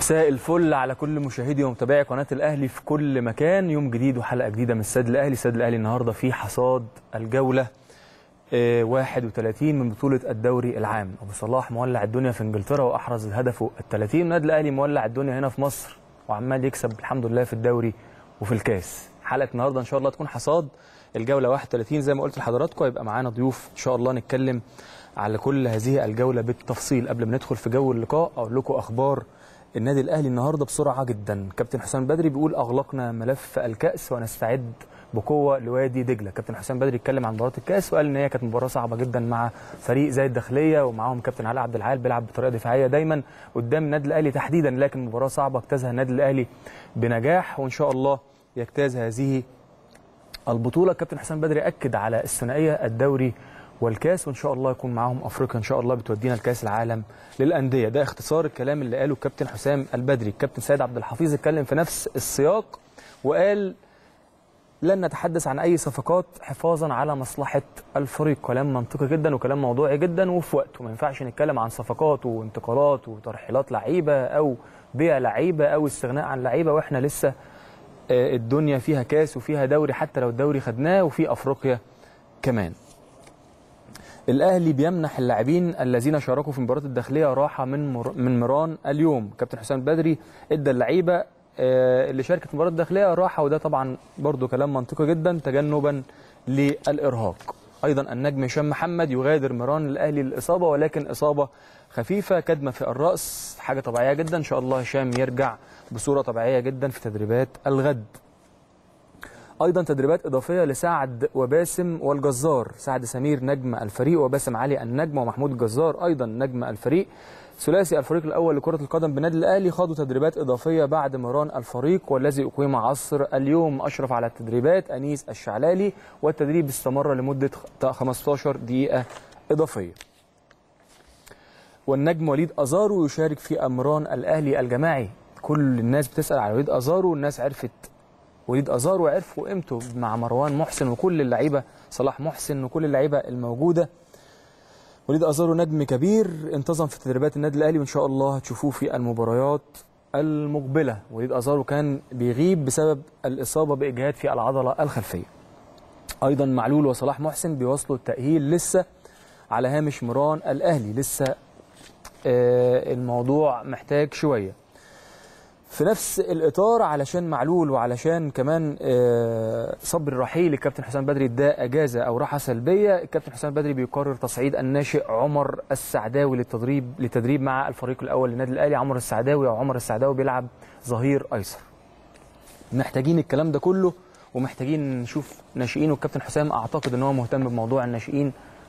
مساء الفل على كل مشاهدي ومتابعي قناه الاهلي في كل مكان يوم جديد وحلقه جديده من استاد الاهلي استاد الاهلي النهارده في حصاد الجوله آه، 31 من بطوله الدوري العام ابو صلاح مولع الدنيا في انجلترا واحرز هدفه ال 30 النادي الاهلي مولع الدنيا هنا في مصر وعمال يكسب الحمد لله في الدوري وفي الكاس حلقه النهارده ان شاء الله تكون حصاد الجوله 31 زي ما قلت لحضراتكم هيبقى معانا ضيوف ان شاء الله نتكلم على كل هذه الجوله بالتفصيل قبل ما ندخل في جو اللقاء اقول لكم اخبار النادي الاهلي النهارده بسرعه جدا كابتن حسام بدري بيقول اغلقنا ملف الكاس ونستعد بقوه لوادي دجله كابتن حسام بدري اتكلم عن مباراه الكاس وقال ان هي كانت مباراه صعبه جدا مع فريق زي الداخليه ومعاهم كابتن علاء عبد العال بيلعب بطريقه دفاعيه دايما قدام النادي الاهلي تحديدا لكن مباراه صعبه اجتازها النادي الاهلي بنجاح وان شاء الله يجتاز هذه البطوله كابتن حسام بدري اكد على الثنائيه الدوري والكاس وان شاء الله يكون معاهم افريقيا ان شاء الله بتودينا لكاس العالم للانديه ده اختصار الكلام اللي قاله الكابتن حسام البدري الكابتن سيد عبد الحفيظ اتكلم في نفس السياق وقال لن نتحدث عن اي صفقات حفاظا على مصلحه الفريق كلام منطقي جدا وكلام موضوعي جدا وفي وقته ما ينفعش نتكلم عن صفقات وانتقالات وترحيلات لعيبه او بيع لعيبه او استغناء عن لعيبه واحنا لسه آه، الدنيا فيها كاس وفيها دوري حتى لو الدوري خدناه وفي افريقيا كمان الاهلي بيمنح اللاعبين الذين شاركوا في مباراه الداخليه راحه من مر... من ميران اليوم كابتن حسام البدري ادى اللعيبه آه، اللي شاركت في مباراه الداخليه راحه وده طبعا برضو كلام منطقي جدا تجنبا للارهاق ايضا النجم هشام محمد يغادر ميران الاهلي للاصابه ولكن اصابه خفيفه كدمه في الراس حاجه طبيعيه جدا ان شاء الله هشام يرجع بصوره طبيعيه جدا في تدريبات الغد ايضا تدريبات اضافيه لسعد وباسم والجزار سعد سمير نجم الفريق وباسم علي النجم ومحمود الجزار ايضا نجم الفريق ثلاثي الفريق الاول لكره القدم بالنادي الاهلي خاضوا تدريبات اضافيه بعد مران الفريق والذي اقيم عصر اليوم اشرف على التدريبات انيس الشعلالي والتدريب استمر لمده 15 دقيقه اضافيه والنجم وليد ازارو يشارك في امران الاهلي الجماعي كل الناس بتسال على وليد ازارو الناس عرفت وليد ازار وعرفوا قيمته مع مروان محسن وكل اللعيبه صلاح محسن وكل اللعيبه الموجوده وليد ازارو نجم كبير انتظم في تدريبات النادي الاهلي وان شاء الله هتشوفوه في المباريات المقبله وليد ازارو كان بيغيب بسبب الاصابه باجهاد في العضله الخلفيه ايضا معلول وصلاح محسن بيواصلوا التاهيل لسه على هامش مران الاهلي لسه آه، الموضوع محتاج شويه في نفس الاطار علشان معلول وعلشان كمان آه، صبري رحيل الكابتن حسام بدري ده اجازه او راحه سلبيه الكابتن حسام بدري بيقرر تصعيد الناشئ عمر السعداوي للتدريب للتدريب مع الفريق الاول للنادي الاهلي عمر السعداوي او عمر السعداوي بيلعب ظهير ايسر محتاجين الكلام ده كله ومحتاجين نشوف ناشئين والكابتن حسام اعتقد ان هو مهتم بموضوع الناشئين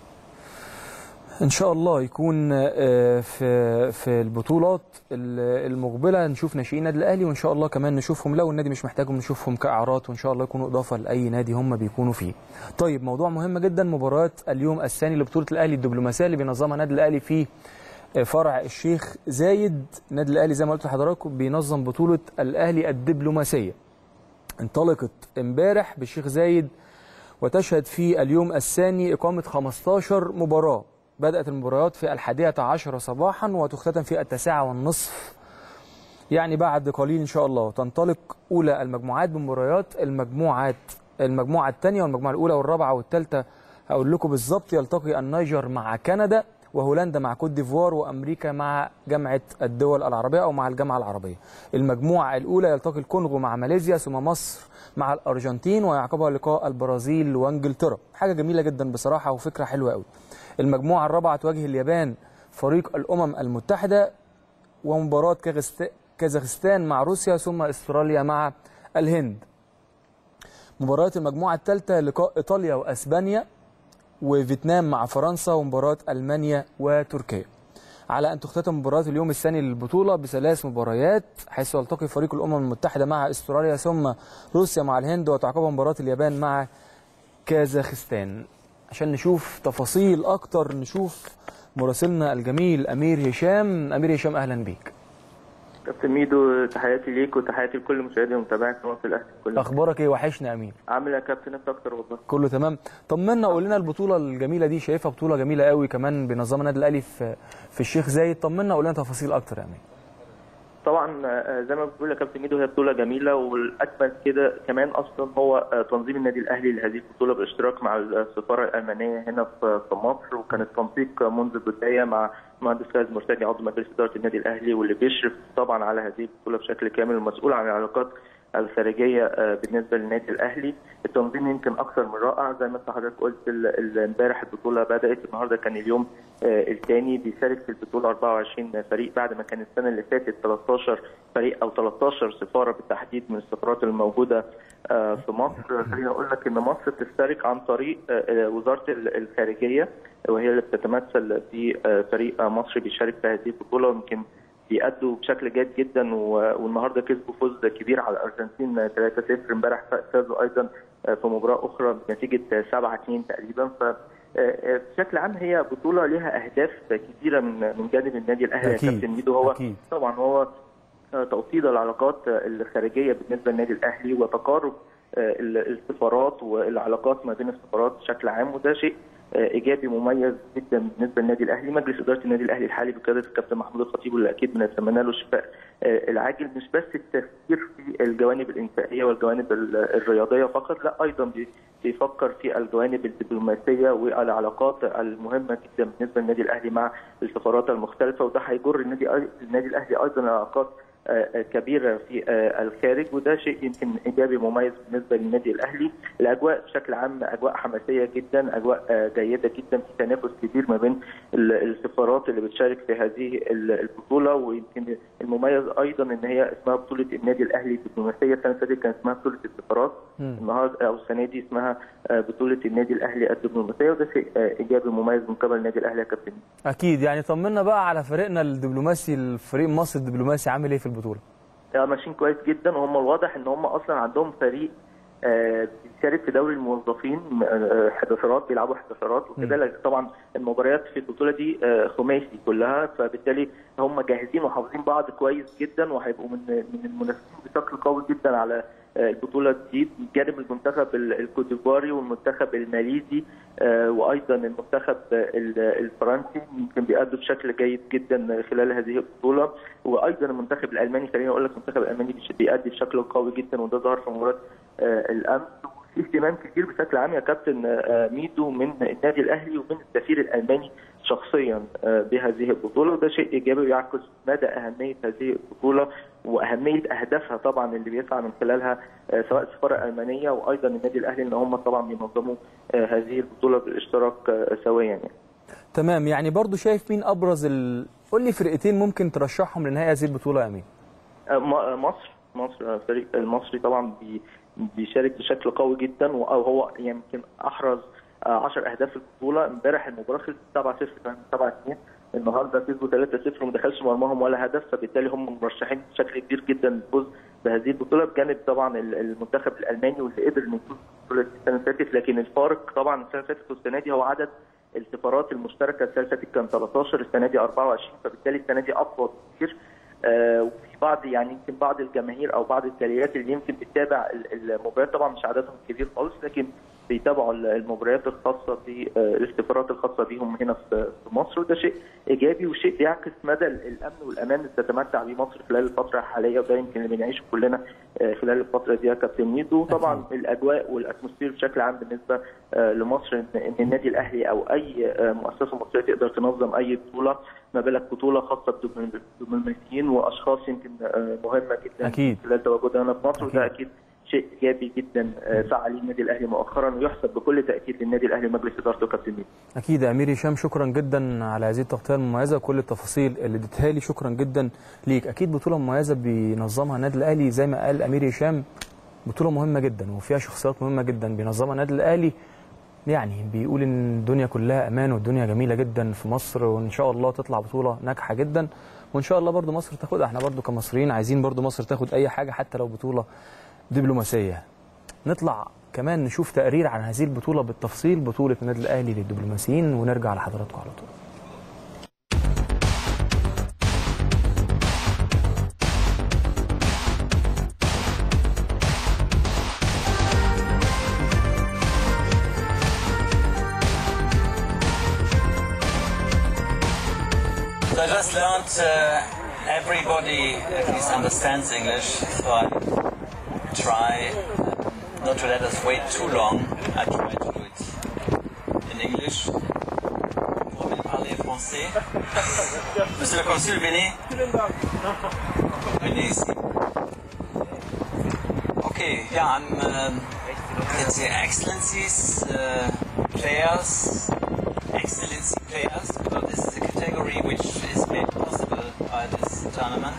ان شاء الله يكون آه، في في البطولات ال- المقبله نشوف ناشئين النادي الاهلي وان شاء الله كمان نشوفهم لو النادي مش محتاجهم نشوفهم كاعارات وان شاء الله يكونوا اضافه لاي نادي هم بيكونوا فيه. طيب موضوع مهم جدا مباراه اليوم الثاني لبطوله الاهلي الدبلوماسيه اللي بينظمها النادي الاهلي في فرع الشيخ زايد النادي الاهلي زي ما قلت لحضراتكم بينظم بطوله الاهلي الدبلوماسيه. انطلقت امبارح بالشيخ زايد وتشهد في اليوم الثاني إقامة 15 مباراة بدأت المباريات في الحادية عشر صباحا وتختتم في التاسعة والنصف يعني بعد قليل إن شاء الله تنطلق أولى المجموعات بمباريات المجموعات المجموعة الثانية والمجموعة الأولى والرابعة والثالثة هقول لكم بالظبط يلتقي النيجر مع كندا وهولندا مع كوت ديفوار وامريكا مع جامعه الدول العربيه او مع الجامعه العربيه. المجموعه الاولى يلتقي الكونغو مع ماليزيا ثم مصر مع الارجنتين ويعقبها لقاء البرازيل وانجلترا. حاجه جميله جدا بصراحه وفكره حلوه قوي. المجموعه الرابعه تواجه اليابان فريق الامم المتحده ومباراه كازاخست- كازاخستان مع روسيا ثم استراليا مع الهند. مباريات المجموعه الثالثه لقاء ايطاليا واسبانيا وفيتنام مع فرنسا ومباراة ألمانيا وتركيا على أن تختتم مباراة اليوم الثاني للبطولة بثلاث مباريات حيث يلتقي فريق الأمم المتحدة مع استراليا ثم روسيا مع الهند وتعقبها مباراة اليابان مع كازاخستان عشان نشوف تفاصيل أكتر نشوف مراسلنا الجميل أمير هشام أمير هشام أهلا بيك كابتن ميدو تحياتي ليك وتحياتي لكل مشاهدي ومتابعي قناه الاهلي كل أخبارك إيه وحشنا يا أمير عامل إيه يا كابتن انت اكتر والله كله تمام طمنا قول لنا البطوله الجميله دي شايفها بطوله جميله قوي كمان بنظام النادي الاهلي في في الشيخ زايد طمنا قول لنا تفاصيل اكتر يا امين طبعا آه، زي ما بتقول يا كابتن ميدو هي بطوله جميله والاجمل كده كمان اصلا هو آه، تنظيم النادي الاهلي لهذه البطوله بالاشتراك مع السفاره الالمانيه هنا في في مصر وكان التنسيق منذ البدايه مع مهندس خالد مرتجي عضو مجلس اداره النادي الاهلي واللي بيشرف طبعا على هذه البطوله بشكل كامل المسؤول عن العلاقات الخارجيه آه، بالنسبه للنادي الاهلي التنظيم يمكن اكثر من رائع زي ما انت حضرتك قلت ال- ال- امبارح البطوله بدات النهارده كان اليوم آه، الثاني بيشارك في البطوله 24 فريق بعد ما كان السنه اللي فاتت 13 فريق او 13 سفاره بالتحديد من السفارات الموجوده آه، في مصر خليني اقول لك ان مصر بتشترك عن طريق آه، آه، وزاره ال- الخارجيه وهي اللي بتتمثل في آه، فريق آه، مصري بيشارك في هذه البطوله ويمكن بيأدوا بشكل جيد جدا و- والنهارده كسبوا فوز كبير على الارجنتين 3-0 امبارح فازوا ايضا في مباراه اخرى بنتيجه 7-2 تقريبا ف بشكل عام هي بطوله لها اهداف كثيره من من جانب النادي الاهلي يا أكيد. كابتن ميدو هو أكيد. طبعا هو توطيد العلاقات الخارجيه بالنسبه للنادي الاهلي وتقارب السفارات والعلاقات ما بين السفارات بشكل عام وده شيء ايجابي مميز جدا بالنسبه للنادي الاهلي مجلس اداره النادي الاهلي الحالي بقياده الكابتن محمود الخطيب واللي اكيد بنتمنى له الشفاء العاجل مش بس التفكير في الجوانب الانشائيه والجوانب الرياضيه فقط لا ايضا بيفكر في الجوانب الدبلوماسيه والعلاقات المهمه جدا بالنسبه للنادي الاهلي مع السفارات المختلفه وده هيجر النادي النادي الاهلي ايضا علاقات كبيره في الخارج وده شيء يمكن ايجابي مميز بالنسبه للنادي الاهلي الاجواء بشكل عام اجواء حماسيه جدا اجواء جيده جدا في تنافس كبير ما بين السفارات اللي بتشارك في هذه البطوله ويمكن المميز ايضا ان هي اسمها بطوله النادي الاهلي الدبلوماسيه السنه اللي فاتت كان اسمها بطوله السفارات النهارده او السنه دي اسمها بطوله النادي الاهلي الدبلوماسيه وده شيء ايجابي مميز من قبل النادي الاهلي يا كابتن اكيد يعني طمنا بقى على فريقنا الدبلوماسي الفريق مصر الدبلوماسي عامل ايه في البطوله ماشيين كويس جدا وهم الواضح ان هم اصلا عندهم فريق بيشارك في دوري الموظفين حداشرات بيلعبوا حداشرات وكده طبعا المباريات في البطوله دي خماسي كلها فبالتالي هم جاهزين وحافظين بعض كويس جدا وهيبقوا من من المنافسين بشكل قوي جدا على البطوله دي بجانب المنتخب الكوتيفواري والمنتخب الماليزي وايضا المنتخب الفرنسي يمكن بيأدوا بشكل جيد جدا خلال هذه البطوله وايضا المنتخب الالماني خليني اقول لك المنتخب الالماني بيأدي بشكل قوي جدا وده ظهر في مباراه الامس في اهتمام كتير بشكل عام يا كابتن ميدو من النادي الاهلي ومن السفير الالماني شخصيا بهذه البطوله وده شيء ايجابي يعكس مدى اهميه هذه البطوله واهميه اهدافها طبعا اللي بيسعى من خلالها سواء السفاره الالمانيه وايضا النادي الاهلي ان هم طبعا بينظموا هذه البطوله بالاشتراك سويا يعني. تمام يعني برضو شايف مين ابرز ال... قول لي فرقتين ممكن ترشحهم لنهائي هذه البطوله يا امين مصر مصر الفريق المصري طبعا بي بيشارك بشكل قوي جدا وهو يمكن احرز 10 اهداف في البطوله امبارح المباراه خلصت 7 0 كان 7 2 النهارده كسبوا 3 0 وما دخلش مرماهم ولا هدف فبالتالي هم مرشحين بشكل كبير جدا للفوز بهذه البطوله بجانب طبعا المنتخب الالماني واللي قدر انه يفوز بالبطوله السنه اللي فاتت لكن الفارق طبعا السنه اللي فاتت والسنه دي هو عدد السفارات المشتركه السنه اللي فاتت كان 13 السنه دي 24 فبالتالي السنه دي اقوى كتير آه وفي بعض يعني يمكن بعض الجماهير او بعض الجاليات اللي يمكن بتتابع المباريات طبعا مش عددهم كبير خالص لكن بيتابعوا المباريات الخاصه بالاستفارات الخاصه بيهم هنا في مصر وده شيء ايجابي وشيء بيعكس مدى الامن والامان اللي تتمتع به مصر خلال الفتره الحاليه وده يمكن اللي بنعيشه كلنا خلال الفتره دي يا كابتن ميدو طبعا الاجواء والاتموسفير بشكل عام بالنسبه لمصر ان النادي الاهلي او اي مؤسسه مصريه تقدر تنظم اي بطوله ما بالك بطوله خاصه بالدبلوماسيين واشخاص يمكن مهمه جدا أكيد. خلال تواجدها هنا في مصر وده اكيد شيء ايجابي جدا فعل النادي الاهلي مؤخرا ويحسب بكل تاكيد للنادي الاهلي ومجلس ادارته كابتن ميدو. اكيد يا امير هشام شكرا جدا على هذه التغطيه المميزه وكل التفاصيل اللي اديتها لي شكرا جدا ليك اكيد بطوله مميزه بينظمها النادي الاهلي زي ما قال امير هشام بطوله مهمه جدا وفيها شخصيات مهمه جدا بينظمها النادي الاهلي يعني بيقول ان الدنيا كلها امان والدنيا جميله جدا في مصر وان شاء الله تطلع بطوله ناجحه جدا وان شاء الله برضو مصر تاخدها احنا برضو كمصريين عايزين برضو مصر تاخد اي حاجه حتى لو بطوله دبلوماسيه نطلع كمان نشوف تقرير عن هذه البطوله بالتفصيل بطوله النادي الاهلي للدبلوماسيين ونرجع لحضراتكم على طول So I just learned uh, everybody at least understands English, so I try um, not to let us wait too long. I try to do it in English. Vous voulez parler français Monsieur le consul, venez. Venez ici. Okay, yeah, I'm, um, let's say, excellencies, uh, players, excellency players, because this is a category which is made possible by this tournament.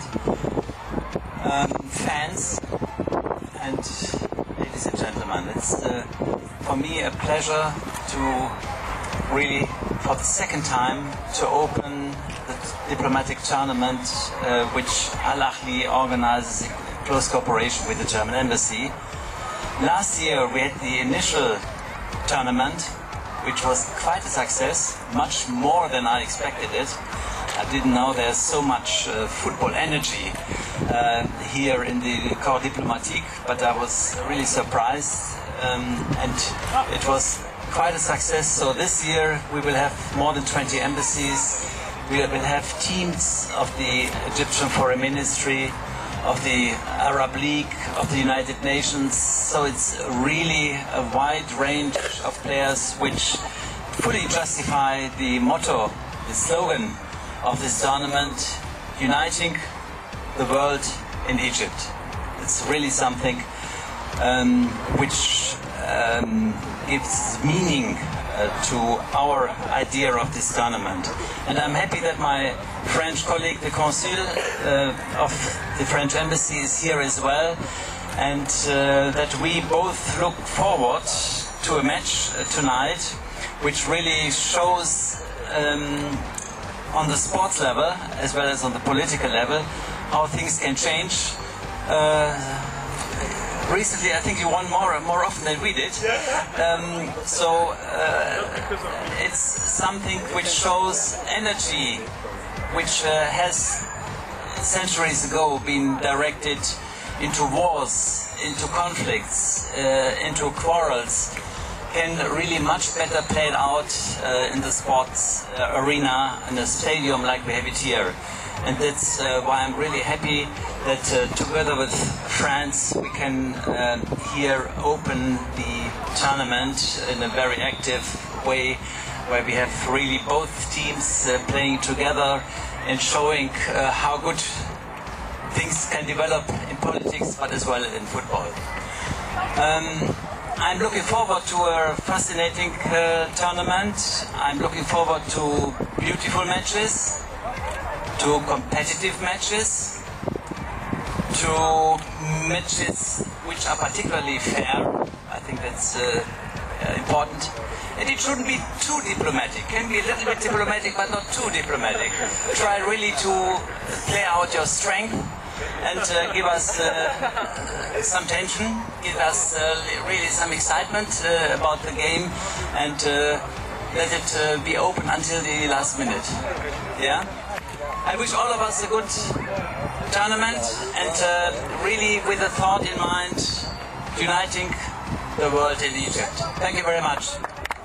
Um, fans and ladies and gentlemen, it's uh, for me a pleasure to really, for the second time, to open the diplomatic tournament uh, which Al Ahly organizes in close cooperation with the German embassy. Last year we had the initial tournament, which was quite a success, much more than I expected it. I didn't know there's so much uh, football energy uh, here in the Corps Diplomatique, but I was really surprised, um, and it was quite a success. So this year we will have more than 20 embassies. We will have teams of the Egyptian Foreign Ministry, of the Arab League, of the United Nations. So it's really a wide range of players which fully justify the motto, the slogan of this tournament, uniting the world in Egypt. It's really something um, which um, gives meaning uh, to our idea of this tournament. And I'm happy that my French colleague, the consul uh, of the French embassy, is here as well, and uh, that we both look forward to a match uh, tonight, which really shows. Um, on the sports level as well as on the political level how things can change. Uh, recently, I think you won more more often than we did. Um, so uh, it's something which shows energy, which uh, has centuries ago been directed into wars, into conflicts, uh, into quarrels can really much better play it out uh, in the sports uh, arena in a stadium like we have it here. And that's uh, why I'm really happy that uh, together with France we can uh, here open the tournament in a very active way where we have really both teams uh, playing together and showing how good things can develop in politics but as well in football. Um, I'm looking forward to a fascinating uh, tournament. I'm looking forward to beautiful matches, to competitive matches, to matches which are particularly fair. I think that's uh, uh, important. And it shouldn't be too diplomatic. Can be a little bit diplomatic, but not too diplomatic. Try really to play out your strength and uh, give us uh, some tension, give us uh, really some excitement uh, about the game, and uh, let it uh, be open until the last minute. Yeah. I wish all of us a good tournament and really with a thought in mind, uniting the world in Egypt. Thank you very much.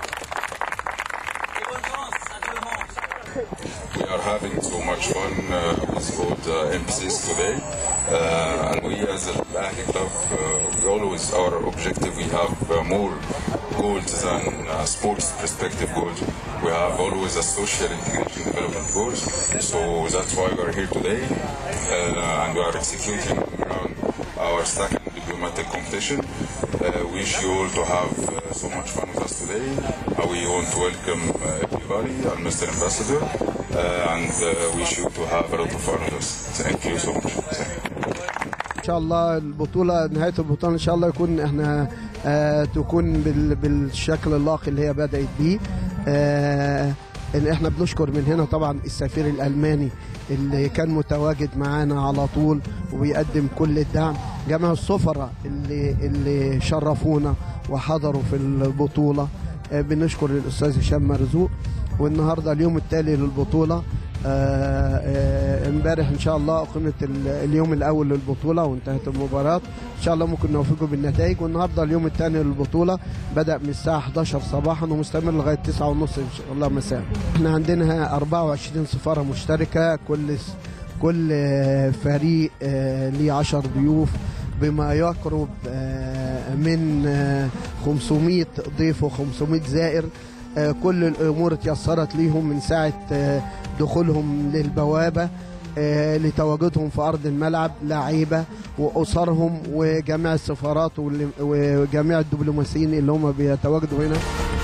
We are having so much fun uh, with both uh, emphasis today. Uh, and we as a Ahli Club, uh, we always, our objective, we have uh, more goals than uh, sports perspective goals. We have always a social integration development goals. So that's why we are here today. Uh, and we are executing around our second diplomatic competition. Uh, wish you all to have uh, so much fun with us today. Uh, we want to welcome uh, everybody and Mr. Ambassador uh, and uh, wish you to have a lot of fun with us. Thank you so much. Thank you. ان شاء الله البطوله نهايه البطوله ان شاء الله يكون احنا آه تكون بال بالشكل اللائق اللي هي بدات بيه آه ان احنا بنشكر من هنا طبعا السفير الالماني اللي كان متواجد معانا على طول وبيقدم كل الدعم جميع السفراء اللي اللي شرفونا وحضروا في البطوله آه بنشكر الاستاذ هشام مرزوق والنهارده اليوم التالي للبطوله آه، آه، امبارح ان شاء الله اقيمت ال- اليوم الاول للبطوله وانتهت المباراه ان شاء الله ممكن نوفقه بالنتائج والنهارده اليوم الثاني للبطوله بدا من الساعه 11 صباحا ومستمر لغايه 9 ونص ان شاء الله مساء احنا عندنا 24 سفاره مشتركه كل س- كل آه، فريق آه، ليه 10 ضيوف بما يقرب آه، من آه، 500 ضيف و500 زائر آه، كل الامور اتيسرت ليهم من ساعه آه، دخولهم للبوابه آه، لتواجدهم في ارض الملعب لعيبه واسرهم وجميع السفارات واللي- وجميع الدبلوماسيين اللي هم بيتواجدوا هنا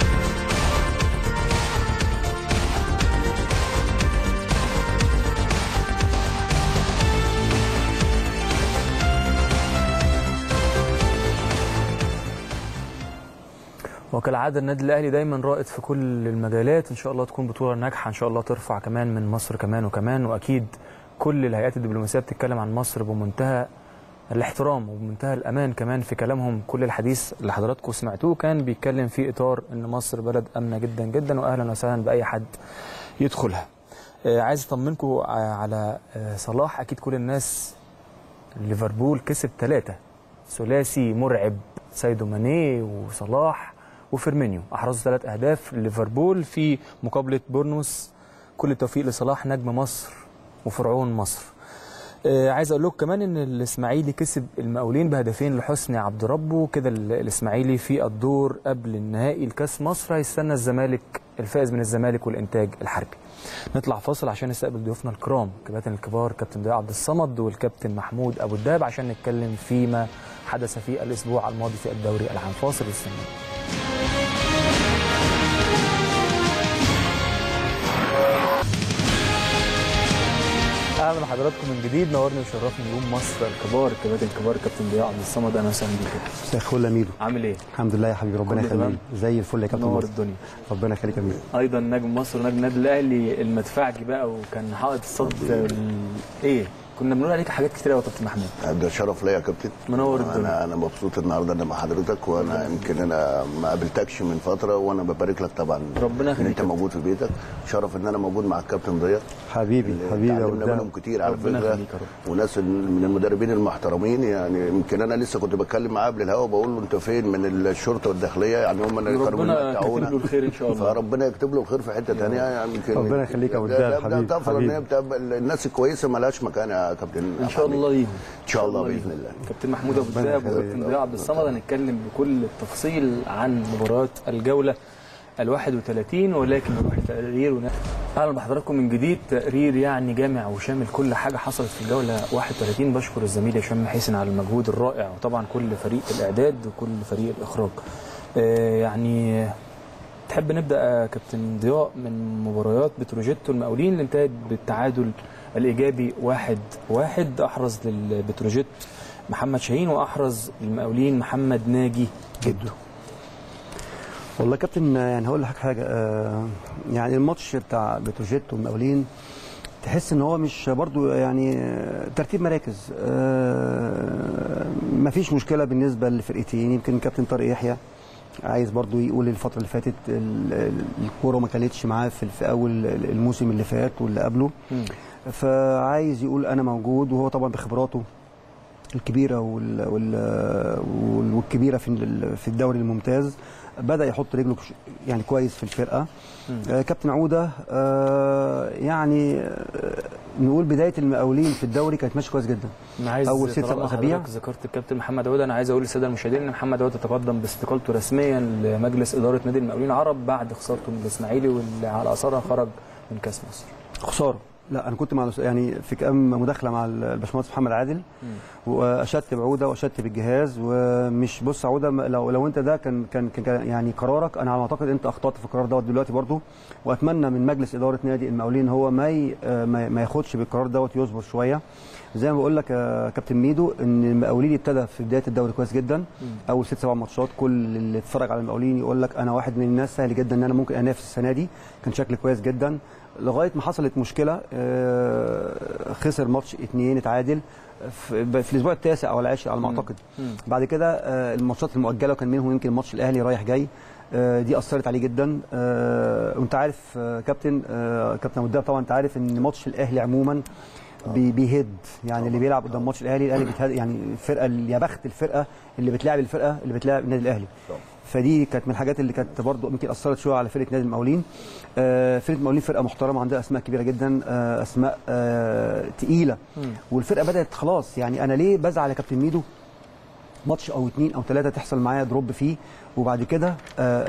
وكالعاده النادي الاهلي دايما رائد في كل المجالات ان شاء الله تكون بطوله ناجحه ان شاء الله ترفع كمان من مصر كمان وكمان واكيد كل الهيئات الدبلوماسيه بتتكلم عن مصر بمنتهى الاحترام وبمنتهى الامان كمان في كلامهم كل الحديث اللي حضراتكم سمعتوه كان بيتكلم في اطار ان مصر بلد امنه جدا جدا واهلا وسهلا باي حد يدخلها آه، عايز اطمنكم ع- على آه، صلاح اكيد كل الناس ليفربول كسب ثلاثة ثلاثي مرعب سايدو ماني وصلاح وفيرمينيو احرزوا ثلاث اهداف ليفربول في مقابله بورنوس كل التوفيق لصلاح نجم مصر وفرعون مصر آه عايز اقول لكم كمان ان الاسماعيلي كسب المقاولين بهدفين لحسني عبد ربه كده ال- الاسماعيلي في الدور قبل النهائي لكاس مصر هيستنى الزمالك الفائز من الزمالك والانتاج الحربي نطلع فاصل عشان نستقبل ضيوفنا الكرام كباتن الكبار كابتن ضياء عبد الصمد والكابتن محمود ابو الدهب عشان نتكلم فيما حدث في الاسبوع الماضي في الدوري العام فاصل استنى اهلا بحضراتكم من جديد نورني وشرفني نجوم مصر الكبار الكباتن الكبار كابتن ضياء عبد الصمد اهلا وسهلا بيك مساء الفل يا ميدو عامل ايه؟ الحمد لله يا حبيبي ربنا كله تمام؟ يخليك زي الفل يا كابتن نور مصر الدنيا ربنا يخليك يا ميدو ايضا نجم مصر ونجم النادي الاهلي المدفعجي بقى وكان حائط الصد ال- ايه كنا بنقول عليك حاجات كتير قوي يا كابتن محمود ده شرف ليا يا كابتن منور الدنيا. انا انا مبسوط النهارده انا مع حضرتك وانا يمكن انا ما قابلتكش من فتره وانا ببارك لك طبعا ربنا ان يخليك. انت موجود في بيتك شرف ان انا موجود مع الكابتن ضياء حبيبي حبيبي يا اتعلمنا منهم قدام كتير على ربنا فكره يخليك يا رب. وناس من المدربين المحترمين يعني يمكن انا لسه كنت بتكلم معاه قبل الهوا بقول له انت فين من الشرطه والداخليه يعني هم اللي كانوا ربنا يكتب بيمتعونا له الخير ان شاء الله فربنا يكتب له الخير في حته ثانيه يعني يمكن ربنا يخليك يا ده- وداد، ده- ده حبيبي، طفره ان هي حبيبي. بتبقى الناس الكويسه مالهاش مكان يا كابتن ان شاء الله ليهم ان شاء الله ليهم. باذن الله كابتن محمود ابو الدهب يخليك. وكابتن ضياء عبد الصمد هنتكلم بكل التفصيل عن مباريات الجوله ال 31 ولكن نروح لتقرير ون... اهلا بحضراتكم من جديد تقرير يعني جامع وشامل كل حاجه حصلت في الجوله 31 بشكر الزميل هشام حسن على المجهود الرائع وطبعا كل فريق الاعداد وكل فريق الاخراج آه يعني تحب نبدا آه، كابتن ضياء من مباريات بتروجيت المقاولين اللي انتهت بالتعادل الايجابي واحد واحد احرز للبتروجيت محمد شاهين واحرز المقاولين محمد ناجي جدو والله يا كابتن يعني هقول لك حاجه آه، يعني الماتش بتاع بتروجيت والمقاولين تحس ان هو مش برضو يعني آه، ترتيب مراكز آه، مفيش مشكله بالنسبه للفرقتين يمكن كابتن طارق يحيى عايز برضو يقول الفتره اللي فاتت ال- ال- الكوره ما كانتش معاه في في اول الموسم اللي فات واللي قبله فعايز يقول انا موجود وهو طبعا بخبراته الكبيره وال وال وال- والكبيره في ال- في الدوري الممتاز بدا يحط رجله كش- يعني كويس في الفرقه آه كابتن عوده آه يعني آه نقول بدايه المقاولين في الدوري كانت ماشيه كويس جدا انا عايز أول ست طالما سبع أسابيع. حضرتك ذكرت الكابتن محمد عوده انا عايز اقول للساده المشاهدين ان محمد عوده تقدم باستقالته رسميا لمجلس اداره نادي المقاولين العرب بعد خسارته من الاسماعيلي واللي على اثرها خرج من كاس مصر خساره لا انا كنت مع الأس- يعني في كام مداخله مع الباشمهندس محمد عادل واشدت بعوده واشدت بالجهاز ومش بص عوده م- لو لو انت ده كان كان كان يعني قرارك انا على ما اعتقد انت اخطات في القرار دوت دلوقتي برضو واتمنى من مجلس اداره نادي المقاولين هو ما ي- ما ما ياخدش بالقرار دوت يصبر شويه زي ما بقول لك يا كابتن ميدو ان المقاولين ابتدى في بدايه الدوري كويس جدا اول ست سبع ماتشات كل اللي اتفرج على المقاولين يقول لك انا واحد من الناس سهل جدا ان انا ممكن انافس السنه دي كان شكل كويس جدا لغايه ما حصلت مشكله آه، خسر ماتش اتنين اتعادل في, في الاسبوع التاسع او العاشر على ما اعتقد بعد كده آه، الماتشات المؤجله وكان منهم يمكن ماتش الاهلي رايح جاي آه، دي اثرت عليه جدا آه، وانت عارف آه، كابتن آه، كابتن وداب طبعا انت عارف ان ماتش الاهلي عموما بي- بيهد يعني اللي بيلعب قدام ماتش الاهلي الاهلي بيتهد يعني الفرقه اللي- يا بخت الفرقه اللي بتلاعب الفرقه اللي بتلاعب النادي الاهلي فدي كانت من الحاجات اللي كانت برضو يمكن اثرت شويه على فرقه نادي المقاولين آه، فرقه المقاولين فرقه محترمه عندها اسماء كبيره جدا آه، اسماء آه، تقيله والفرقه بدات خلاص يعني انا ليه بزعل يا كابتن ميدو ماتش او اتنين او ثلاثه تحصل معايا دروب فيه وبعد كده آه،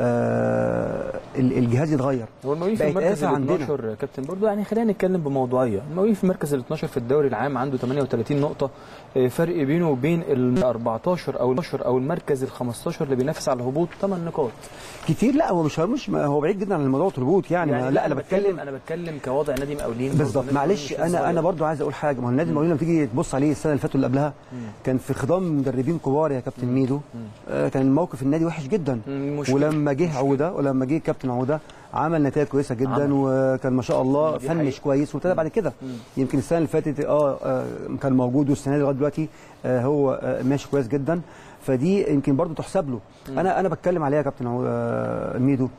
آه، ال- الجهاز يتغير هو المقاولين في بقت المركز آفة ال عندنا. 12 يا كابتن برضو يعني خلينا نتكلم بموضوعيه المقاولين في المركز ال 12 في الدوري العام عنده 38 نقطه آه، فرق بينه وبين ال 14 او ال 12 او المركز ال 15 اللي بينافس على الهبوط 8 نقاط كتير لا هو مش مش هو بعيد جدا عن الموضوع الهبوط يعني, يعني لا انا بتكلم انا بتكلم كوضع نادي مقاولين بالظبط برضو. نادي معلش المقاولين انا انا صغير. برضو عايز اقول حاجه ما هو النادي المقاولين لما تيجي تبص عليه السنه اللي فاتت واللي قبلها كان في خضام مدربين كبار يا كابتن ميدو آه، كان موقف النادي وحش جدا مم، مشكلة. ولما جه عوده ولما جه كابتن عوده عمل نتائج كويسه جدا عمل. وكان ما شاء الله دي فنش حقيقة. كويس وابتدى بعد كده يمكن السنه اللي فاتت اه آه، كان موجود والسنه دي لغايه دلوقتي آه، هو آه، ماشي كويس جدا فدي يمكن برضو تحسب له انا انا بتكلم عليها يا كابتن عو- آه، ميدو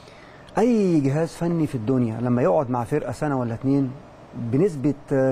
اي جهاز فني في الدنيا لما يقعد مع فرقه سنه ولا اتنين بنسبه آه،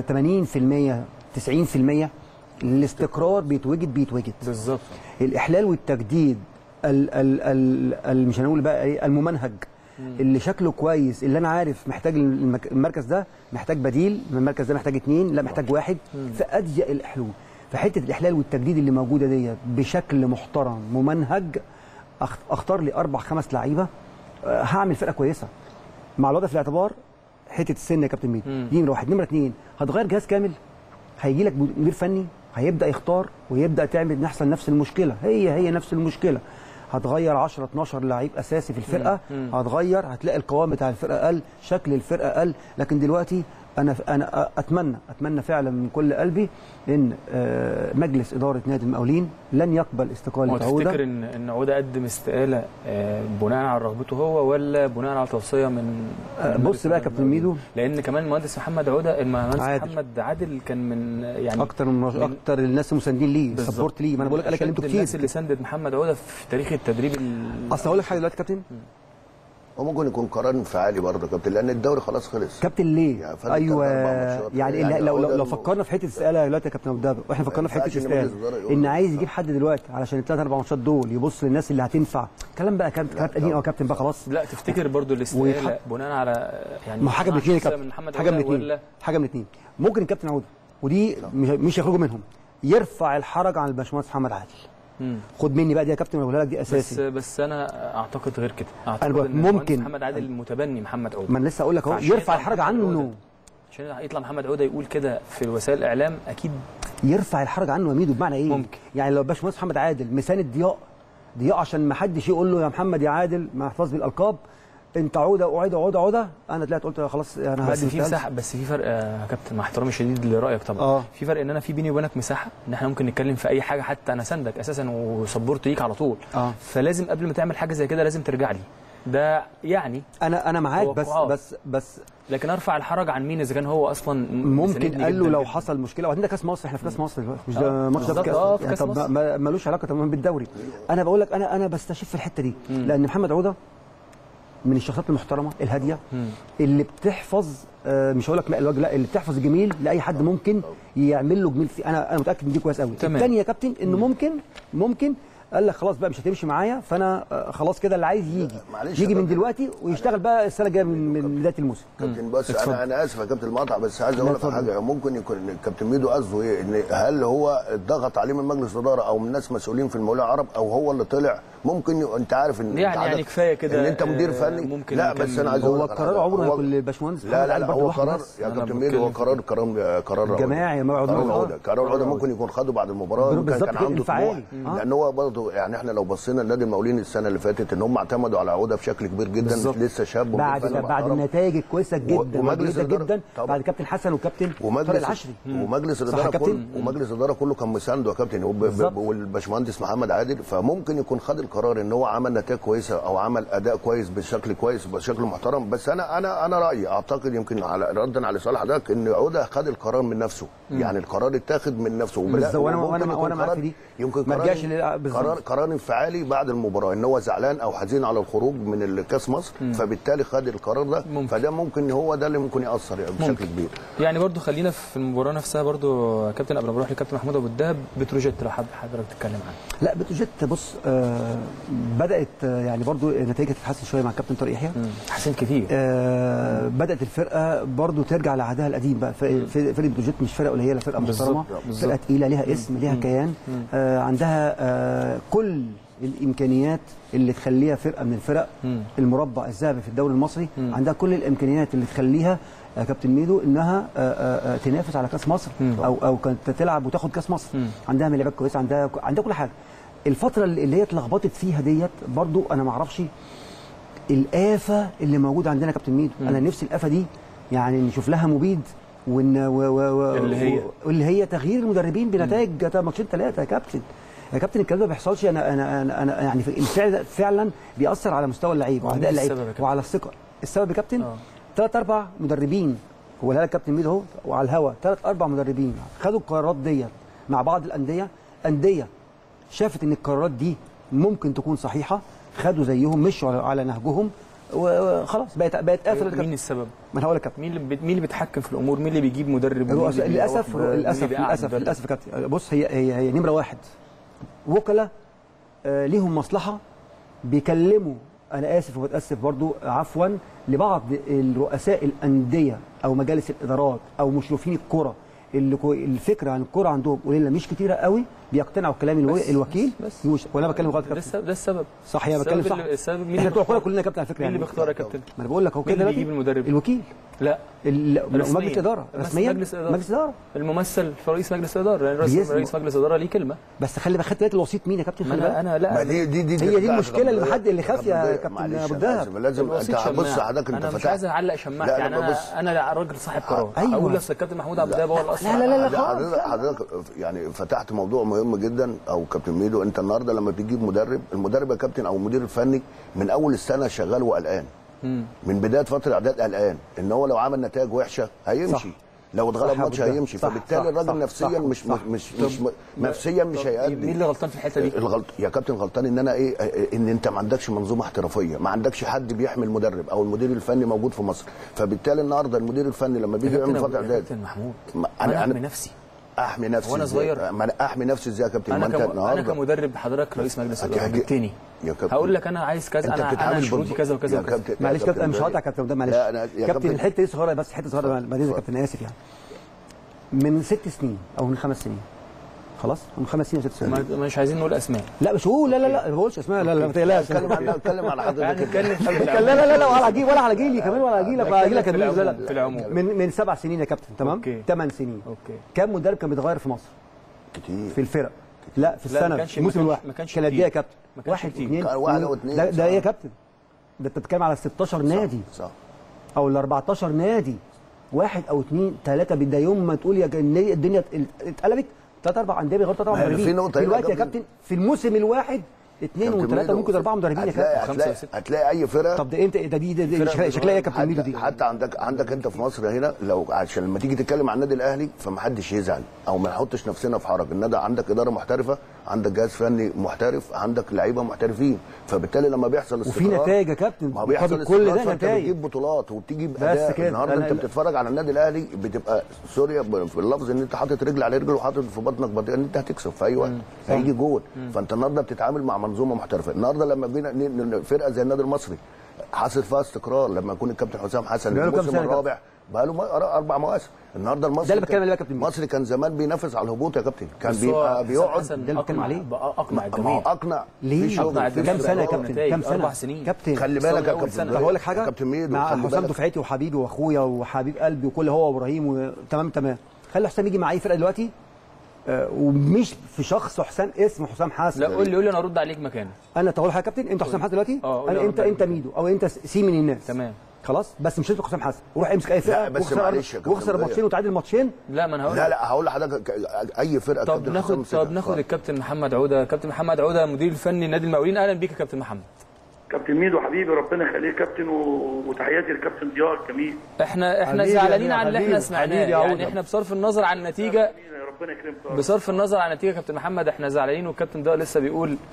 80% 90% الاستقرار بيتوجد بيتوجد بالظبط الاحلال والتجديد ال ال ال ال مش هنقول بقى ايه الممنهج اللي شكله كويس اللي انا عارف محتاج المك- المركز ده محتاج بديل المركز ده محتاج اتنين لا محتاج واحد في اضيق الحلول فحته الاحلال والتجديد اللي موجوده ديت بشكل محترم ممنهج أخ- اختار لي اربع خمس لعيبه آه، هعمل فرقه كويسه مع الوضع في الاعتبار حته السن يا كابتن ميدو مم. دي نمره واحد نمره اتنين هتغير جهاز كامل هيجي لك مدير فني هيبدا يختار ويبدا تعمل نحصل نفس المشكله هي هي نفس المشكله هتغير 10 12 لعيب اساسي في الفرقه هتغير هتلاقي القوام بتاع الفرقه قل شكل الفرقه قل لكن دلوقتي انا انا اتمنى اتمنى فعلا من كل قلبي ان آه، مجلس اداره نادي المقاولين لن يقبل هو استقاله تفتكر عوده ان ان عوده قدم استقاله آه، بناء على رغبته هو ولا بناء على توصيه من آه، من بص مجلس بقى يا إدارة كابتن المقاولين؟ ميدو. لان كمان المهندس محمد عوده المهندس عادل. محمد عادل كان من يعني اكتر من من- اكتر الناس مساندين ليه بالظبط. سبورت ليه ما انا بقول لك انا أشد كلمته كتير الناس اللي ساندت محمد عوده في تاريخ التدريب ال- اصل اقول لك حاجه دلوقتي يا كابتن هو ممكن يكون قرار انفعالي برضه يا كابتن لان الدوري خلاص خلص كابتن ليه؟ يعني فاتت ايوه تلات أربع ماتشات. يعني, يعني لو لو, هو ده لو الم- فكرنا في حته استقاله دلوقتي يا كابتن ابو دهب واحنا فكرنا في حته ينفعش إن استقاله مجلس الإدارة يقول ان له. عايز يجيب حد دلوقتي علشان الثلاث اربع ماتشات دول يبص للناس اللي هتنفع كلام بقى كابتن كابتن قديم او كابتن بقى خلاص لا تفتكر برضو الاستقاله ويتحط- بناء على يعني ما هو حاجه من الاثنين يا أحسن كابتن من محمد حاجه من عوده الاثنين ولا حاجه من الاثنين ممكن الكابتن عوده ودي مش مش يخرجوا منهم يرفع الحرج عن الباشمهندس محمد عادل مم. خد مني بقى دي يا كابتن انا بقولها لك دي بس اساسي بس انا اعتقد غير كده اعتقد بقول ان المهندس ممكن- محمد عادل متبني محمد عوده ما انا لسه اقول لك اهو فعشان يرفع يطلع الحرج محمد عودة. عنه عشان يطلع محمد عوده يقول كده في وسائل الاعلام اكيد يرفع الحرج عنه يا ميدو بمعنى ايه؟ ممكن. يعني لو باشمهندس محمد عادل مساند ضياء ضياء عشان ما حدش يقول له يا محمد يا عادل مع احتفاظ بالالقاب انت عوده وعوده وعوده وعوده انا طلعت قلت خلاص انا بس هقدم في استقالة. مساحه بس في فرق يا كابتن مع احترامي الشديد لرايك طبعا آه. في فرق ان انا في بيني وبينك مساحه ان احنا ممكن نتكلم في اي حاجه حتى انا ساندك اساسا وسبورت ليك على طول آه. فلازم قبل ما تعمل حاجه زي كده لازم ترجع لي ده يعني انا انا معاك بس توقعات. بس بس لكن ارفع الحرج عن مين اذا كان هو اصلا م- ممكن مساندني قال له جداً لو جداً. حصل مشكله وبعدين ده كاس مصر احنا في كاس مصر دلوقتي مش آه، ده ماتش ده في بالظبط، كاس آه، في يعني كاس طب مصر. ما- ملوش علاقه تماما بالدوري انا بقول لك انا انا بستشف في الحته دي لان محمد عوده من الشخصيات المحترمه الهاديه اللي بتحفظ آه، مش هقول لك ماء الوجه لا اللي بتحفظ الجميل لاي حد ممكن يعمل له جميل فيه انا انا متاكد من دي كويس قوي تمام. الثانيه يا كابتن انه ممكن ممكن قال لك خلاص بقى مش هتمشي معايا فانا آه، خلاص كده اللي عايز يجي معلش يجي يا من كابتن. دلوقتي ويشتغل بقى السنه الجايه من من بدايه الموسم كابتن بس اتفضل. انا انا اسف يا كابتن المقطع بس عايز اقول لك اتفضل. حاجه ممكن يكون كابتن ميدو قصده ايه ان هل هو اتضغط عليه من مجلس الاداره او من ناس مسؤولين في المولى العرب او هو اللي طلع ممكن ي... انت عارف ان يعني- أنت يعني عندك- كفاية كده، ان انت مدير آه، فني ممكن لا نكمل. بس انا عايز اقول هو لك على قرار حاجة. عمره ما هو- يكون للباشمهندس لا محمد لا علي لا برضه هو لوحده قرار بس. يا أنا كابتن ميدو هو بتكلم قرار قرار قرار عودة. جماعي موعد قرار عودة. عودة قرار عودة ممكن يكون خده بعد المباراه بالظبط ممكن كان كده، عنده انفعالي. طموح آه. لان هو برضه يعني احنا لو بصينا لنادي المقاولين السنه اللي فاتت ان هم اعتمدوا على عوده بشكل كبير جدا بالظبط. لسه شاب ومدير بعد فني بعد محترم. النتائج الكويسه جدا ومجلس جدا الإدارة- جدا طبعا. بعد كابتن حسن وكابتن طارق ومجلس العشري ومجلس صح يا الاداره كابتن؟ كله ومجلس الاداره كله كان مسانده يا كابتن وب- بالظبط. ب- والباشمهندس محمد عادل فممكن يكون خد القرار ان هو عمل نتائج كويسه او عمل اداء كويس بشكل كويس بشكل محترم بس انا انا انا رايي اعتقد يمكن على ردا على سؤال حضرتك ان عوده خد القرار من نفسه يعني القرار اتاخد من نفسه وبلا- بالظبط وانا وممكن وانا يكون وانا معاك قرار- في دي يمكن ما قرار- رجعش لل- بالظبط قرار قرار قرار انفعالي بعد المباراه ان هو زعلان او حزين على الخروج من ال- كاس مصر فبالتالي خد القرار ده ممكن. فده ممكن هو ده اللي ممكن ياثر يعني بشكل ممكن. كبير يعني برضو خلينا في المباراه نفسها برضو يا كابتن قبل ما نروح لكابتن محمود ابو الدهب بتروجيت لو حابب حضرتك تتكلم عنه لا بتروجيت بص آه بدات آه، يعني برضو النتائج تتحسن شويه مع الكابتن طارق يحيى حسين كتير آه بدات الفرقه برضو ترجع لعهدها القديم بقى فرقه فرقة بتروجيت مش فرقه قليله فرقه بالظبط، محترمه بالظبط. فرقه تقيله ليها اسم ليها كيان آه عندها آه كل الامكانيات اللي تخليها فرقه من الفرق مم. المربع الذهبي في الدوري المصري مم. عندها كل الامكانيات اللي تخليها آه، كابتن ميدو انها آه، آه، آه، تنافس على كاس مصر مم. او او كانت تلعب وتاخد كاس مصر مم. عندها ملاعب كويسه عندها عندها كل حاجه الفتره اللي هي اتلخبطت فيها ديت برضو انا ما اعرفش الآفة اللي موجودة عندنا يا كابتن ميدو أنا نفسي الآفة دي يعني نشوف لها مبيد وإن و و و اللي هي؟ واللي هي تغيير المدربين بنتائج ماتشين ثلاثة يا كابتن يا كابتن الكلام ده ما بيحصلش انا انا انا, أنا يعني فعلا فعلا بيأثر على مستوى اللعيب واداء مين اللعيب السبب يا كابتن؟ وعلى الثقه السبب يا كابتن آه. ثلاث اربع مدربين هو لا كابتن ميدو اهو وعلى الهوا ثلاث اربع مدربين خدوا القرارات ديت مع بعض الانديه انديه شافت ان القرارات دي ممكن تكون صحيحه خدوا زيهم مشوا على- على نهجهم وخلاص بقت بقت قافله مين السبب؟ ما انا هقول لك يا كابتن مين اللي بي- مين اللي بيتحكم في الامور؟ مين اللي بيجيب مدرب؟ ومين الرؤساء اللي للاسف بيوقف مدرب؟ مين اللي للاسف بيقعد للاسف مدرب؟ للاسف يا كابتن بص هي هي هي نمره واحد وكلاء آه، ليهم مصلحه بيكلموا انا اسف وبتاسف برضو عفوا لبعض الرؤساء الانديه او مجالس الادارات او مشرفين الكره اللي كو- الفكره عن الكره عندهم قليله مش كتيره قوي بيقتنعوا بكلام الو- بس- الوكيل بس. يوش- وانا بتكلم غلط يا ده كابتن السبب ده السبب صح هي السبب بتكلم صح اللي- السبب مين احنا اللي بتوع الكوره بيختار؟ كلنا يا كابتن على فكره مين اللي يعني. بيختار يا كابتن؟ ما انا بقول لك هو مين كده اللي دلوقتي بيجيب المدرب؟ الوكيل لا ال- رسمياً. مجلس الاداره بس رسميا مجلس الإدارة. مجلس الاداره الممثل في رئيس مجلس الاداره يعني رئيس, بيسمع. رئيس مجلس الاداره ليه كلمه بس خلي بالك خدت بالك الوسيط مين يا كابتن ما خلي بالك انا انا لا ما دي دي دي هي دي بتاعت المشكلة اللي الغربية. محد- اللي خاف يا الغربية. كابتن معلش أبو أنا الدهب. آسف. لازم انت الوسيط بص شماعة. حضرتك انت انا مش فتحت عايز اعلق شماعه لا، يعني أنا انا بص- انا راجل صاحب قرار أيوة. اقول اصل الكابتن محمود عبد الدهب هو الاصل لا لا لا لا لا، خالص حضرتك حضرتك يعني فتحت موضوع مهم جدا او كابتن ميدو انت النهارده لما بتجيب مدرب المدرب يا كابتن او المدير الفني من اول السنه شغال وقلقان من بدايه فتره الاعداد قلقان ان هو لو عمل نتائج وحشه هيمشي صح. لو اتغلب صح يا ماتش أبو الدهب. هيمشي صح، فبالتالي صح، الراجل صح، نفسيا صح، مش صح. مش مش نفسيا مش طب هيأدي مين اللي غلطان في الحته دي؟ الغلط يا كابتن غلطان ان انا ايه ان انت ما عندكش منظومه احترافيه ما عندكش حد بيحمي المدرب او المدير الفني موجود في مصر فبالتالي النهارده المدير الفني لما بيجي يعمل فتره يا اعداد كابتن محمود ما- انا أنا- احمي أنا- نفسي احمي نفسي وأنا إزاي؟ صغير. ما انا احمي نفسي ازاي يا كابتن ما انا انت كم... انا النهارده كمدرب حضرتك رئيس مجلس الاداره هتحكي- جبتني يا كابتن. هقول لك انا عايز كذا انت انا انا بتتعامل شروطي برضه- كذا وكذا يا وكذا كابتن- يا معلش كابتن انا مش داني. هقطع كابتن ده معلش لا، أنا- يا كابتن كابتن- الحته دي صغيره بس حته صغيره بعدين يا كابتن اسف يعني من ست سنين او من خمس سنين خلاص من خمس سنين وست سنين ما- مش عايزين نقول اسماء لا مش هو لا لا لا ما بقولش اسماء لا لا ما تقلقش اتكلم عن اتكلم على يعني حضرتك نتكلم في لا لا لا لا ولا على جيل ولا على جيلي كمان ولا على جيلك ولا على جيلك يا في ميدو، لا العموم، لا في العموم. من من سبع سنين يا كابتن تمام أوكي. ثمان سنين اوكي كم مدرب كان بيتغير في مصر كتير في الفرق لا في لا، ما السنه كانش- في الموسم ما كانش- الواحد ما كانش كان قد ايه كتير. يا كابتن ما كانش واحد كتير. اثنين كان واحد أو اتنين، ده, ده صح. ايه يا كابتن ده انت بتتكلم على 16 نادي صح او ال 14 نادي واحد او اثنين ثلاثه ده يوم ما تقول يا جن- الدنيا اتقلبت ثلاث اربع انديه بيغيروا ثلاث اربع ما هي مدربين في نقطة هنا دلوقتي يا قبل- كابتن في الموسم الواحد اثنين كابتن وثلاثه ميدو، ممكن اربعه مدربين يا هتلاقي كابتن خمسة هتلاقي وستة. هتلاقي اي فرقه طب ده انت ده دي, ده دي فرق شكلها شكلها ايه يا كابتن ميدو حتى, دي حتى عندك عندك انت في مصر هنا لو عشان لما تيجي تتكلم عن النادي الاهلي فمحدش يزعل او ما نحطش نفسنا في حرج النادي عندك اداره محترفه عندك جهاز فني محترف عندك لعيبه محترفين فبالتالي لما بيحصل وفي استقرار نتائج يا كابتن ما بيحصل مقابل كل استقرار ده فانت نتائج بتجيب بطولات وبتجيب بس اداء كده. النهارده أنا- انت بتتفرج على النادي الاهلي بتبقى سوريا ب- في اللفظ ان انت حاطط رجل على رجل وحاطط في بطنك بطيء ان انت هتكسب في اي وقت هيجي جول فانت النهارده بتتعامل مع منظومه محترفه النهارده لما بينا ن- ن- فرقه زي النادي المصري حاصل فيها استقرار لما يكون الكابتن حسام حسن بقاله كام الموسم سنة يا الرابع بقى له اربع مواسم النهارده المصري ده اللي بتكلم كان- عليه يا كابتن ميدو. مصري كان زمان بينافس على الهبوط يا كابتن كان بس هو بيبقى حسام بيقعد حسن ده اللي بتكلم أقنع- عليه. بقى اقنع ما الجميع هو اقنع ليه في شغل أقنع في الجميع. كام فرق. سنه يا أول كابتن نتائج، كام سنه أربع سنين. كابتن خلي بالك يا أول كابتن سنة. طب هقول لك حاجه كابتن ميدو مع خلي حسام بالك. دفعتي وحبيبي واخويا وحبيب قلبي وكل هو وابراهيم و... تمام تمام خلي حسام يجي مع اي فرقه دلوقتي آه ومش في شخص حسام اسمه حسام حسن لا قول لي قول لي انا ارد عليك مكانه انا تقول حاجه يا كابتن انت حسام حسن دلوقتي اه، قول انا لي انت أرد انت عليك. ميدو او انت سي من الناس تمام خلاص بس مش انت حسام حسن روح امسك اي لا، فرقه بس واخسر معلش يا كابتن واخسر ضياء. ماتشين وتعادل ماتشين لا ما انا هقول لا لا هقول لحضرتك اي فرقه طب كابتن ناخد حسام مسكها. طب ناخد الكابتن محمد عوده كابتن محمد عوده مدير الفني نادي المقاولين اهلا بيك يا كابتن محمد كابتن ميدو حبيبي ربنا يخليك كابتن و- وتحياتي للكابتن ضياء الجميل احنا احنا حبيبي يا زعلانين حبيبي، عن اللي احنا حبيبي، سمعناه حبيبي يا يعني عودة. احنا بصرف النظر عن النتيجه ربنا يكرمك يا رب. بصرف النظر عن النتيجه يا كابتن محمد احنا زعلانين والكابتن ضياء لسه بيقول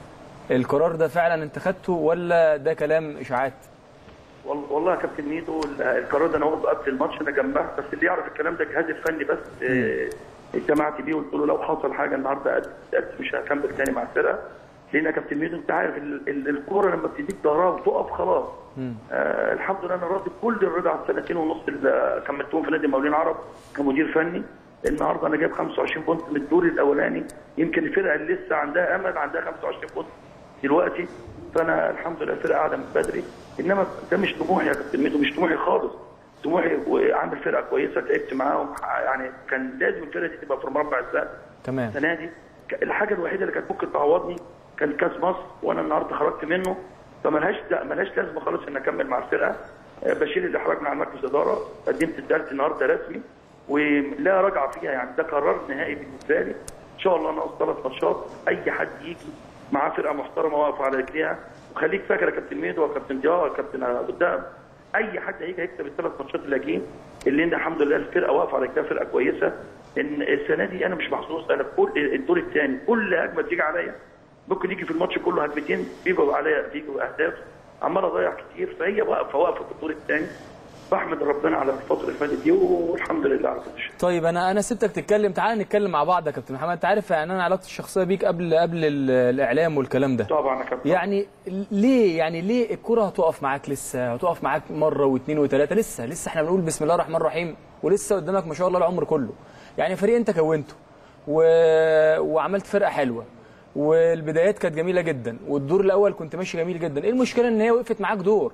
القرار ده فعلا انت خدته ولا ده كلام اشاعات وال- والله يا كابتن ميدو ال- القرار ده انا واخده قبل الماتش انا جنبها بس اللي يعرف الكلام ده الجهاز الفني بس آه، اجتمعت بيه وقلت له لو حصل حاجه النهارده قد قد مش هكمل تاني مع الفرقه لان يا كابتن ميدو انت عارف ال- ال- الكوره لما بتديك ظهرها وتقف خلاص آه الحمد لله انا راضي بكل الرضا على السنتين ونص اللي كملتهم في نادي المقاولين العرب كمدير فني النهارده انا جايب 25 بونت من الدور الاولاني يمكن الفرقه اللي لسه عندها امل عندها 25 بونت دلوقتي فانا الحمد لله الفرقه قاعده من بدري انما ده مش طموحي يا كابتن ميدو مش طموحي خالص طموحي وعامل فرقه كويسه تعبت معاهم يعني كان لازم الفرقه دي تبقى في مربع السقف تمام السنه دي ك- الحاجه الوحيده اللي كانت ممكن تعوضني كان كاس مصر وانا النهارده خرجت منه فملهاش لا ملهاش لازمه خالص ان اكمل مع الفرقه آه، بشيل الاحراج من على مركز اداره قدمت الدرس النهارده رسمي ولا رجعه فيها يعني ده قرار نهائي بالنسبه لي ان شاء الله ناقص ثلاث ماتشات اي حد يجي معاه فرقه محترمه واقفه على رجليها وخليك فاكر يا كابتن ميدو وكابتن ضياء وكابتن قدام اي حد هيجي هيكسب الثلاث ماتشات اللي جايين اللي ان الحمد لله الفرقه واقفه على رجليها فرقه كويسه ان السنه دي انا مش محظوظ انا في كل الدور الثاني كل هجمه تيجي عليا ممكن يجي في الماتش كله هجمتين بيجوا عليا بيجوا اهداف عمال اضيع كتير فهي واقفه واقفه في الدور الثاني بحمد ربنا على الفتره اللي فاتت دي والحمد لله على كل شيء طيب انا انا سبتك تتكلم تعال نتكلم مع بعض يا كابتن محمد انت عارف يعني انا علاقتي الشخصيه بيك قبل قبل ال- الاعلام والكلام ده طبعا يا كابتن يعني ليه يعني ليه الكره هتقف معاك لسه هتقف معاك مره واثنين وثلاثه لسه لسه احنا بنقول بسم الله الرحمن الرحيم ولسه قدامك ما شاء الله العمر كله يعني فريق انت كونته و... وعملت فرقه حلوه والبدايات كانت جميله جدا والدور الاول كنت ماشي جميل جدا ايه المشكله ان هي وقفت معاك دور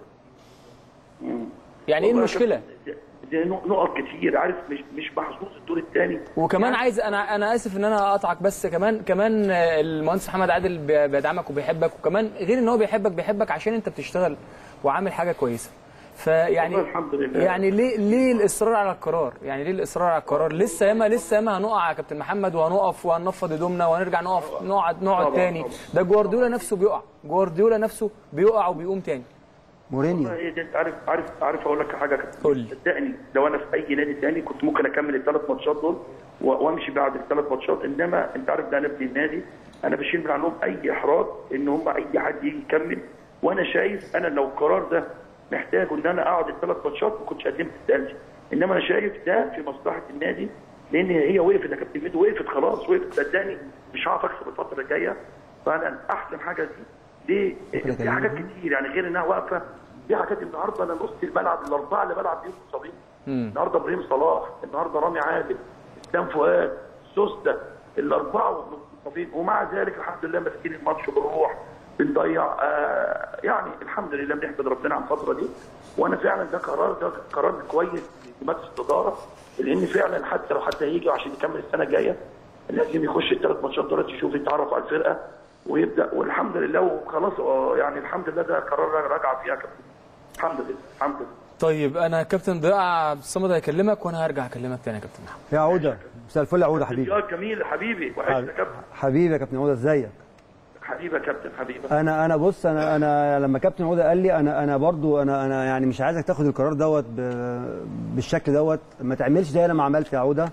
يعني ايه والله يا المشكله كابتن، دي دي نقط كتير عارف مش مش محظوظ الدور الثاني وكمان عايز انا انا اسف ان انا اقطعك بس كمان كمان المهندس محمد عادل بي- بيدعمك وبيحبك وكمان غير ان هو بيحبك بيحبك عشان انت بتشتغل وعامل حاجه كويسه فيعني والله الحمد لله. يعني ليه ليه الاصرار على القرار يعني ليه الاصرار على القرار لسه ياما لسه ياما هنقع يا كابتن محمد وهنقف وهنفض هدومنا وهنرجع نقف نقعد نقعد طبعاً، تاني طبعاً. ده جوارديولا نفسه بيقع جوارديولا نفسه بيقع وبيقوم تاني مورينيو والله دي انت عارف عارف عارف اقول لك حاجه يا كابتن قول لي. صدقني لو انا في اي نادي تاني كنت ممكن اكمل الثلاث ماتشات دول و- وامشي بعد الثلاث ماتشات انما انت عارف ده انا ابن النادي انا بشيل من عنهم اي احراج ان هم اي حد يجي يكمل وانا شايف انا لو القرار ده محتاج ان انا اقعد الثلاث ماتشات ما كنتش قدمت استقالتي انما انا شايف ده في مصلحه النادي لان هي وقفت يا كابتن ميدو وقفت خلاص وقفت صدقني مش هعرف اكسب الفتره الجايه فانا احسن حاجه دي دي في حاجات كتير يعني غير انها واقفه في حاجات النهارده انا نص الملعب الاربعه اللي بلعب بيهم مصابين النهارده ابراهيم صلاح النهارده رامي عادل اسلام فؤاد سوسته الاربعه مصابين ومع ذلك الحمد لله ماسكين الماتش بنروح بنضيع آه يعني الحمد لله بنحمد ربنا على الفتره دي وانا فعلا ده قرار ده قرار كويس لمجلس الاداره لان فعلا حتى لو حتى هيجي عشان يكمل السنه الجايه لازم يخش الثلاث ماتشات دول يشوف يتعرف على الفرقه ويبدا والحمد لله وخلاص آه، يعني الحمد لله ده قرار راجع فيها كابتن الحمد لله الحمد لله طيب انا كابتن ضياء عبد الصمد هيكلمك وانا هرجع اكلمك تاني يا كابتن محمد يا عوده مساء الفل يا عوده حبيبي يا جميل حبيبي وحشنا يا كابتن حبيبي يا كابتن عوده ازيك حبيبي يا كابتن حبيبي انا انا بص انا انا لما كابتن عوده قال لي انا انا برضو انا انا يعني مش عايزك تاخد القرار دوت ب- بالشكل دوت ما تعملش زي انا ما عملت يا عوده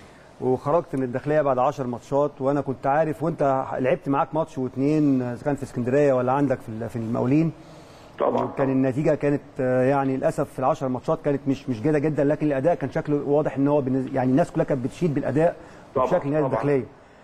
وخرجت من الداخليه بعد 10 ماتشات وانا كنت عارف وانت لعبت معاك ماتش واثنين اذا كان في اسكندريه ولا عندك في ال- في المقاولين طبعا كان النتيجه كانت آه، يعني للاسف في العشر ماتشات كانت مش مش جيده جدا لكن الاداء كان شكله واضح ان هو بالنز- يعني الناس كلها كانت بتشيد بالاداء طبعاً، بشكل نادي طبعاً. الداخليه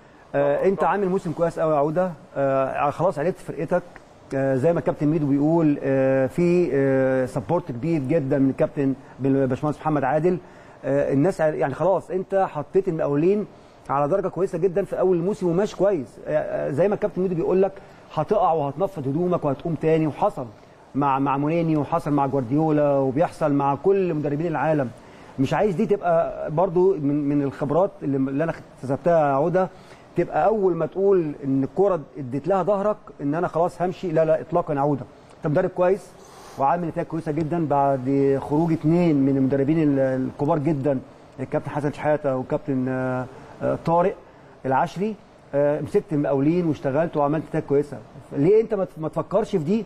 آه انت عامل موسم كويس قوي يا عوده آه خلاص عرفت فرقتك آه زي ما الكابتن ميدو بيقول آه في آه سبورت كبير جدا من الكابتن باشمهندس محمد عادل آه الناس ع- يعني خلاص انت حطيت المقاولين على درجه كويسه جدا في اول الموسم وماشي كويس آه آه زي ما الكابتن ميدو بيقول لك هتقع وهتنفض هدومك وهتقوم تاني وحصل مع مع مورينيو وحصل مع جوارديولا وبيحصل مع كل مدربين العالم مش عايز دي تبقى برضو من من الخبرات اللي, اللي انا اكتسبتها يا عوده تبقى اول ما تقول ان الكوره اديت لها ظهرك ان انا خلاص همشي لا لا اطلاقا يا عوده انت مدرب كويس وعامل نتائج كويسه جدا بعد خروج اثنين من المدربين ال- الكبار جدا الكابتن حسن شحاته والكابتن آه، آه، طارق العشري آه، مسكت المقاولين واشتغلت وعملت نتائج كويسه ليه انت ما ت- ما تفكرش في دي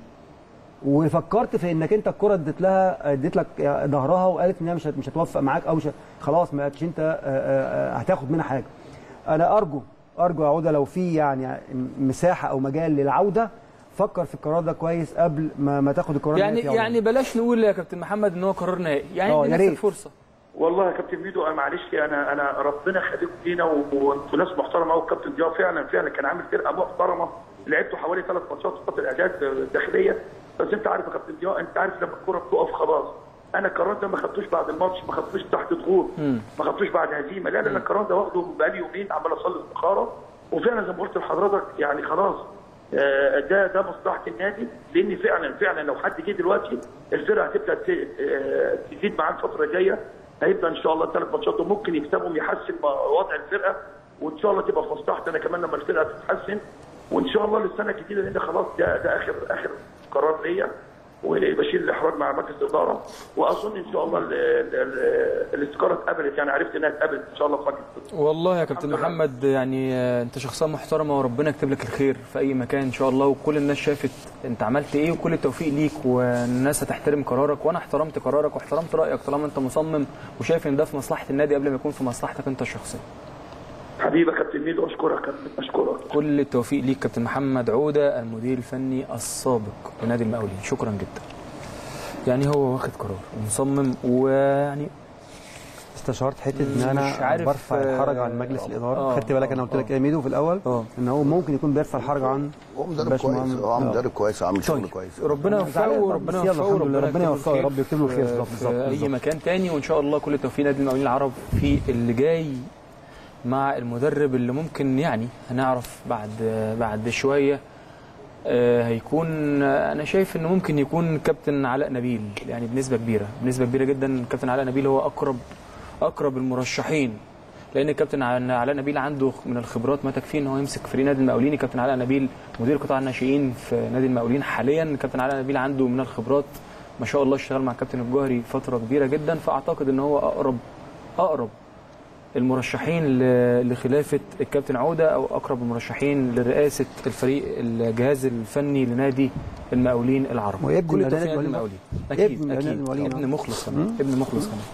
وفكرت في انك انت الكره اديت لها اديت لك ظهرها وقالت انها مش هت- مش هتوفق معاك او مش هت- خلاص ما بقتش انت آه، آه، آه، هتاخد منها حاجه انا ارجو ارجو يا عوده لو في يعني مساحه او مجال للعوده فكر في القرار ده كويس قبل ما, ما تاخد القرار يعني النهائي في يعني بلاش نقول يا كابتن محمد ان هو قرار نهائي يعني آه، ادي يا نفسك ريت. فرصه والله يا كابتن ميدو انا معلش انا انا ربنا خليكم فينا و- وانتوا ناس محترمه قوي الكابتن ضياء فعلا فعلا كان عامل فرقه محترمه لعبتوا حوالي ثلاث ماتشات في فتره الاعداد الداخليه بس انت عارف يا كابتن ضياء انت عارف لما الكوره بتقف خلاص انا القرار ده ما خدتوش بعد الماتش ما خدتوش تحت ضغوط ما خدتوش بعد هزيمه لا لا لا القرار ده واخده بقالي يومين عمال اصلي استخاره وفعلا زي ما قلت لحضرتك يعني خلاص آه، ده ده مصلحه النادي لان فعلا فعلا لو حد جه دلوقتي الفرقه هتبدا ت- آه، تزيد معاه الفتره الجايه هيبدا ان شاء الله الثلاث ماتشات دول ممكن يكسبهم يحسن وضع الفرقه وان شاء الله تبقى في مصلحتي انا كمان لما الفرقه تتحسن وان شاء الله للسنه الجديده لان خلاص ده ده اخر اخر قرار ليا وبشيل الاحراج مع مركز الاداره واظن ان شاء الله ال- ال- ال- الاستقاره اتقبلت يعني عرفت انها اتقبلت ان شاء الله في مجلس الإدارة. والله يا كابتن الحمد لله. محمد يعني آه، انت شخصيه محترمه وربنا يكتب لك الخير في اي مكان ان شاء الله وكل الناس شافت انت عملت ايه وكل التوفيق ليك والناس هتحترم قرارك وانا احترمت قرارك واحترمت رايك طالما انت مصمم وشايف ان ده في مصلحه النادي قبل ما يكون في مصلحتك انت الشخصيه حبيبي يا كابتن ميدو اشكرك يا كابتن اشكرك كل التوفيق ليك كابتن محمد عوده المدير الفني السابق لنادي المقاولين شكرا جدا يعني هو واخد قرار ومصمم ويعني استشعرت حته ان مش انا عارف، برفع الحرج عن آه، مجلس الاداره آه، خدت بالك انا قلت لك ايه يا ميدو في الاول آه. ان هو ممكن يكون بيرفع الحرج عن هو مدرب باش كويس مهندس. هو آه. مدرب كويس عامل شغل طيب كويس ربنا أنا زعلان يوفقه بس وربنا يلا يوفقه الحمد لله، ربنا يكتب له يوفقه يا الخير رب يكتب له الخير في- بالظبط، في بالظبط، اي بالظبط. مكان تاني وان شاء الله كل التوفيق نادي المقاولين العرب في اللي جاي مع المدرب اللي ممكن يعني هنعرف بعد بعد شويه آه، هيكون آه، انا شايف انه ممكن يكون كابتن علاء نبيل يعني بنسبه كبيره بنسبه كبيره جدا كابتن علاء نبيل هو اقرب اقرب المرشحين لان الكابتن علاء نبيل عنده من الخبرات ما تكفيه ان هو يمسك فريق نادي المقاولين الكابتن علاء نبيل مدير قطاع الناشئين في نادي المقاولين حاليا الكابتن علاء نبيل عنده من الخبرات ما شاء الله اشتغل مع الكابتن الجوهري فتره كبيره جدا فاعتقد ان هو اقرب اقرب المرشحين ل- لخلافه الكابتن عوده او اقرب المرشحين لرئاسه الفريق الجهاز الفني لنادي المقاولين العرب وابن كل نادي التوفيق لنادي المقاولين. المقاولين ابن اكيد نادي اكيد المقاولين. ابن مخلص كمان ابن مخلص كمان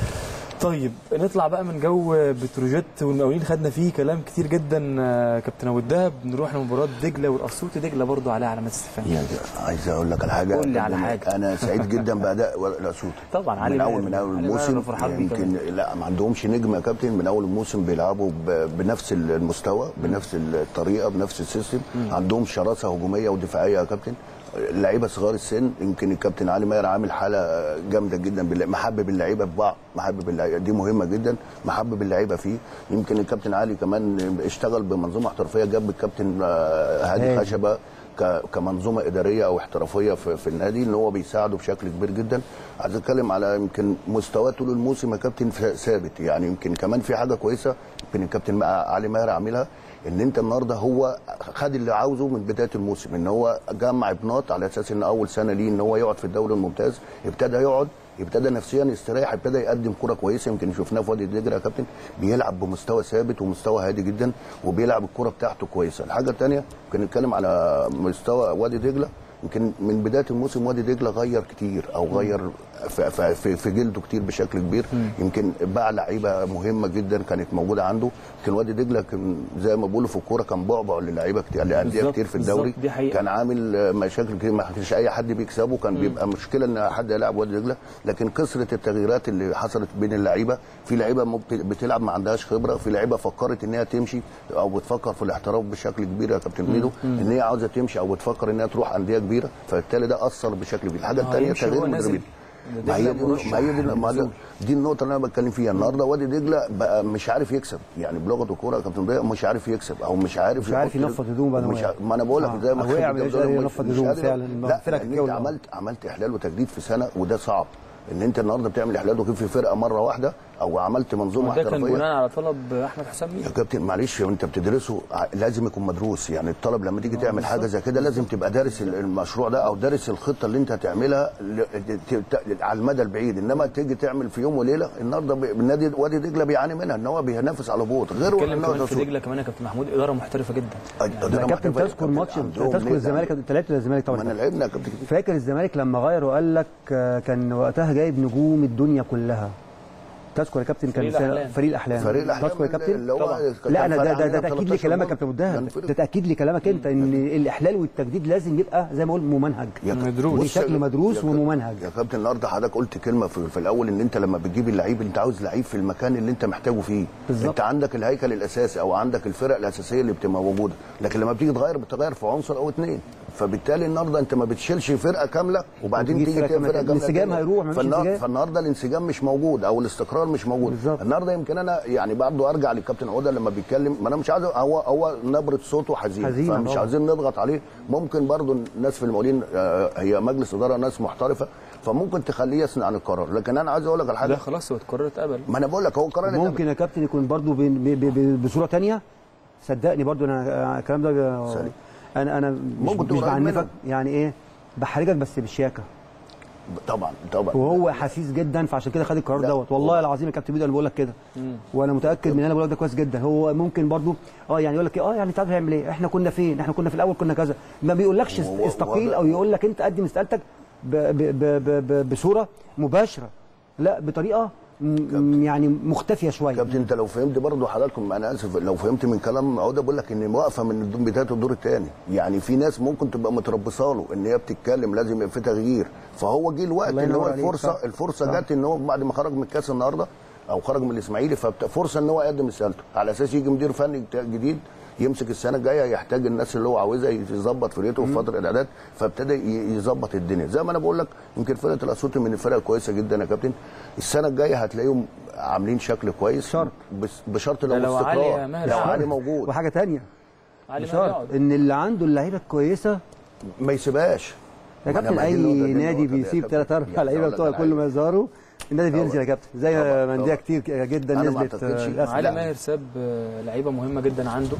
طيب نطلع بقى من جو بتروجيت والمقاولين خدنا فيه كلام كتير جدا آه، كابتن ابو الدهب نروح لمباراه دجله والاسيوطي دجله برضو عليها علامات استفهام يعني عايز اقول لك على حاجه قول لي على حاجة. انا سعيد جدا باداء الاسيوطي طبعا علي من اول ماهر. من اول علي ماهر الموسم أنا فرحان بيه يمكن لا ما عندهمش نجم يا كابتن من اول الموسم بيلعبوا ب- بنفس المستوى بنفس الطريقه بنفس السيستم عندهم شراسه هجوميه ودفاعيه يا كابتن اللعيبه صغار السن يمكن الكابتن علي ماهر عامل حاله جامده جدا بالله- محبب اللعيبه في بعض محبب اللعيبه دي مهمه جدا محبب اللعيبه فيه يمكن الكابتن علي كمان اشتغل بمنظومه احترافيه جاب الكابتن آه، هادي هادي. خشبه ك- كمنظومه اداريه او احترافيه في, في النادي ان هو بيساعده بشكل كبير جدا عايز اتكلم على يمكن مستواه طول الموسم يا كابتن ف- ثابت يعني يمكن كمان في حاجه كويسه يمكن الكابتن مع- علي ماهر عاملها ان انت النهارده هو خد اللي عاوزه من بدايه الموسم ان هو جمع ابنات على اساس ان اول سنه ليه ان هو يقعد في الدوري الممتاز ابتدى يقعد ابتدى نفسيا يستريح ابتدى يقدم كره كويسه يمكن شفناه في وادي دجله يا كابتن بيلعب بمستوى ثابت ومستوى هادي جدا وبيلعب الكره بتاعته كويسه الحاجه الثانيه ممكن نتكلم على مستوى وادي دجله يمكن من بدايه الموسم وادي دجله غير كتير او غير في, في, في, في جلده كتير بشكل كبير يمكن باع لعيبه مهمه جدا كانت موجوده عنده يمكن وادي دجله كان زي ما بيقولوا في الكوره كان بعبع للعيبه كتير لانديه بالظبط، كتير في الدوري بالظبط، دي حقيقة. كان عامل مشاكل كتير ما كانش اي حد بيكسبه كان بيبقى مشكله ان حد يلعب وادي دجله لكن كثره التغييرات اللي حصلت بين اللعيبه في لعيبه ممكن بتلعب ما عندهاش خبره في لعيبه فكرت ان هي تمشي او بتفكر في الاحتراف بشكل كبير يا كابتن ميدو ان هي عاوزه تمشي او بتفكر ان هي تروح انديه كبيره فبالتالي ده اثر بشكل كبير الحاجه آه، الثانيه يمشي تغيير هو نازل. المدربين ما هي دي مرشح ما هي دي ما نزول. دي, دي النقطه اللي انا بتكلم فيها النهارده وادي دجله بقى مش عارف يكسب يعني بلغه الكوره يا كابتن ضياء مش عارف يكسب او مش عارف مش عارف يحط- ينفض هدومه بعد ما مش وقع. ع- ما انا بقول لك آه، زي ما وقع خالد مش جاب قادر مش- ينفض مش هدومه قادر- فعلا. لا فرقة لان انت الجولة. عملت عملت احلال وتجديد في سنه وده صعب ان انت النهارده بتعمل احلال وتجديد في فرقه مره واحده او عملت منظومه وده كان احترافيه بناء على طلب احمد حسام ميدو يا كابتن معلش انت بتدرسه ع- لازم يكون مدروس يعني الطلب لما تيجي تعمل حاجه زي كده لازم تبقى دارس ال- المشروع ده او دارس الخطه اللي انت هتعملها ل- ت- ت- على المدى البعيد انما تيجي تعمل في يوم وليله النهارده ب- النادي وادي دجله بيعاني منها ان هو بينافس على هبوط غير اتكلم ان هو كمان في تصوير. دجله كمان يا كابتن محمود اداره محترفه جدا لا كابتن تذكر ماتش تذكر الزمالك انت لعبت الزمالك ما انا طبعا لعبنا يا كابتن فاكر الزمالك لما غير وقال لك آه، كان وقتها جايب نجوم الدنيا كلها تذكر يا كابتن كان فريق الأحلام. فريق الاحلام فريق الأحلام تذكر يا كابتن اللي هو طبعا. كان لا انا ده فرق ده, ده عننا تاكيد لي 13 كلامك يا جول. كابتن مدهب جنفرد. ده تاكيد لي كلامك انت ان الاحلال والتجديد لازم يبقى زي ما اقول ممنهج يا مدروس. في شكل مدروس يا كابتن- وممنهج يا كابتن النهارده حضرتك قلت كلمه في, في الاول ان انت لما بتجيب اللعيب انت عاوز لعيب في المكان اللي انت محتاجه فيه بالظبط. انت عندك الهيكل الاساسي او عندك الفرق الاساسيه اللي بتبقى موجوده لكن لما بتيجي تغير بتغير في عنصر او اثنين فبالتالي النهارده انت ما بتشيلش فرقه كامله وبعدين وتجيب تيجي فرقة تجيب كاملة. فرقه كامله الانسجام تانية. هيروح، مفيش فالنهار- انسجام. فالنهارده الانسجام مش موجود او الاستقرار مش موجود بالظبط. النهارده يمكن انا يعني برضه ارجع للكابتن عوده لما بيتكلم ما انا مش عايز هو هو نبره صوته حزين حزينة فمش طبعا. عايزين نضغط عليه ممكن برضه الناس في المقاولين آه، هي مجلس اداره ناس محترفه فممكن تخليه يسمع عن القرار لكن انا عايز اقول لك على لا حاجه خلاص هو اتقرر اتقبل ما انا بقول لك هو قرار ممكن يا كابتن يكون برضو ب- ب- ب- بصوره تانية صدقني برضو انا الكلام ده ب- سليم. انا انا مش, ممكن مش تبقى قريب بعنفك منهم. يعني ايه بحرجك بس بشياكه طبعا طبعا وهو حسيس جدا فعشان كده خد القرار لا. دوت والله العظيم يا كابتن بيدو انا بقول لك كده وانا متاكد من اللي انا بقول لك ده كويس جدا هو ممكن برضو اه يعني يقول لك إيه، اه يعني تعرف هيعمل ايه احنا كنا فين احنا كنا في الاول كنا كذا ما بيقولكش است- و- و- استقيل وضع- او يقول لك انت قدم استقالتك ب- ب- ب- ب- ب- بصوره مباشره لا بطريقه م- يعني مختفيه شويه كابتن انت لو فهمت برضه حضراتكم انا اسف لو فهمت من كلام عوده بقول لك ان واقفه من الدور- بدايه الدور الثاني يعني في ناس ممكن تبقى متربصه له ان هي بتتكلم لازم يبقى في تغيير فهو جه الوقت الله ان هو ينور عليك، الفرصه صح. الفرصه صح. جت ان هو بعد ما خرج من الكاس النهارده او خرج من الاسماعيلي ففرصه ان هو يقدم استقالته على اساس يجي مدير فني جديد يمسك السنه الجايه يحتاج الناس اللي هو عاوزها يظبط فرقته في فتره الاعداد فابتدى ي- يظبط الدنيا زي ما انا بقول لك يمكن فرقه الاسيوطي من الفرق الكويسه جدا يا كابتن السنه الجايه هتلاقيهم عاملين شكل كويس شرط. بس بشرط ده لو لو علي استقرار ماهر لو قعد. علي موجود وحاجه تانية علي ما بشرط يقعد. ان اللي عنده اللعيبه الكويسه ما يسيبهاش يا ما أنا كابتن ما دي اي النقطة- دي نادي النقطة دي يا بيسيب كابتن. ثلاث اربع يعني لعيبه أقول لك بتوع على كل حاجة. ما يظهروا النادي طبعا. بينزل يا كابتن زي طبعا. ما انديه طبعا. كتير جدا أنا ما نزلت أعتقدش. آه، للأسف. علي لا. ماهر ساب آه، لعيبه مهمه جدا عنده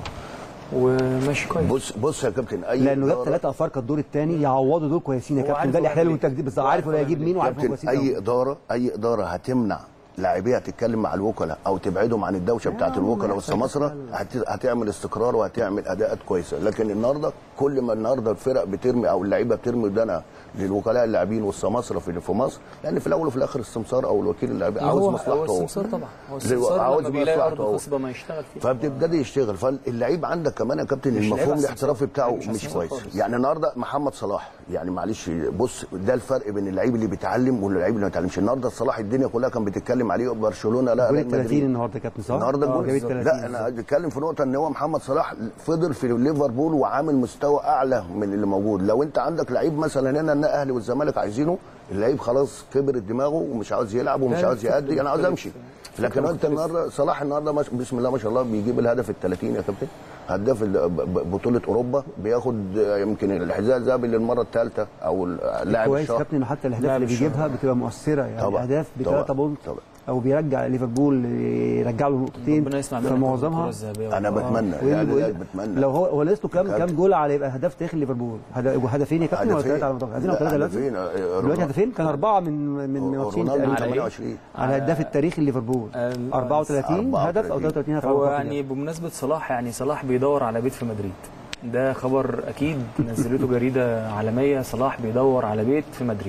وماشي كويس بص بص يا كابتن اي لانه جاب إدارة- ثلاثه افارقه الدور الثاني يعوضوا دول كويسين يا هو كابتن عارف ده هو الاحلال هيعمل والتجديد إيه. بس هو عارف عارف هو هو هيجيب هيعمل مين وعارف هو كابتن كويسين اي أوي. اداره اي اداره هتمنع لاعبيها تتكلم مع الوكلاء او تبعدهم عن الدوشه بتاعت الوكلاء والسماسره هت- هتعمل استقرار وهتعمل اداءات كويسه لكن النهارده كل ما النهارده الفرق بترمي او اللعيبه بترمي ودانها للوكلاء اللاعبين والسماسره في في مصر لان في الاول وفي الاخر السمسار او الوكيل اللاعب عاوز هو مصلحته هو هو السمسار طبعا هو زي- السمسار عاوز لما بيلاقي مصلحته ارض هو. خصبه ما يشتغل فيها فبتبتدي يشتغل فاللعيب عندك كمان يا كابتن مش لعيب المفهوم على الاحترافي السمسار. بتاعه مش على مش السمسار كويس خالص. يعني النهارده محمد صلاح يعني معلش بص ده الفرق بين اللعيب اللي بيتعلم واللعيب اللي ما بيتعلمش النهارده صلاح الدنيا كلها كان بتتكلم عليه برشلونه لا جول ريال 30 مدريد النهارده يا كابتن صح؟ النهارده آه، الجول جاب 30 لا انا بتكلم في نقطه ان هو محمد صلاح فضل في ليفربول وعامل مستوى اعلى من اللي موجود لو انت عندك لعيب مثلا هنا ان الاهلي والزمالك عايزينه اللعيب خلاص كبرت دماغه ومش عاوز يلعب ومش لا، عاوز الفكر يأدي انا عاوز مختلف. امشي فكر لكن انت مختلف. النهارده صلاح النهارده ما- بسم الله ما شاء الله بيجيب الهدف ال 30 يا كابتن هداف ال- ب- ب- بطوله اوروبا بياخد يمكن الحذاء الذهبي للمره الثالثه او اللاعب كويس يا الشهر كابتن إنه حتى الاهداف لاعب اللي الشهر. بيجيبها بتبقى مؤثره يعني طبعا. اهداف طبعا. بثلاثه بونت طبعا. او بيرجع ليفربول يرجع له نقطتين ربنا يسمع منك فمعظمها الكرة الذهبية انا والله. بتمنى وإيه لا اللي- لا وإيه- بتمنى لو هو هو ناقص له كام كابتن. كام جول على يبقى هداف تاريخ ليفربول هد- هدفين يا كابتن ولا هدفين. ثلاثه على ما أعتقد؟ هدفين او لا، ثلاثه دلوقتي هدفين. آه، دلوقتي هدفين كان اربعه من من ماتشين رونالدو تقريبا 28 على هداف التاريخ ليفربول ال- 34 هدف او 33 هدف هو على ما يعني أعتقد. بمناسبه صلاح يعني صلاح بيدور على بيت في مدريد ده خبر اكيد نزلته جريده عالميه صلاح بيدور على بيت في مدريد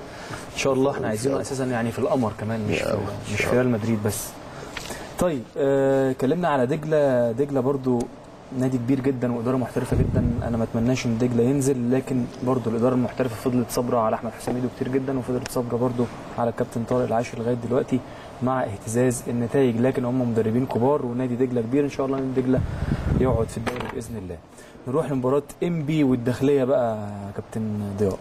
ان شاء الله احنا عايزينه اساسا يعني في القمر كمان مش في مش في ريال مدريد بس طيب آه، اتكلمنا على دجله دجله برضو نادي كبير جدا واداره محترفه جدا انا ما اتمناش ان دجله ينزل لكن برضو الاداره المحترفه فضلت صابره على احمد حسام ايدو كتير جدا وفضلت صابره برضو على الكابتن طارق العاشر لغايه دلوقتي مع اهتزاز النتائج لكن هم مدربين كبار ونادي دجله كبير ان شاء الله نادي دجله يقعد في الدوري باذن الله نروح لمباراه ام بي والداخليه بقى يا كابتن ضياء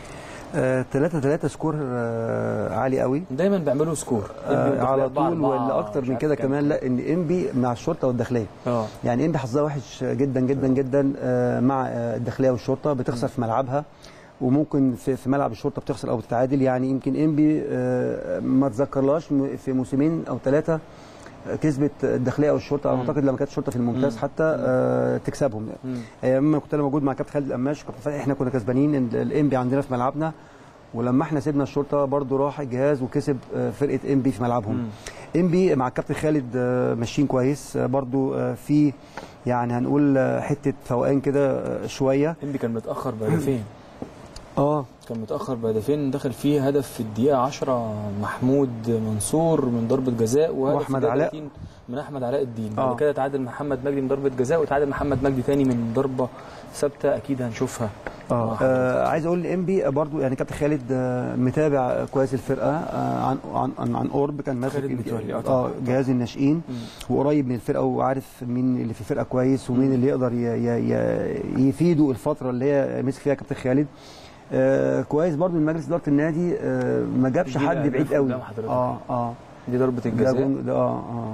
3 3 سكور آه، عالي قوي دايما بيعملوا سكور آه، على طول ولا اكتر من كده كمان لا ان انبي مع الشرطه والداخليه اه يعني انبي حظها وحش جدا جدا جدا آه، مع آه، الداخليه والشرطه بتخسر في ملعبها وممكن في في ملعب الشرطه بتخسر او بتتعادل يعني يمكن انبي آه، ما تذكرلاش م- في موسمين او ثلاثه كسبت الداخليه او الشرطه انا اعتقد لما كانت الشرطه في الممتاز حتى آه، تكسبهم ايام ما كنت انا موجود مع كابتن خالد القماش كابتن فتحي احنا كنا كسبانين ال- الانبي عندنا في ملعبنا ولما احنا سيبنا الشرطه برضو راح الجهاز وكسب آه، فرقه انبي في ملعبهم انبي مع الكابتن خالد آه، ماشيين كويس آه، برضو آه، في يعني هنقول آه، حته فوقان كده آه، شويه انبي كان متاخر بهدفين اه كان متاخر بهدفين دخل فيه هدف في الدقيقه 10 محمود منصور من ضربه جزاء وهدف في وأحمد الدقيقة علاء. 30 من احمد علاء الدين آه. بعد كده تعادل محمد مجدي من ضربه جزاء وتعادل محمد مجدي تاني من ضربه ثابته اكيد هنشوفها اه, مع آه عايز اقول لانبي برضو يعني كابتن خالد آه متابع كويس الفرقه آه عن عن عن, عن قرب كان ماسك خالد ال- متولي، آه اه طبعاً. جهاز الناشئين وقريب من الفرقه وعارف مين اللي في الفرقه كويس ومين اللي يقدر ي ي ي يفيده الفتره اللي هي مسك فيها كابتن خالد آه كويس برضو من مجلس اداره النادي آه ما جابش دي حد الأهداف بعيد قوي قدام حضرتك. اه اه دي ضربه ده الجزاء جون- ده اه اه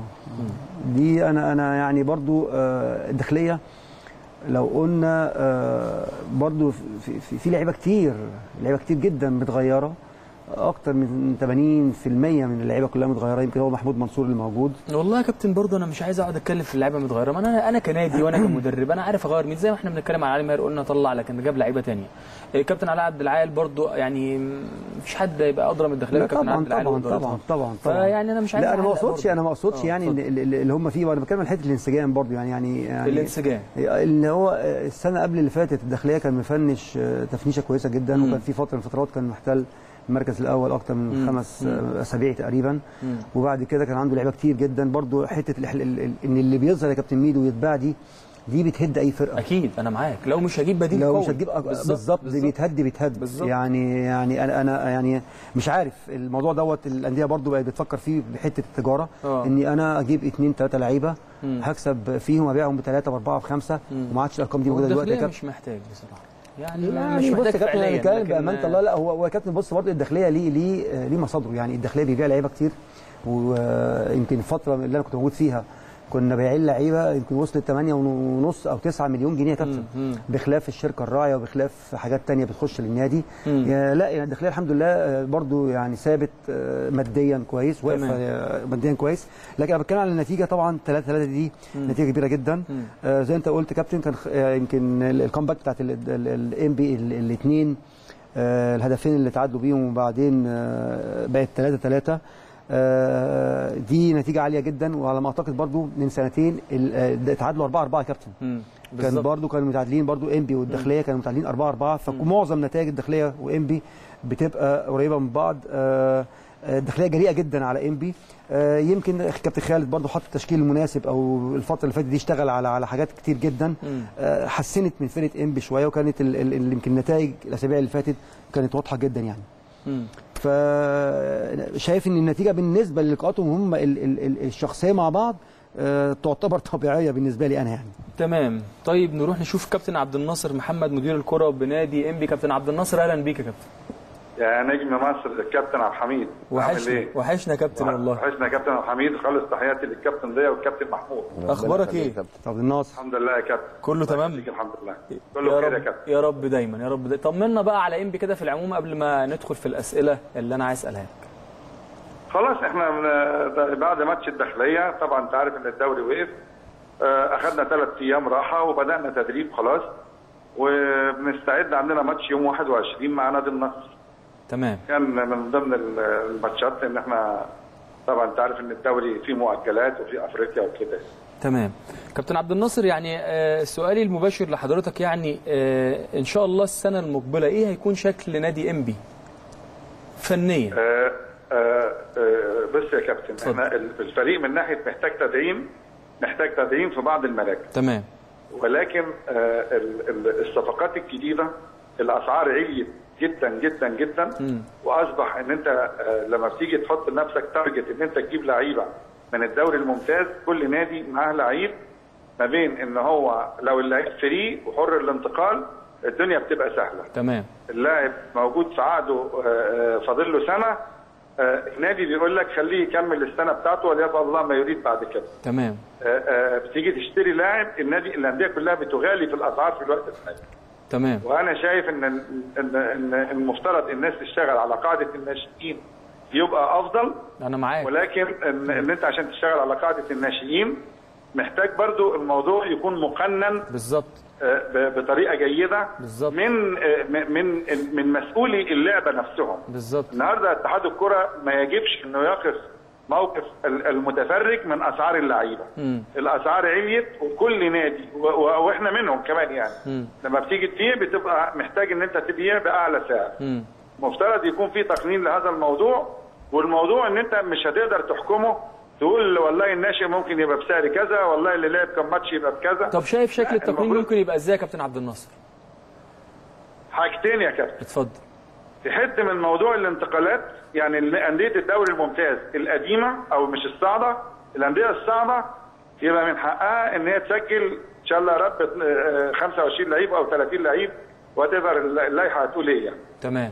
دي انا انا يعني برضو آه الداخليه لو قلنا آه برضو في, في, في لعيبه كتير لعيبه كتير جدا متغيره اكتر من 80% من اللعيبه كلها متغيره يمكن هو محمود منصور اللي موجود والله يا كابتن برضه انا مش عايز اقعد اتكلم في اللعيبه متغيره ما انا انا كنادي وانا كمدرب انا عارف اغير مين زي ما احنا بنتكلم على علي ماهر قلنا طلع لكن جاب لعيبه تانية إيه، كابتن علاء عبد العال برضه يعني مفيش حد يبقى ادرى من الداخليه لا من كابتن طبعا عبد العال طبعا وإدارتها. طبعا طبعا طبعا فيعني انا مش عايز لا انا ما أعلق اقصدش برضه. انا ما اقصدش آه، يعني اتفضل. اللي, اللي هم فيه انا بتكلم عن حته الانسجام برضو يعني يعني, يعني الانسجام اللي هو السنه قبل اللي فاتت الداخليه كان مفنش آه، تفنيشه كويسه جدا مم. وكان في فتره من الفترات كان محتل المركز الاول اكتر من مم. خمس مم. آه، اسابيع تقريبا مم. وبعد كده كان عنده لعيبه كتير جدا برضو حته الإح- ال- ال- ان اللي بيظهر يا كابتن ميدو ويتباع دي دي بتهد اي فرقه اكيد انا معاك لو مش هجيب بديل لو قوي. مش هتجيب أك- بالظبط دي بيتهد بيتهد بالظبط. يعني يعني انا انا يعني مش عارف الموضوع دوت الانديه برضو بقت بتفكر فيه بحته التجاره آه. اني انا اجيب اثنين ثلاثه لعيبه مم. هكسب فيهم ابيعهم بثلاثه واربعه وخمسه مم. وما عادش الارقام دي موجوده دلوقتي يا والداخليه كابتن مش محتاج بصراحه يعني, يعني مش بص محتاج يا كابتن فعليا انا بتكلم لكن- بامانه الله لا هو هو يا كابتن بص برضه الداخليه ليه ليه آه، ليه مصادره يعني الداخليه بيبيع لعيبه كتير ويمكن الفتره اللي انا كنت موجود فيها كنا بايعين لعيبه يمكن وصلت 8 ونص او 9 مليون جنيه يا كابتن مم، مم. بخلاف الشركه الراعيه وبخلاف حاجات تانية بتخش للنادي مم. يا- لا يعني الداخليه الحمد لله آه، برضو يعني ثابت آه، ماديا كويس واقف تمام. آه، ماديا كويس لكن انا بتكلم على النتيجه طبعا 3 3 دي مم. نتيجه كبيره جدا مم. آه، زي انت قلت كابتن كان خ- آه، يمكن ال- الكومباك بتاعت الام بي الاثنين الهدفين اللي تعادلوا بيهم وبعدين آه، بقت 3 3 دي نتيجه عاليه جدا وعلى ما اعتقد برضو من سنتين ال- آه، ده تعادلوا 4 4 يا كابتن مم. كان بالظبط. برضو كانوا متعادلين برضو انبي والداخليه كانوا متعادلين 4 4 فمعظم نتائج الداخليه وانبي بتبقى قريبه من بعض آه، آه، الداخليه جريئه جدا على انبي آه، يمكن كابتن خالد برضو حط التشكيل المناسب او الفتره اللي فاتت دي اشتغل على على حاجات كتير جدا مم. آه، حسنت من فرقه انبي شويه وكانت ال- ال- ال- يمكن النتائج الاسابيع اللي فاتت كانت واضحه جدا يعني مم. فشايف ان النتيجه بالنسبه للقاءاتهم هم ال- ال- ال- الشخصيه مع بعض آه، تعتبر طبيعيه بالنسبه لي انا يعني تمام طيب نروح نشوف كابتن عبد الناصر محمد مدير الكره بنادي انبي كابتن عبد الناصر اهلا بيك يا كابتن يا نجم مصر الكابتن عبد الحميد عامل وحشنا ايه؟ وحشنا يا كابتن والله وحشنا يا كابتن عبد الحميد خالص تحياتي للكابتن ضياء والكابتن محمود اخبارك ايه طب الناصر الحمد لله يا كابتن كله تمام يخليك الحمد لله يا كله خير يا رب كابتن يا رب دايما يا رب دايما. طمنا بقى على انبي كده في العموم قبل ما ندخل في الاسئله اللي انا عايز اسالها لك خلاص احنا من بعد ماتش الداخليه طبعا انت عارف ان الدوري وقف آه، اخذنا ثلاث ايام راحه وبدانا تدريب خلاص وبنستعد عندنا ماتش يوم 21 مع نادي النصر تمام كان من ضمن ال- الماتشات ان احنا طبعا انت عارف ان الدوري فيه مؤجلات وفي افريقيا وكده تمام كابتن عبد الناصر يعني آه، سؤالي المباشر لحضرتك يعني آه، ان شاء الله السنه المقبله ايه هيكون شكل نادي انبي فنيا آه، آه، آه، بص يا كابتن اتفضل. احنا ال- الفريق من ناحيه محتاج تدعيم محتاج تدعيم في بعض المراكز تمام ولكن آه، ال- ال- الصفقات الجديده الاسعار عليت جدا جدا جدا مم. واصبح ان انت آه، لما بتيجي تحط لنفسك تارجت ان انت تجيب لعيبه من الدوري الممتاز كل نادي معاه لعيب ما بين ان هو لو اللعيب فري وحر الانتقال الدنيا بتبقى سهله تمام اللاعب موجود في عقده آه، آه، فاضل له سنه آه، النادي بيقول لك خليه يكمل السنه بتاعته وليفعل الله ما يريد بعد كده تمام آه، آه، بتيجي تشتري لاعب النادي الانديه كلها بتغالي في الاسعار في الوقت الحالي تمام وانا شايف ان ان ان المفترض الناس تشتغل على قاعده الناشئين يبقى افضل انا معاك ولكن ان, إن انت عشان تشتغل على قاعده الناشئين محتاج برضو الموضوع يكون مقنن بالظبط آه، ب- بطريقه جيده بالظبط. من آه، من من من مسؤولي اللعبه نفسهم بالظبط النهارده اتحاد الكره ما يجبش انه يقف موقف ال- المتفرج من اسعار اللعيبه مم. الاسعار عليت وكل نادي و- و- واحنا منهم كمان يعني مم. لما بتيجي تبيع بتبقى محتاج ان انت تبيع باعلى سعر مم. مفترض يكون في تقنين لهذا الموضوع والموضوع ان انت مش هتقدر تحكمه تقول والله الناشئ ممكن يبقى بسعر كذا والله اللي لعب كم ماتش يبقى بكذا طب شايف شكل لا، التقييم المفروض ممكن يبقى ازاي يا كابتن عبد الناصر حاجتين يا كابتن اتفضل تحد من موضوع الانتقالات يعني ال- انديه الدوري الممتاز القديمه او مش الصاعده الانديه الصاعده يبقى من حقها ان هي تسجل ان شاء الله يا رب آه، 25 لعيب او 30 لعيب وات ايفر اللائحه هتقول ايه يعني. تمام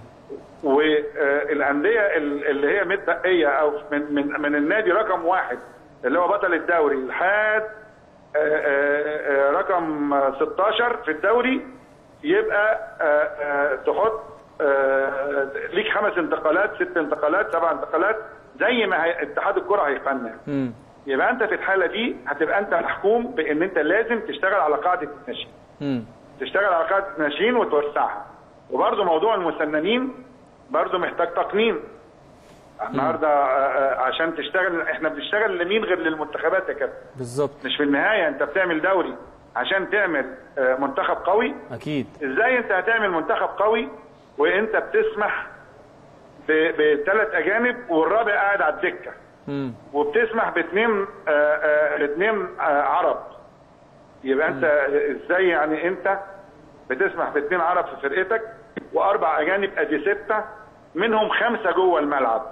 والانديه ال- اللي هي متبقيه او من من من النادي رقم واحد اللي هو بطل الدوري لحد آه، آه، آه، رقم 16 في الدوري يبقى آه، آه، تحط آه، ليك خمس انتقالات ست انتقالات سبع انتقالات زي ما هي- اتحاد الكره هيقنن مم. يبقى انت في الحاله دي هتبقى انت محكوم بان انت لازم تشتغل على قاعده الناشئين مم. تشتغل على قاعده الناشئين وتوسعها وبرضه موضوع المسننين برضه محتاج تقنين النهارده آه، آه، عشان تشتغل احنا بنشتغل لمين غير للمنتخبات يا كابتن بالظبط مش في النهايه انت بتعمل دوري عشان تعمل آه، منتخب قوي اكيد ازاي انت هتعمل منتخب قوي وانت بتسمح بثلاث اجانب والرابع قاعد على الدكه مم. وبتسمح باثنين آه، آه، باثنين آه، عرب يبقى انت ازاي يعني انت بتسمح باثنين عرب في فرقتك واربع اجانب ادي سته منهم خمسه جوه الملعب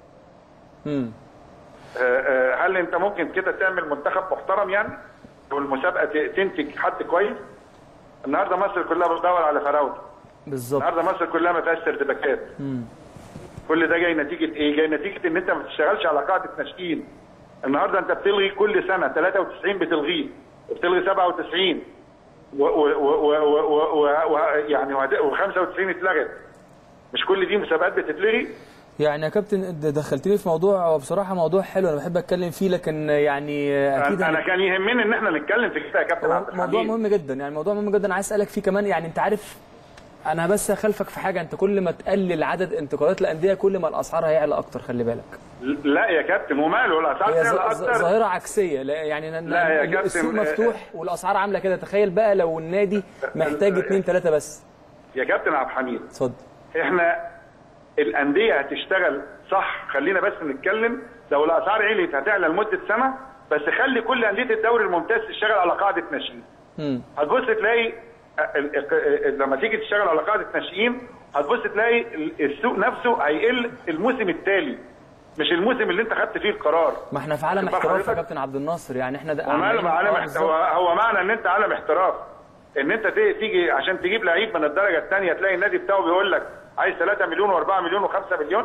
مم. آه، آه، هل انت ممكن كده تعمل منتخب محترم يعني والمسابقه ت- تنتج حد كويس النهارده مصر كلها بتدور على فراوده بالظبط النهارده مصر كلها ما فيهاش سيرتيفيكات مم. كل ده جاي نتيجه ايه؟ جاي نتيجه ان انت ما بتشتغلش على قاعده ناشئين. النهارده انت بتلغي كل سنه 93 بتلغيه وبتلغي 97 و و و و و و و يعني و95 اتلغت. مش كل دي مسابقات بتتلغي؟ يعني يا كابتن د- دخلتني في موضوع هو بصراحه موضوع حلو انا بحب اتكلم فيه لكن يعني اكيد انا أنا هن- كان يهمني ان احنا نتكلم في كده يا كابتن هو عبد موضوع الحميد. مهم جدا يعني موضوع مهم جدا عايز اسالك فيه كمان يعني انت عارف انا بس خلفك في حاجه انت كل ما تقلل عدد انتقالات الانديه كل ما الاسعار هيعلى اكتر خلي بالك لا يا كابتن وماله الاسعار هي تعلى ز- ز- اكتر ظاهره عكسيه لا يعني ن- لا يا ن- كابتن، السوق آه، مفتوح والاسعار عامله كده تخيل بقى لو النادي محتاج اثنين ثلاثه بس يا كابتن عبد الحميد اتفضل احنا الانديه هتشتغل صح خلينا بس نتكلم لو الاسعار عليت هتعلى لمده سنه بس خلي كل انديه الدوري الممتاز تشتغل على قاعده ناشئين مم. هتبص تلاقي ال- ال- لما تيجي تشتغل على قاعده ناشئين هتبص تلاقي ال- السوق نفسه هيقل الموسم التالي مش الموسم اللي انت خدت فيه القرار ما احنا في عالم واخد بال احتراف يا حضرتك؟ كابتن عبد الناصر يعني احنا ده وماله عمالين- عالم آه، احت- بالظبط. هو, هو معنى ان انت عالم احتراف ان انت ت- تيجي عشان تجيب لعيب من الدرجه الثانيه تلاقي النادي بتاعه بيقول لك عايز 3 مليون و4 مليون و5 مليون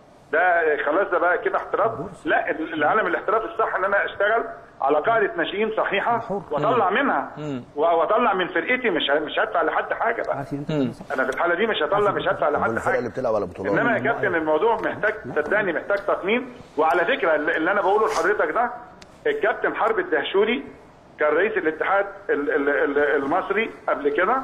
ده خلاص ده بقى كده احتراف لا ال- العالم الاحتراف الصح ان انا اشتغل على قاعده ناشئين صحيحه واطلع منها و- واطلع من فرقتي مش ه- مش هدفع لحد حاجه بقى انا في الحاله دي مش هطلع مش هدفع لحد الفرق حاجه اللي بتلعب على بطولات انما يا كابتن الموضوع محتاج صدقني محتاج تقنين وعلى فكره اللي اللي انا بقوله لحضرتك ده الكابتن حرب الدهشوري كان رئيس الاتحاد ال- ال- ال- المصري قبل كده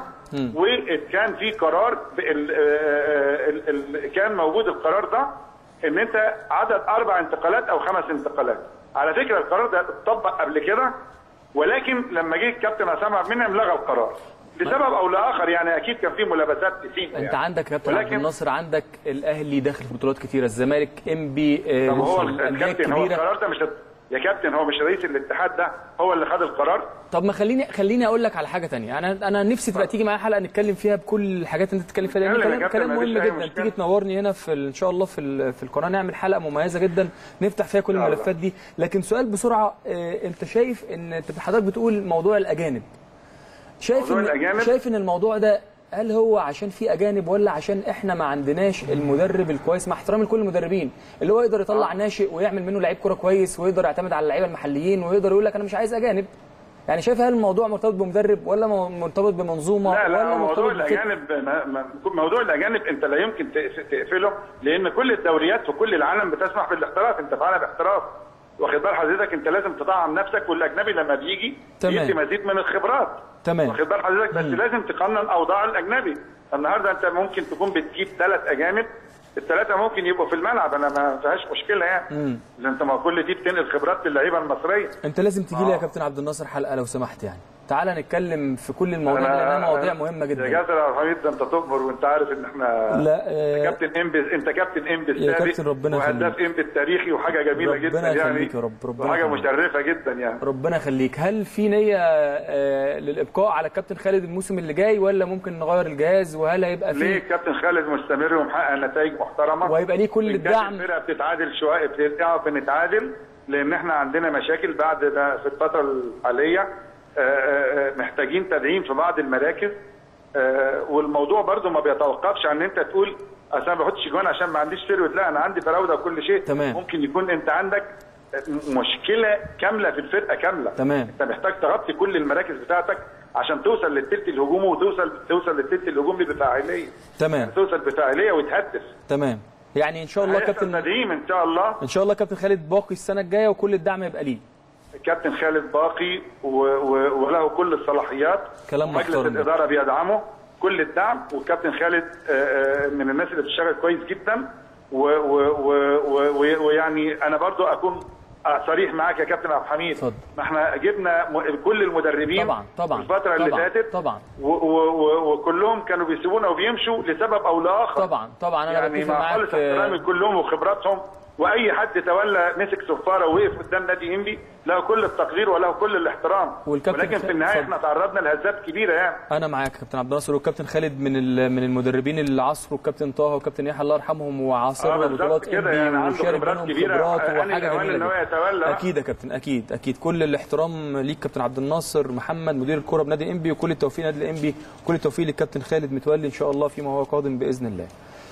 وكان في قرار ب- ال- آه، ال- ال- كان موجود القرار ده ان انت عدد اربع انتقالات او خمس انتقالات على فكره القرار ده اتطبق قبل كده ولكن لما جه الكابتن عصام عبد المنعم لغى القرار لسبب او لاخر يعني اكيد كان في ملابسات كتير انت يعني. عندك يا كابتن عبد ولكن- الناصر عندك الاهلي داخل في بطولات كتيره الزمالك ام بي آه، طب هو الانديه الكابتن هو الكبيره القرار ده مش يا كابتن هو مش رئيس الاتحاد ده هو اللي خد القرار طب ما خليني خليني اقول لك على حاجه تانية انا انا نفسي تبقى تيجي معايا حلقه نتكلم فيها بكل الحاجات اللي انت بتتكلم فيها لان اتكلم يا كلام كابتن، كلام مهم مفيش أي جدا مشكلة. تيجي تنورني هنا في ال- ان شاء الله في ال- في القناه نعمل حلقه مميزه جدا نفتح فيها كل إن شاء الله. الملفات دي لكن سؤال بسرعه آه، انت شايف ان انت حضرتك بتقول موضوع الاجانب شايف موضوع ان الأجانب؟ شايف ان الموضوع ده هل هو عشان في اجانب ولا عشان احنا ما عندناش المدرب الكويس مع احترامي لكل المدربين اللي هو يقدر يطلع ناشئ ويعمل منه لعيب كوره كويس ويقدر يعتمد على اللعيبه المحليين ويقدر يقول لك انا مش عايز اجانب يعني شايف هل الموضوع مرتبط بمدرب ولا مو- مرتبط بمنظومه لا لا ولا موضوع مرتبط بفكر؟ الاجانب ما- ما- موضوع الاجانب انت لا يمكن تقف- تقفله لان كل الدوريات في كل العالم بتسمح بالاحتراف انت في عالم احتراف واخد بال حضرتك انت لازم تطعم نفسك والاجنبي لما بيجي تمام. بيدي مزيد من الخبرات تمام. واخد بال حضرتك بس لازم تقنن اوضاع الاجنبي النهارده انت ممكن تكون بتجيب ثلاث اجانب الثلاثه ممكن يبقوا في الملعب انا ما فيهاش مشكله يعني لان انت ما كل دي بتنقل خبرات للعيبه المصريه انت لازم تجي لي يا آه. كابتن عبد الناصر حلقه لو سمحت يعني تعالى نتكلم في كل المواضيع لانها مواضيع مهمه يا جدا جاسر يا حميد ده انت تؤمر وانت عارف ان احنا لا آه، كابتن انبي انت كابتن انبي يا السابق كابتن ربنا وهداف انبي التاريخي وحاجه جميله ربنا جدا يعني يخليك يا رب، ربنا وحاجه يخليك. مشرفه جدا يعني ربنا يخليك هل في نيه آه، للابقاء على الكابتن خالد الموسم اللي جاي ولا ممكن نغير الجهاز وهل هيبقى ليه في الكابتن خالد مستمر ومحقق نتائج محترمه وهيبقى ليه كل إن كانت الدعم الفرقه بتتعادل شويه بتعرف بنتعادل لان احنا عندنا مشاكل بعد ده في الفتره الحاليه آه، آه، محتاجين تدعيم في بعض المراكز آه، والموضوع برضو ما بيتوقفش عن ان انت تقول اصل انا ما بحطش جوان عشان ما عنديش ثروه لا انا عندي فراوده وكل شيء تمام. ممكن يكون انت عندك مشكله كامله في الفرقه كامله تمام. انت محتاج تغطي كل المراكز بتاعتك عشان توصل للثلث الهجومي وتوصل توصل للثلث الهجومي بفاعليه تمام توصل بفاعليه وتهدف تمام يعني ان شاء الله هيحصل كابتن تدعيم ان شاء الله ان شاء الله كابتن خالد باقي السنه الجايه وكل الدعم يبقى ليه الكابتن خالد باقي و... و... وله كل الصلاحيات كلام مجلس محترم. الاداره بيدعمه كل الدعم والكابتن خالد آه، آه، من الناس اللي بتشتغل كويس جدا و... و... و... و... و... ويعني انا برضو اكون آه، صريح معاك يا كابتن عبد الحميد اتفضل. ما احنا جبنا م... كل المدربين طبعا طبعا في الفتره اللي طبعا فاتت طبعا و... و... و... وكلهم كانوا بيسيبونا وبيمشوا لسبب او لاخر طبعا طبعا انا يعني بتفق مع خالص معاك احترامي آه، كلهم وخبراتهم واي حد تولى مسك صفاره ووقف قدام نادي انبي له كل التقدير وله كل الاحترام والكابتن ولكن خالد- في النهايه اتفضل. احنا تعرضنا لهزات كبيره يعني انا معاك كابتن عبد الناصر والكابتن خالد من ال- من المدربين اللي عصروا الكابتن طه والكابتن يحيى الله يرحمهم اه وعاصرنا بالظبط بطولات كده انبي يعني عنده وشارك خبرات بينهم كبيره خبرات آن وحاجه الأوان جميله ان هو جدا. يتولى اكيد يا كابتن اكيد اكيد كل الاحترام ليك كابتن عبد الناصر محمد مدير الكره بنادي انبي وكل التوفيق نادي الانبي كل التوفيق للكابتن خالد متولي ان شاء الله فيما هو قادم باذن الله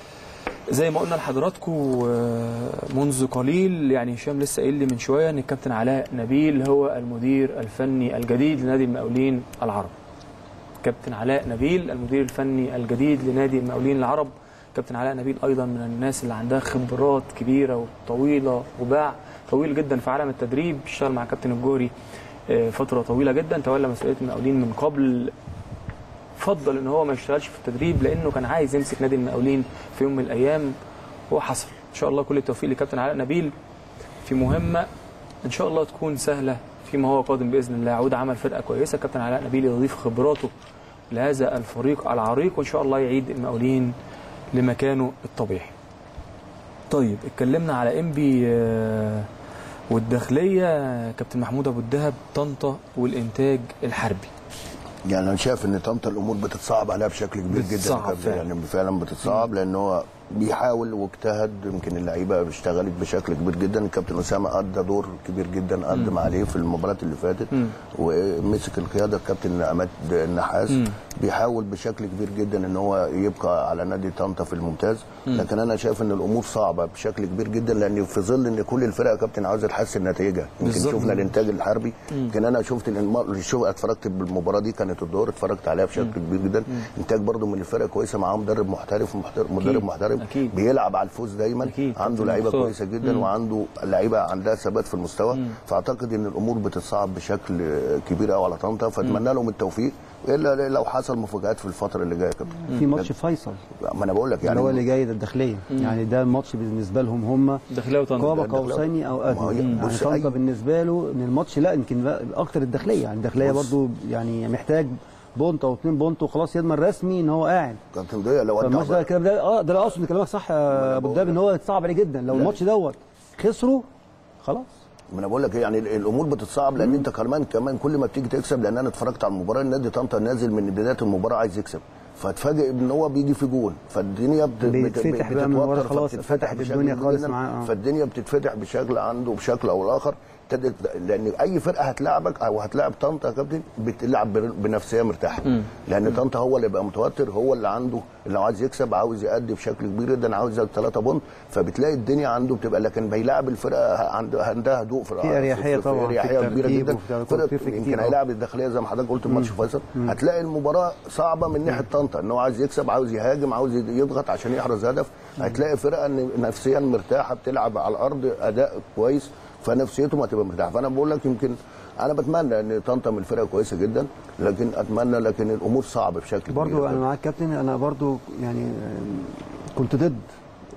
زي ما قلنا لحضراتكم آه، منذ قليل يعني هشام لسه قايل لي من شويه ان الكابتن علاء نبيل هو المدير الفني الجديد لنادي المقاولين العرب كابتن علاء نبيل المدير الفني الجديد لنادي المقاولين العرب كابتن علاء نبيل ايضا من الناس اللي عندها خبرات كبيره وطويله وباع طويل جدا في عالم التدريب اشتغل مع كابتن الجوري آه، فتره طويله جدا تولى مسؤوليه المقاولين من قبل فضل ان هو ما يشتغلش في التدريب لانه كان عايز يمسك نادي المقاولين في يوم من الايام هو حصل ان شاء الله كل التوفيق لكابتن علاء نبيل في مهمه ان شاء الله تكون سهله فيما هو قادم باذن الله عود عمل فرقه كويسه كابتن علاء نبيل يضيف خبراته لهذا الفريق العريق وان شاء الله يعيد المقاولين لمكانه الطبيعي طيب اتكلمنا على انبي آه، والداخليه كابتن محمود ابو الدهب طنطا والانتاج الحربي يعني انا شايف ان طنطا الامور بتتصعب عليها بشكل كبير جدا بتتصعب يا كابتن. فعلا. يعني فعلا بتتصعب لان هو بيحاول واجتهد يمكن اللعيبه اشتغلت بشكل كبير جدا الكابتن اسامه ادى دور كبير جدا قدم عليه في المباريات اللي فاتت ومسك القياده الكابتن عماد النحاس بيحاول بشكل كبير جدا ان هو يبقى على نادي طنطا في الممتاز لكن انا شايف ان الامور صعبه بشكل كبير جدا لان في ظل ان كل الفرق يا كابتن عاوزه تحسن نتائجها يمكن بالظبط. شفنا الانتاج الحربي يمكن انا شفت ان الم- شوف اتفرجت بالمباراه دي كانت الدور اتفرجت عليها بشكل كبير جدا انتاج برضو من الفرق كويسه معاه مدرب محترف محترف مدرب محترف أكيد. بيلعب على الفوز دايما أكيد. عنده كابتن لعيبه مختار. كويسه جدا وعنده لعيبه عندها ثبات في المستوى فاعتقد ان الامور بتتصعب بشكل كبير قوي على طنطا فاتمنى لهم التوفيق الا لو حصل مفاجات في الفتره اللي جايه يا كابتن في ماتش فيصل ما انا بقول لك يعني هو اللي يعني جاي ده الداخليه يعني ده الماتش بالنسبه لهم هم داخليه وطنطا قاب الداخلية. قوسين او ما هي- ادنى يعني بص، طنطا أي- بالنسبه له ان الماتش لا يمكن بقى اكتر الداخليه يعني الداخليه بص. برضو يعني محتاج بونت او اتنين بونت وخلاص يضمن رسمي ان هو قاعد كابتن ضياء لو فالماتش ده انت الكلام ده اه ده انا اقصد ان كلامك صح يا ابو الدهب ان هو صعب عليه جدا لو الماتش دوت خسروا خلاص ما انا بقول لك يعني ال- الامور بتتصعب لان انت كمان كمان كل ما بتيجي تكسب لان انا اتفرجت على المباراه النادي طنطا نازل من بدايه المباراه عايز يكسب فتفاجئ ان هو بيجي في جول فالدنيا بت... بيتفتح بقى من ورا بتتوتر، خلاص، فبتتفتح فتحت بشكل الدنيا كبير خالص جداً، معاه، آه. فالدنيا بتتفتح بشكل عنده بشكل او الاخر ابتدت لان اي فرقه هتلاعبك او هتلاعب طنطا يا كابتن بتلعب بر- بنفسيه مرتاحه لان طنطا هو اللي بقى متوتر هو اللي عنده اللي عايز يكسب عاوز يأدي بشكل كبير جدا عاوز 3 بونت فبتلاقي الدنيا عنده بتبقى لكن بيلاعب الفرقه عنده عندها هدوء في في أريحية طبعاً، في اريحيه كبيره الترتيب جدا وفي ده كله فرقه بتفرق كتير يمكن أوي. هيلاعب الداخليه زي ما حضرتك قلت في ماتش فيصل هتلاقي المباراه صعبه من ناحيه طنطا ان هو عايز يكسب عاوز يهاجم عاوز يضغط عشان يحرز هدف هتلاقي فرقه ن- نفسيا مرتاحه بتلعب على الارض اداء كويس فنفسيتهم هتبقى مرتاحه فانا بقول لك يمكن انا بتمنى ان طنطا من الفرقه كويسه جدا لكن اتمنى لكن الامور صعبه بشكل برضو كبير انا معاك كابتن انا برضو يعني آم، كنت ضد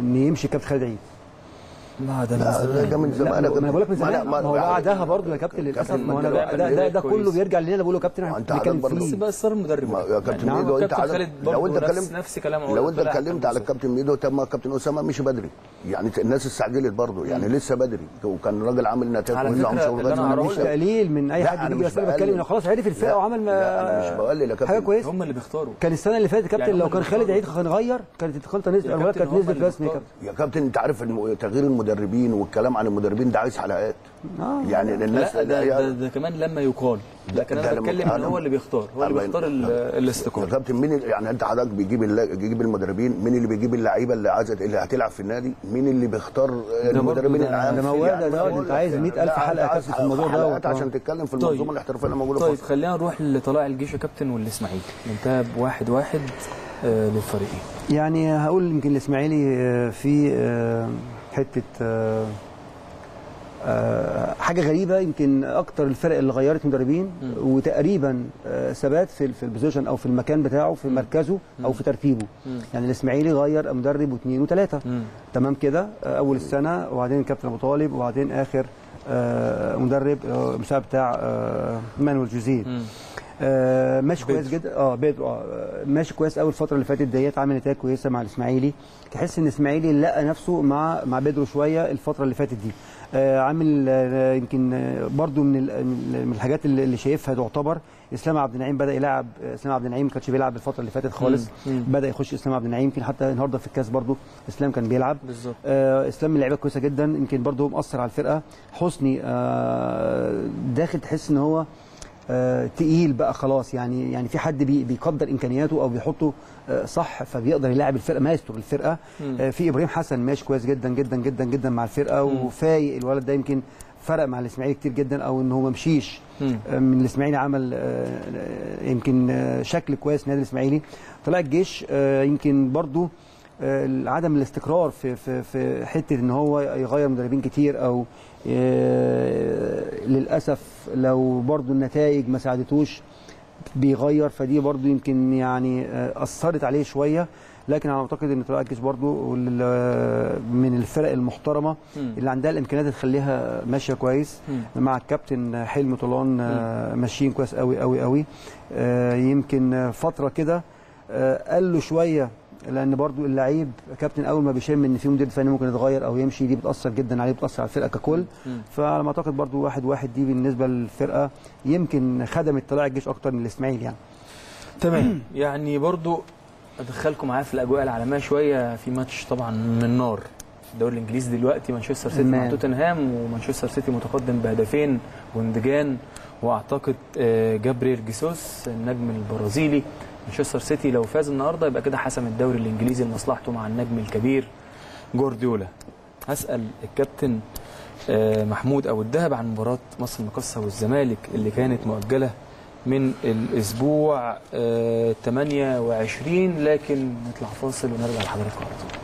ان يمشي كابتن خالد عيد لا ده لا ده ده من لا زمان ما انا بقول لك من زمان ما هو بعدها برضه يا كابتن للاسف كابتن ما هو انا مجدي ده, ده, ده, ده كويس. كله بيرجع لنا بقول له كابتن احنا انت بنتكلم عارف برضه. بس فيه بقى صار المدرب ما- يا كابتن نعم، ميدو انت كابتن عارف خالد لو برضه انت نفس- كلمت نفس كلام لو انت طلع اتكلمت على الكابتن ميدو طب ما الكابتن اسامه مشي بدري يعني الناس استعجلت برضه يعني لسه بدري وكان راجل عامل نتائج على كويسه فكرة وعامل شغل اللي أنا كويس. أعرفه مش تقليل من اي لا، حد أنا بيجي مش بس انا بقلل. بتكلم انه خلاص عرف الفرقه لا، وعمل ما لا، أنا مش بقلل يا كابتن. حاجه كويسه هم اللي بيختاروا كان السنه اللي فاتت كابتن يعني لو هم كان اللي خالد بيختاروا. عيد كان غير كانت الخلطه نزلت يا الألوان كابتن كانت هم نزلت اللي رسمي يا بيختاروا. كابتن يا كابتن انت عارف الم- تغيير المدربين والكلام عن المدربين ده عايز حلقات آه. يعني الناس لا ده, ده, ده كمان لما يقال لكن ده انا لما- بتكلم ان أنا- هو اللي بيختار هو اللي الله بيختار ال- ينور. الاستقامه يا كابتن مين اللي- يعني انت حضرتك بيجيب الل- بيجيب المدربين مين اللي بيجيب اللعيبه اللي عايزه اللي هتلعب في النادي مين اللي بيختار المدربين ده- العام ده في- موال ده- يعني ده- بقول انت لك عايز يعني 100,000 لا، حلقة انت يا عايز كابتن في الموضوع ده. حلقات عشان تتكلم في المنظومه الاحترافيه اللي موجوده طيب في مصر. خلينا نروح لطلائع الجيش يا كابتن والاسماعيلي ننتهى بواحد واحد آه للفريقين يعني هقول يمكن الاسماعيلي آه، في آه، حته آه، آه، حاجه غريبه يمكن اكتر الفرق اللي غيرت مدربين وتقريبا آه، ثبات في في البوزيشن او في المكان بتاعه في مركزه او في ترتيبه يعني الاسماعيلي غير مدرب واثنين وثلاثه تمام كده آه، اول السنه وبعدين الكابتن ابو طالب وبعدين اخر آه، مدرب آه، مساعد بتاع آه، مانويل جوزيه آه ماشي كويس جدا اه بيدرو اه ماشي كويس قوي الفتره اللي فاتت ديت عامل نتائج كويسه مع الاسماعيلي تحس ان الاسماعيلي لقى نفسه مع مع بيدرو شويه الفتره اللي فاتت دي آه عامل آه يمكن آه، برضو من ال- من الحاجات اللي اللي شايفها تعتبر اسلام عبد النعيم بدا يلعب آه، اسلام عبد النعيم ما كانش بيلعب الفتره اللي فاتت خالص بدا يخش اسلام عبد النعيم يمكن حتى النهارده في الكاس برضو اسلام كان بيلعب بالظبط. آه اسلام من اللعيبه كويسه جدا يمكن برضو مؤثر على الفرقه حسني آه داخل تحس ان هو آه تقيل بقى خلاص يعني يعني في حد بي بيقدر امكانياته او بيحطه آه صح فبيقدر يلاعب الفرقه مايسترو الفرقه آه في ابراهيم حسن ماشي كويس جدا جدا جدا جدا مع الفرقه وفايق الولد ده يمكن فرق مع الاسماعيلي كتير جدا او ان هو ما مشيش آه من الاسماعيلي عمل آه آه، يمكن آه شكل كويس نادي الاسماعيلي طلع الجيش آه يمكن برضو آه، عدم الاستقرار في في في حته ان هو يغير مدربين كتير او آه، للاسف لو برضو النتائج ما ساعدتوش بيغير فدي برضو يمكن يعني آه، اثرت عليه شويه لكن انا اعتقد ان طلائع الجيش برضو وال- من الفرق المحترمه اللي عندها الامكانيات اللي تخليها ماشيه كويس مع الكابتن حلمي طولان آه، ماشيين كويس قوي قوي قوي آه، يمكن فتره كده آه، قال له شويه لان برضو اللعيب كابتن اول ما بيشم ان في مدير فني ممكن يتغير او يمشي دي بتاثر جدا عليه بتاثر على الفرقه ككل فعلى ما اعتقد برضو واحد واحد دي بالنسبه للفرقه يمكن خدمت طلائع الجيش اكتر من الاسماعيلي يعني تمام يعني برضو ادخلكم معايا في الاجواء العالميه شويه في ماتش طبعا من نار في الدوري الانجليزي دلوقتي مانشستر سيتي مع مان. توتنهام ومانشستر سيتي متقدم بهدفين جوندجان واعتقد آه، جابريل جيسوس النجم البرازيلي مانشستر سيتي لو فاز النهارده يبقى كده حسم الدوري الانجليزي لمصلحته مع النجم الكبير جوارديولا هسال الكابتن آه، محمود ابو الدهب عن مباراه مصر المقاصه والزمالك اللي كانت مؤجله من الاسبوع آه، 28 لكن نطلع فاصل ونرجع لحضراتكم على طول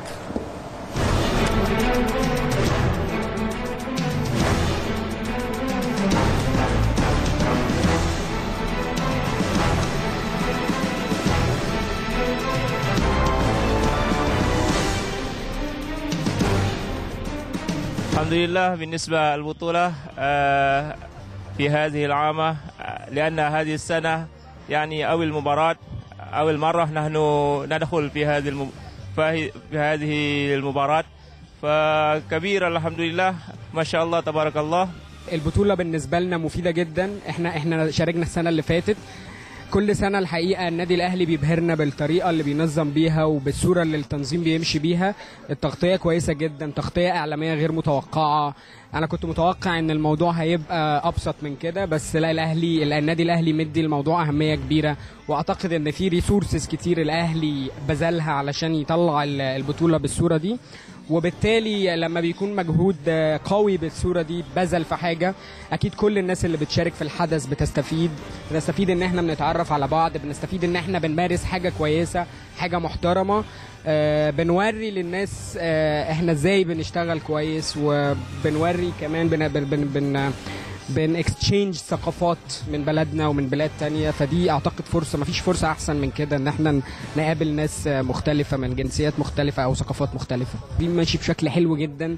الحمد لله بالنسبة للبطولة آه، في هذه العامة آه، لأن هذه السنة يعني أول مباراة أول مرة نحن ندخل في هذه الم... في هذه المباراة فكبيرة الحمد لله ما شاء الله تبارك الله البطولة بالنسبة لنا مفيدة جدا احنا احنا شاركنا السنة اللي فاتت كل سنة الحقيقة النادي الأهلي بيبهرنا بالطريقة اللي بينظم بيها وبالصورة اللي التنظيم بيمشي بيها التغطية كويسة جدا تغطية إعلامية غير متوقعة أنا كنت متوقع إن الموضوع هيبقى أبسط من كده بس لا الأهلي النادي الأهلي مدي الموضوع أهمية كبيرة وأعتقد إن في ريسورسز كتير الأهلي بذلها علشان يطلع ال- البطولة بالصورة دي وبالتالي لما بيكون مجهود آه، قوي بالصوره دي بذل في حاجه اكيد كل الناس اللي بتشارك في الحدث بتستفيد بنستفيد ان احنا بنتعرف على بعض بنستفيد ان احنا بنمارس حاجه كويسه حاجه محترمه آه، بنوري للناس آه، احنا ازاي بنشتغل كويس وبنوري كمان بن بن بن بن بن اكستشينج ثقافات من بلدنا ومن بلاد تانية فدي اعتقد فرصه مفيش فرصه احسن من كده ان احنا نقابل ناس مختلفه من جنسيات مختلفه او ثقافات مختلفه دي ماشي بشكل حلو جدا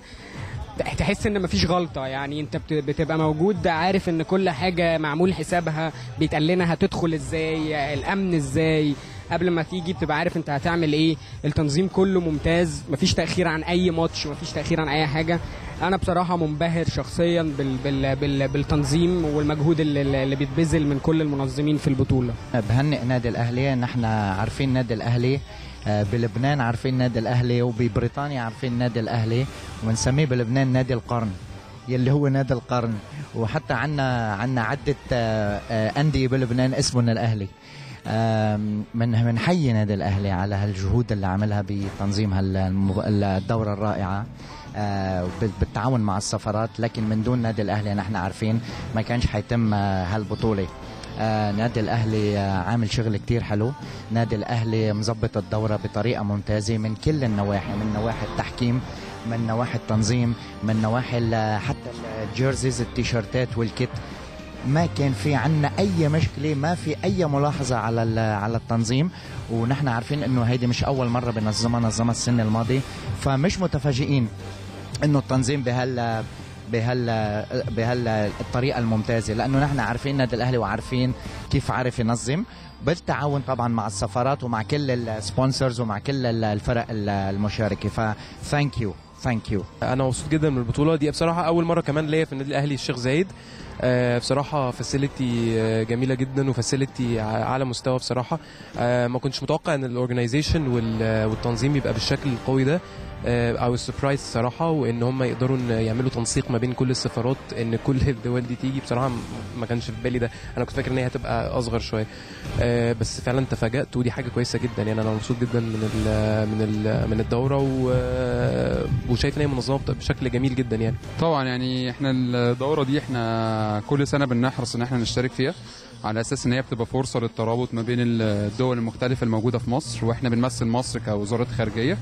تحس ان مفيش غلطه يعني انت بت- بتبقى موجود عارف ان كل حاجه معمول حسابها بيتقال لنا هتدخل ازاي الامن ازاي قبل ما تيجي بتبقى عارف انت هتعمل ايه التنظيم كله ممتاز مفيش تاخير عن اي ماتش مفيش تاخير عن اي حاجه انا بصراحه منبهر شخصيا بال بال بال بالتنظيم والمجهود اللي, اللي بيتبذل من كل المنظمين في البطوله بهنئ نادي الاهلي نحن عارفين نادي الاهلي آه، بلبنان عارفين نادي الاهلي وببريطانيا عارفين نادي الاهلي وبنسميه بلبنان نادي القرن يلي هو نادي القرن وحتى عنا عنا عدة آه، آه، أندية بلبنان اسمهم الأهلي آم، من من حي نادي الأهلي على هالجهود اللي عملها بتنظيم هالمب- الدورة الرائعة آه، بال- بالتعاون مع السفارات لكن من دون نادي الأهلي نحن عارفين ما كانش حيتم آه، هالبطولة آه، نادي الاهلي آه، عامل شغل كتير حلو نادي الاهلي مظبط الدوره بطريقه ممتازه من كل النواحي من نواحي التحكيم من نواحي التنظيم من نواحي ال- حتى الجيرزيز التيشيرتات والكت ما كان في عنا اي مشكله ما في اي ملاحظه على ال- على التنظيم ونحن عارفين انه هيدي مش اول مره بنظمها نظمها السنه الماضيه فمش متفاجئين انه التنظيم بهال بهال بهال الطريقه الممتازه لانه نحن عارفين نادي الاهلي وعارفين كيف عارف ينظم بالتعاون طبعا مع السفارات ومع كل السبونسرز ومع كل ال- الفرق ال- المشاركه فثانك يو ثانك يو انا مبسوط جدا من البطوله دي بصراحه اول مره كمان ليا في النادي الاهلي الشيخ زايد آه، بصراحه فاسيلتي جميله جدا وفاسيلتي على مستوى بصراحه آه، ما كنتش متوقع ان الاورجنايزيشن والتنظيم يبقى بالشكل القوي ده آه، او السربرايز الصراحه وان هم يقدروا إن يعملوا تنسيق ما بين كل السفارات ان كل الدول دي تيجي بصراحه م- ما كانش في بالي ده انا كنت فاكر ان هي هتبقى اصغر شويه آه، بس فعلا تفاجات ودي حاجه كويسه جدا يعني انا مبسوط جدا من ال من ال من الدوره و- وشايف ان هي منظمه بشكل جميل جدا يعني طبعا يعني احنا الدوره دي احنا كل سنه بنحرص ان احنا نشترك فيها على اساس ان هي بتبقى فرصه للترابط ما بين الدول المختلفه الموجوده في مصر واحنا بنمثل مصر كوزاره خارجيه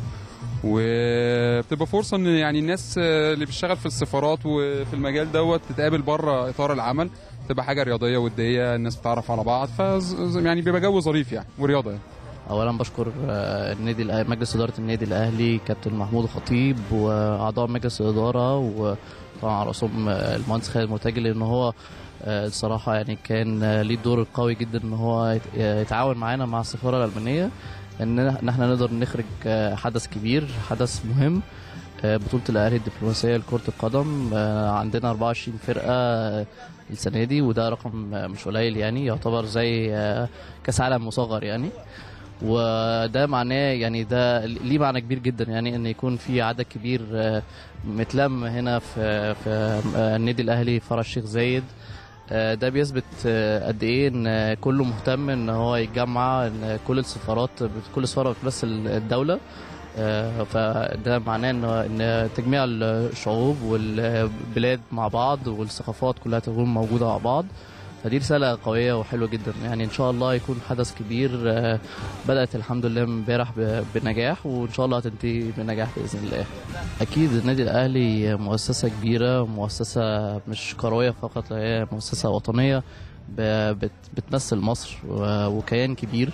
وبتبقى فرصه ان يعني الناس اللي بتشتغل في السفارات وفي المجال دوت تتقابل بره اطار العمل تبقى حاجه رياضيه وديه الناس بتعرف على بعض ف يعني بيبقى جو ظريف يعني ورياضه يعني. اولا بشكر آه، النادي الأهلي مجلس اداره النادي الاهلي كابتن محمود الخطيب واعضاء مجلس الاداره وطبعا على راسهم آه، المهندس خالد مرتجي لان هو آه، الصراحه يعني كان آه، ليه الدور القوي جدا ان هو يت- يتعاون معانا مع السفاره الالمانيه ان ان احنا نقدر نخرج آه، حدث كبير حدث مهم آه، بطولة الأهلي الدبلوماسية لكرة القدم آه، عندنا 24 فرقة آه، السنة دي وده رقم آه، مش قليل يعني يعتبر زي آه، كأس عالم مصغر يعني وده معناه يعني ده ليه معنى كبير جدا يعني ان يكون في عدد كبير آه، متلم هنا في في آه، النادي الاهلي فرع الشيخ زايد آه، ده بيثبت آه، قد ايه ان آه، كله مهتم ان هو يتجمع ان كل السفارات كل سفاره بتمثل الدوله آه، فده معناه ان ان تجميع الشعوب والبلاد مع بعض والثقافات كلها تكون موجوده مع بعض فدي رسالة قوية وحلوة جدا يعني إن شاء الله يكون حدث كبير آه، بدأت الحمد لله امبارح ب- بنجاح وإن شاء الله هتنتهي بنجاح بإذن الله أكيد النادي الأهلي مؤسسة كبيرة مؤسسة مش كروية فقط لا هي مؤسسة وطنية ب- بت- بتمثل مصر و- وكيان كبير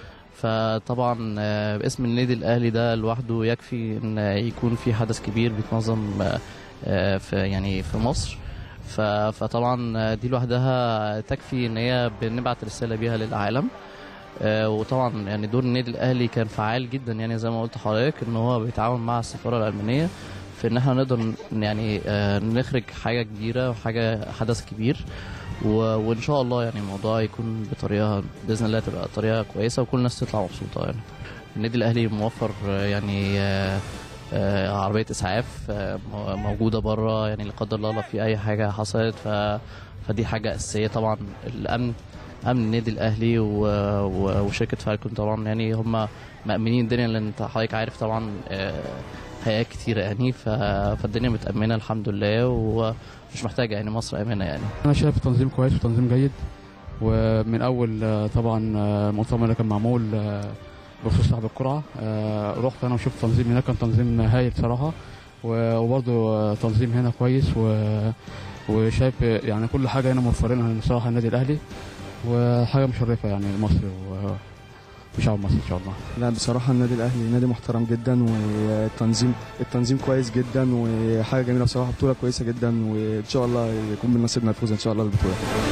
فطبعا آه، باسم النادي الاهلي ده لوحده يكفي ان يكون في حدث كبير بيتنظم آه، آه، في يعني في مصر ف- فطبعا آه، دي لوحدها تكفي ان هي بنبعت رساله بيها للعالم آه، وطبعا يعني دور النادي الاهلي كان فعال جدا يعني زي ما قلت لحضرتك ان هو بيتعاون مع السفاره الالمانيه في ان احنا نقدر ن- يعني آه، نخرج حاجه كبيره وحاجه حدث كبير و... وان شاء الله يعني الموضوع يكون بطريقه باذن الله تبقى طريقه كويسه وكل الناس تطلع مبسوطه يعني النادي الاهلي موفر آه، يعني آه، آه، عربيه اسعاف آه، مو- موجوده بره يعني لا قدر الله لو في اي حاجه حصلت ف... فدي حاجه اساسيه طبعا الامن امن النادي الاهلي و... و... وشركه فالكون طبعا يعني هم مأمنين الدنيا لان انت حضرتك عارف طبعا آه، هيئات كتيره يعني ف... فالدنيا متأمنه الحمد لله ومش محتاجه يعني مصر امنه يعني انا شايف تنظيم كويس وتنظيم جيد ومن اول آه، طبعا آه، المؤتمر اللي كان معمول آه، بخصوص صاحب القرعه آه، رحت انا وشفت تنظيم هناك كان تنظيم هايل صراحه و- وبرضه آه، تنظيم هنا كويس و وشايف يعني كل حاجه هنا موفرينها بصراحه النادي الاهلي وحاجه مشرفه يعني لمصر و- وشعب مصر ان شاء الله لا بصراحة النادي الأهلي نادي محترم جدا والتنظيم التنظيم كويس جدا وحاجة جميلة بصراحة بطولة كويسة جدا وإن شاء الله يكون من نصيبنا الفوز إن شاء الله بالبطولة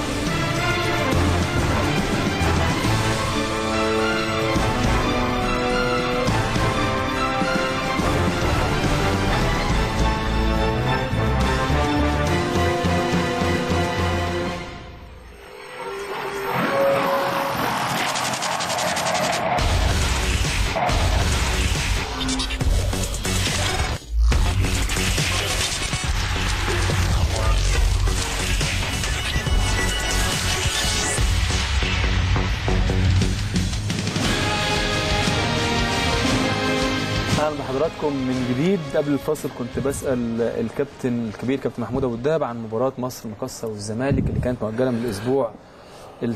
اهلا بحضراتكم من جديد قبل الفاصل كنت بسال الكابتن الكبير كابتن محمود ابو الدهب عن مباراه مصر المقصه والزمالك اللي كانت مؤجله من الاسبوع ال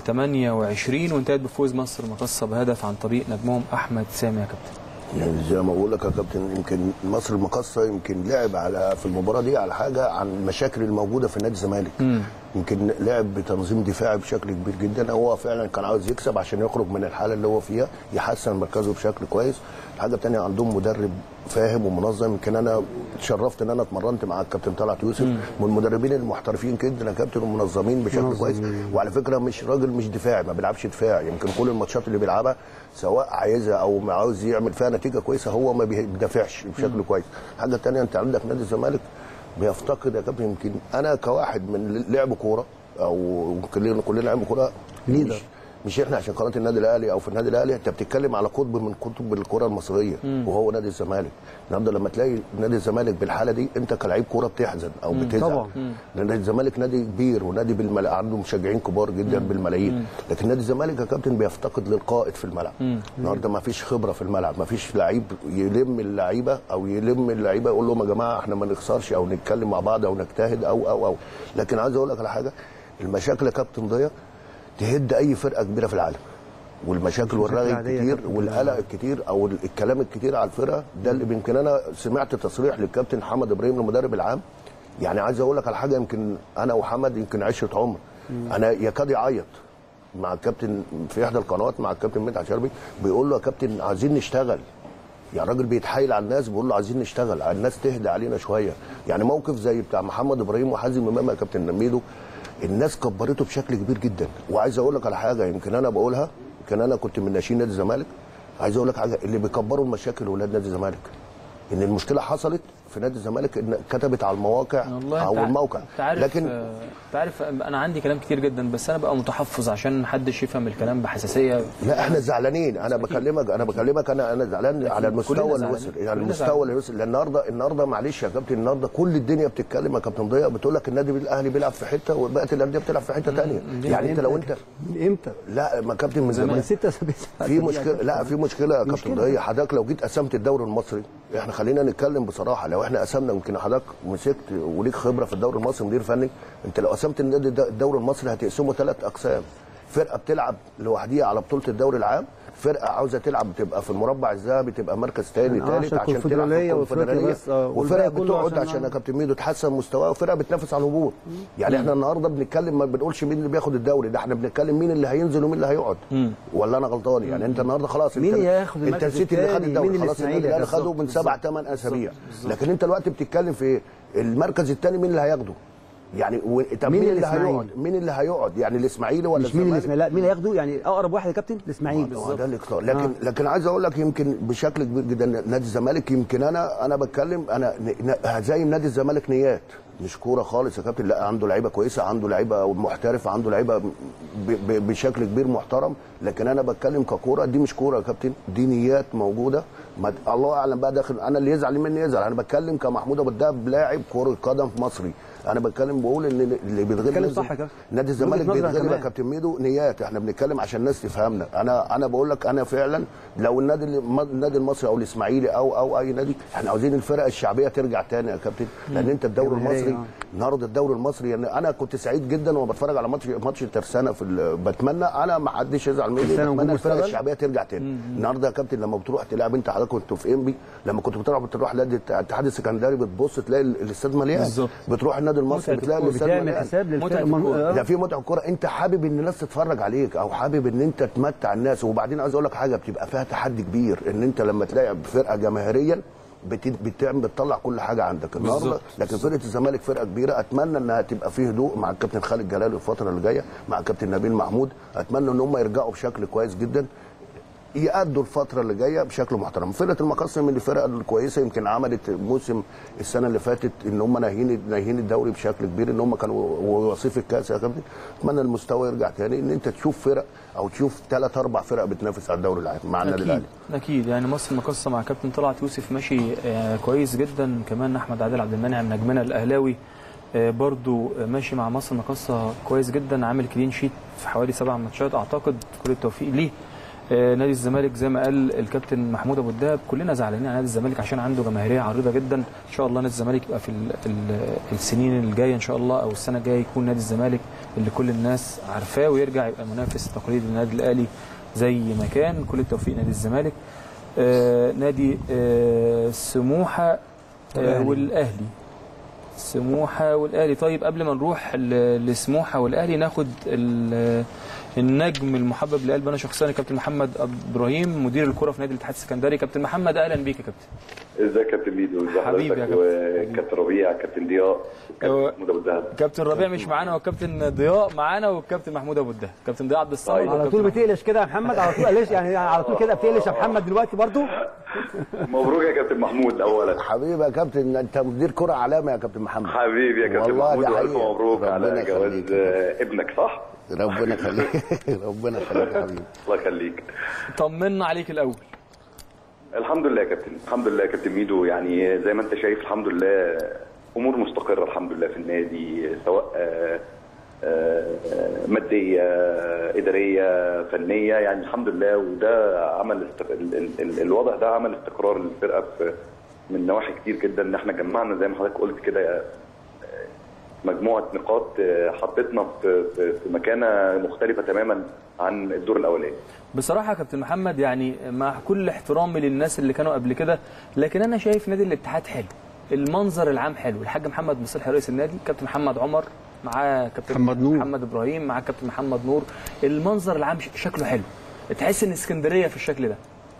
28 وانتهت بفوز مصر المقصه بهدف عن طريق نجمهم احمد سامي يا كابتن يعني زي ما بقول لك يا كابتن يمكن مصر المقصه يمكن لعب على في المباراه دي على حاجه عن المشاكل الموجوده في نادي الزمالك يمكن لعب بتنظيم دفاعي بشكل كبير جدا هو فعلا كان عاوز يكسب عشان يخرج من الحاله اللي هو فيها يحسن مركزه بشكل كويس الحاجه الثانيه عندهم مدرب فاهم ومنظم يمكن انا اتشرفت ان انا اتمرنت مع الكابتن طلعت يوسف مم. من المدربين المحترفين جدا يا كابتن ومنظمين بشكل منظمين. كويس وعلى فكره مش راجل مش دفاعي ما بيلعبش دفاع يمكن كل الماتشات اللي بيلعبها سواء عايزها او عاوز يعمل فيها نتيجه كويسه هو ما بيدافعش بشكل كويس الحاجه الثانيه انت عندك نادي الزمالك بيفتقد يا كابتن يمكن انا كواحد من لعب كوره او كلنا كلنا لعب كوره ليدر. مش, مش احنا عشان قناه النادي الاهلي او في النادي الاهلي انت بتتكلم على قطب من كتب الكره المصريه مم. وهو نادي الزمالك النهارده لما تلاقي نادي الزمالك بالحاله دي انت كلاعب كوره بتحزن او مم. بتزعل طبعا. مم. لان نادي الزمالك نادي كبير ونادي بالملا... عنده مشجعين كبار جدا مم. بالملايين مم. لكن نادي الزمالك يا كابتن بيفتقد للقائد في الملعب مم. النهارده ما فيش خبره في الملعب ما فيش لعيب يلم اللعيبه او يلم اللعيبه يقول لهم يا جماعه احنا ما نخسرش او نتكلم مع بعض او نجتهد او او او لكن عايز اقول لك على حاجه المشاكل يا كابتن ضياء تهد اي فرقه كبيره في العالم والمشاكل والرغي عادية يا الكتير كابتن. والقلق الكتير او الكلام الكتير على الفرقه ده اللي يمكن انا سمعت تصريح للكابتن حمد ابراهيم المدرب العام يعني عايز اقول لك على حاجه يمكن انا وحمد يمكن عشره عمر مم. انا يكاد يعيط مع الكابتن في احدى القنوات مع الكابتن مدحت شربي بيقول له يا كابتن عايزين نشتغل يعني الراجل بيتحايل على الناس بيقول له عايزين نشتغل الناس تهدى علينا شويه يعني موقف زي بتاع محمد ابراهيم وحازم امام يا كابتن نميدو الناس كبرته بشكل كبير جدا وعايز اقول لك على حاجه يمكن انا بقولها يمكن انا كنت من ناشئين نادي الزمالك عايز اقول لك حاجه اللي بيكبروا المشاكل ولاد نادي الزمالك ان المشكله حصلت في نادي الزمالك ان كتبت على المواقع والله او أنت ع- الموقع انت عارف لكن آه، انت عارف انا عندي كلام كتير جدا بس انا بقى متحفظ عشان محدش يفهم الكلام بحساسيه لا احنا زعلانين انا بكلمك انا بكلمك انا انا زعلان على المستوى كلنا اللي زعلانين. وصل يعني كلنا المستوى زعلانين. اللي وصل لان النهارده النهارده معلش يا كابتن النهارده كل الدنيا بتتكلم يا كابتن ضياء بتقول لك النادي الاهلي بيلعب في حته وبقيه الانديه بتلعب في حته ثانيه دي يعني من انت لو إمتى؟ انت من امتى؟ لا ما كابتن من زمان من ستة سبع في مشكله لا في مشكله يا كابتن ضياء حضرتك لو جيت قسمت الدوري المصري احنا خلينا نتكلم بصراحه لو احنا قسمنا يمكن حضرتك مسكت وليك خبره في الدوري المصري مدير فني انت لو قسمت النادي ده- الدوري المصري هتقسمه ثلاث اقسام فرقه بتلعب لوحديها على بطوله الدوري العام فرقه عاوزه تلعب تبقى في المربع الذهبي تبقى مركز ثاني آه، ثالث عشان عشان تلعب في الكونفدرالية وأفريقيا الكونفدراليه بس، آه، وفرقه والباقي كله بتقعد عشان عشان يا كابتن ميدو تحسن مستواها وفرقه بتنافس على الهبوط يعني احنا النهارده بنتكلم ما بنقولش مين اللي بياخد الدوري ده احنا بنتكلم مين اللي هينزل ومين اللي هيقعد ولا انا غلطان يعني انت النهارده خلاص مين انت ياخد انت المركز نسيت اللي خد التاني، الدوري مين خلاص النادي الإسماعيلي؟ الاهلي خده بالظبط، من سبع بالظبط، ثمان اسابيع بالظبط. لكن انت دلوقتي بتتكلم في ايه؟ المركز الثاني مين اللي هياخده؟ يعني و... طب مين مين اللي الإسماعيلي؟ هيقعد؟ مين اللي هيقعد؟ يعني الاسماعيلي ولا مش مين اللي الزمالك؟ اسمه لا مين اللي هياخده يعني اقرب واحد يا كابتن الاسماعيلي هو ده الاختيار لكن آه. لكن عايز اقول لك يمكن بشكل كبير جدا نادي الزمالك يمكن انا انا بتكلم انا ن- ن- هزايم نادي الزمالك نيات مش كوره خالص يا كابتن لا عنده لعيبه كويسه عنده لعيبه محترفه عنده لعيبه ب- ب- بشكل كبير محترم لكن انا بتكلم ككوره دي مش كوره يا كابتن دي نيات موجوده ما الله اعلم بقى داخل انا اللي يزعل مني يزعل انا بتكلم كمحمود ابو الدهب لاعب كره قدم مصري انا بتكلم بقول ان اللي بيتغلب بتتكلم نادي- صح يا كابتن. نادي من الزمالك وجهة نظرك بيتغلب يا كمان. كابتن ميدو نيات احنا بنتكلم عشان الناس تفهمنا انا انا بقول لك انا فعلا لو النادي الم- النادي المصري او الاسماعيلي او او اي نادي احنا عاوزين الفرق الشعبيه ترجع تاني يا كابتن لان انت الدوري جماهيرية، المصري النهارده الدوري المصري يعني انا كنت سعيد جدا وانا بتفرج على ماتش ماتش ترسانه في ال- بتمنى انا ما حدش يزعل مني ترسانة بتمنى ونجوم الفرق مستقبل؟ الشعبيه ترجع تاني النهارده يا كابتن لما بتروح تلعب انت حضرتك كنت في انبي لما كنت بتلعب بتروح نادي الاتحاد السكندري بتبص تلاقي ال- الاستاد مليان بالظبط. بتروح النادي المصري متعة بتلاقي الكورة. الاستاد بتعمل مليان حساب للفرق. متعة الكورة. آه. ده في متعه الكوره انت حابب ان الناس تتفرج عليك او حابب ان انت تمتع الناس وبعدين عايز اقول لك حاجه بتبقى فيها تحدي كبير ان انت لما تلاقي فرقه جماهيريا بت- بتعمل بتطلع كل حاجه عندك النهارده بالظبط. لكن فرقه الزمالك فرقه كبيره اتمنى انها تبقى فيه هدوء مع الكابتن خالد جلال الفتره اللي جايه مع الكابتن نبيل محمود اتمنى ان هم يرجعوا بشكل كويس جدا يأدوا الفترة اللي جاية بشكل محترم، فرقة المقصة من الفرق الكويسة يمكن عملت موسم السنة اللي فاتت ان هم ناهين ناهين الدوري بشكل كبير ان هم كانوا وصيف الكاس يا كابتن، اتمنى المستوى يرجع تاني ان انت تشوف فرق او تشوف ثلاث اربع فرق بتنافس على الدوري العام مع النادي اكيد الاهلي. اكيد يعني مصر مقصه مع كابتن طلعت يوسف ماشي آه، كويس جدا كمان احمد عادل عبد المنعم نجمنا الاهلاوي آه، برضو آه، ماشي مع مصر مقصه كويس جدا عامل كلين شيت في حوالي سبع ماتشات اعتقد كل التوفيق ليه آه، نادي الزمالك زي ما قال الكابتن محمود ابو الدهب كلنا زعلانين على نادي الزمالك عشان عنده جماهيريه عريضه جدا ان شاء الله نادي الزمالك يبقى في ال- ال- السنين الجايه ان شاء الله او السنه الجايه يكون نادي الزمالك اللي كل الناس عارفاه ويرجع يبقى منافس تقليدي للنادي الاهلي زي ما كان كل التوفيق نادي الزمالك آه، نادي آه، سموحه آه، والأهلي. والاهلي سموحه والاهلي طيب قبل ما نروح ل- لسموحه والاهلي ناخد ال- النجم المحبب لقلب انا شخصيا كابتن محمد ابراهيم مدير الكره في نادي الاتحاد السكندري كابتن محمد اهلا بيك يا كابتن ازيك يا كابتن ميدو ازي حبيبي يا حضرتك وكابتن ربيع كابتن ضياء كابتن محمود ابو الدهب كابتن ربيع مش معانا والكابتن ضياء معانا والكابتن محمود ابو الدهب كابتن ضياء عبد الصمد على والكابتن طول بتقلش كده يا محمد على طول قلش يعني على طول كده بتقلش يا محمد دلوقتي برضو مبروك يا كابتن محمود اولا حبيبي يا كابتن انت مدير كره علامه يا كابتن محمد حبيبي يا كابتن والله محمود دي والف حقيقة. مبروك ربنا على جواز يخليك. آه، ابنك صح؟ ربنا يخليك ربنا يخليك يا حبيبي الله يخليك طمنا عليك الاول الحمد لله يا كابتن الحمد لله يا كابتن ميدو يعني زي ما انت شايف الحمد لله امور مستقره الحمد لله في النادي سواء آه، آه، ماديه اداريه فنيه يعني الحمد لله وده عمل است- ال- ال- ال- الوضع ده عمل استقرار للفرقه في من نواحي كتير جدا ان احنا جمعنا زي ما حضرتك قلت كده آه، مجموعه نقاط آه، حطتنا في في في مكانه مختلفه تماما عن الدور الاولاني بصراحه يا كابتن محمد يعني مع كل احترامي للناس اللي كانوا قبل كده لكن انا شايف نادي الاتحاد حلو المنظر العام حلو الحاج محمد مصلحي رئيس النادي كابتن محمد عمر معاه كابتن محمد نور. محمد ابراهيم معاه كابتن محمد نور المنظر العام ش- شكله حلو تحس ان اسكندريه في الشكل ده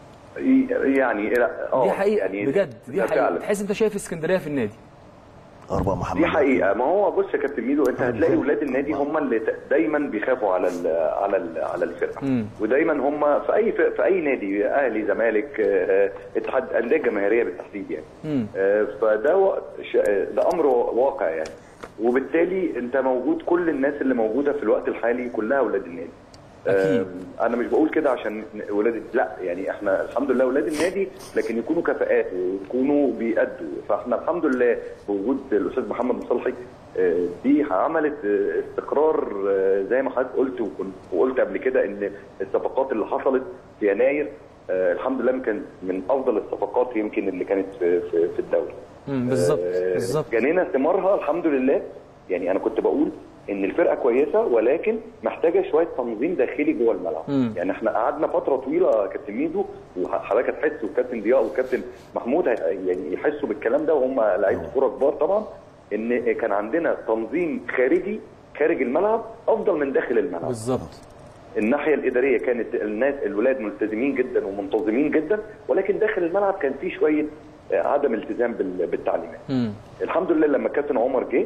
يعني لا اه دي حقيقه يعني بجد دي ده حقيقه فعلا. تحس انت شايف اسكندريه في النادي اربع محمد دي حقيقه ما هو بص يا كابتن ميدو انت هتلاقي ولاد النادي هم اللي ت- دايما بيخافوا على ال على ال على الفرقه مم. ودايما هم في اي في اي نادي اهلي زمالك آه، اتحاد انديه جماهيريه بالتحديد يعني مم. آه، فده و- ش- آه، ده امر واقع يعني وبالتالي انت موجود كل الناس اللي موجوده في الوقت الحالي كلها ولاد النادي أكيد. آه، انا مش بقول كده عشان ولاد لا يعني احنا الحمد لله ولاد النادي لكن يكونوا كفاءات ويكونوا بيأدوا فاحنا الحمد لله بوجود الاستاذ محمد مصلحي آه، دي عملت آه، استقرار آه، زي ما حضرتك قلت وكنت وقلت قبل كده ان الصفقات اللي حصلت في يناير آه، الحمد لله كانت من افضل الصفقات يمكن اللي كانت في في, في الدوري مم، بالظبط آه، بالظبط جنينا ثمارها الحمد لله يعني انا كنت بقول ان الفرقه كويسه ولكن محتاجه شويه تنظيم داخلي جوه الملعب مم. يعني احنا قعدنا فتره طويله يا كابتن ميدو وحضرتك هتحس وكابتن ضياء وكابتن محمود هي- يعني يحسوا بالكلام ده وهم لعيبه كوره كبار طبعا ان كان عندنا تنظيم خارجي خارج الملعب افضل من داخل الملعب بالظبط الناحيه الاداريه كانت الناس الولاد ملتزمين جدا ومنتظمين جدا ولكن داخل الملعب كان في شويه آه، عدم التزام بال- بالتعليمات مم. الحمد لله لما كابتن عمر جه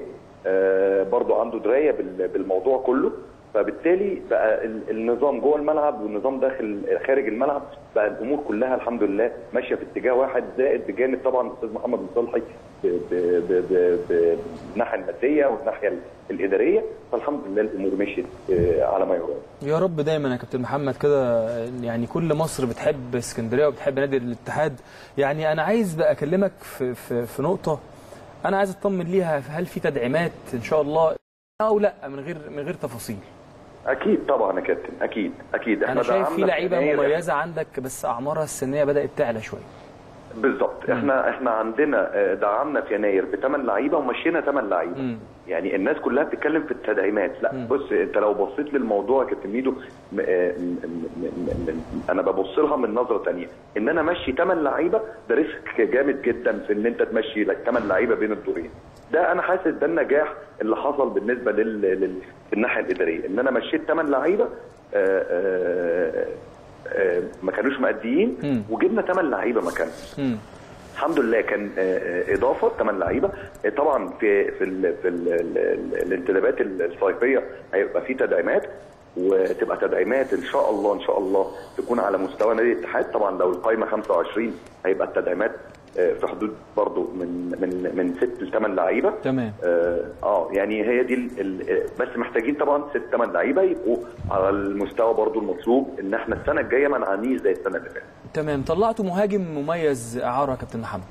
آه، برضو عنده درايه بال- بالموضوع كله فبالتالي بقى ال- النظام جوه الملعب والنظام داخل خارج الملعب بقى الامور كلها الحمد لله ماشيه في اتجاه واحد زائد بجانب طبعا الاستاذ محمد مصلحي ب- ب- ب- ب- ب- بالناحيه الماديه والناحيه ال- الاداريه فالحمد لله الامور مشيت آه، على ما يرام يا رب دايما يا كابتن محمد كده يعني كل مصر بتحب اسكندريه وبتحب نادي الاتحاد يعني انا عايز بقى اكلمك في في, في نقطه انا عايز اطمن ليها هل في تدعيمات ان شاء الله او لا من غير من غير تفاصيل اكيد طبعا يا كابتن اكيد اكيد انا شايف في دعمنا لعيبه يناير. مميزه عندك بس اعمارها السنيه بدات تعلى شويه بالظبط احنا احنا عندنا آه، دعمنا في يناير بثمان لعيبه ومشينا ثمان لعيبه يعني الناس كلها بتتكلم في التدعيمات لا بص انت لو بصيت للموضوع يا كابتن ميدو م- آه، م- م- م- م- انا ببص لها من نظره ثانيه ان انا امشي ثمان لعيبه ده ريسك جامد جدا في ان انت تمشي لك ثمان لعيبه بين الدورين ده انا حاسس ده النجاح اللي حصل بالنسبه لل... لل... في الناحيه الاداريه ان انا مشيت ثمان لعيبه آه، آه، آه، ما كانوش مأديين وجبنا ثمان لعيبه مكانهم الحمد لله كان آه، آه، اضافه ثمان لعيبه آه، طبعا في في ال في ال ال الانتدابات الصيفيه هيبقى في تدعيمات وتبقى تدعيمات ان شاء الله ان شاء الله تكون على مستوى نادي الاتحاد طبعا لو القائمه 25 هيبقى التدعيمات آه، في حدود برضو من من من ست لثمان لعيبه تمام اه آه، يعني هي دي ال ال بس محتاجين طبعا ست ثمان لعيبه يبقوا على المستوى برضو المطلوب ان احنا السنه الجايه ما نعانيش زي السنه اللي فاتت تمام طلعتوا مهاجم مميز اعاره يا كابتن محمد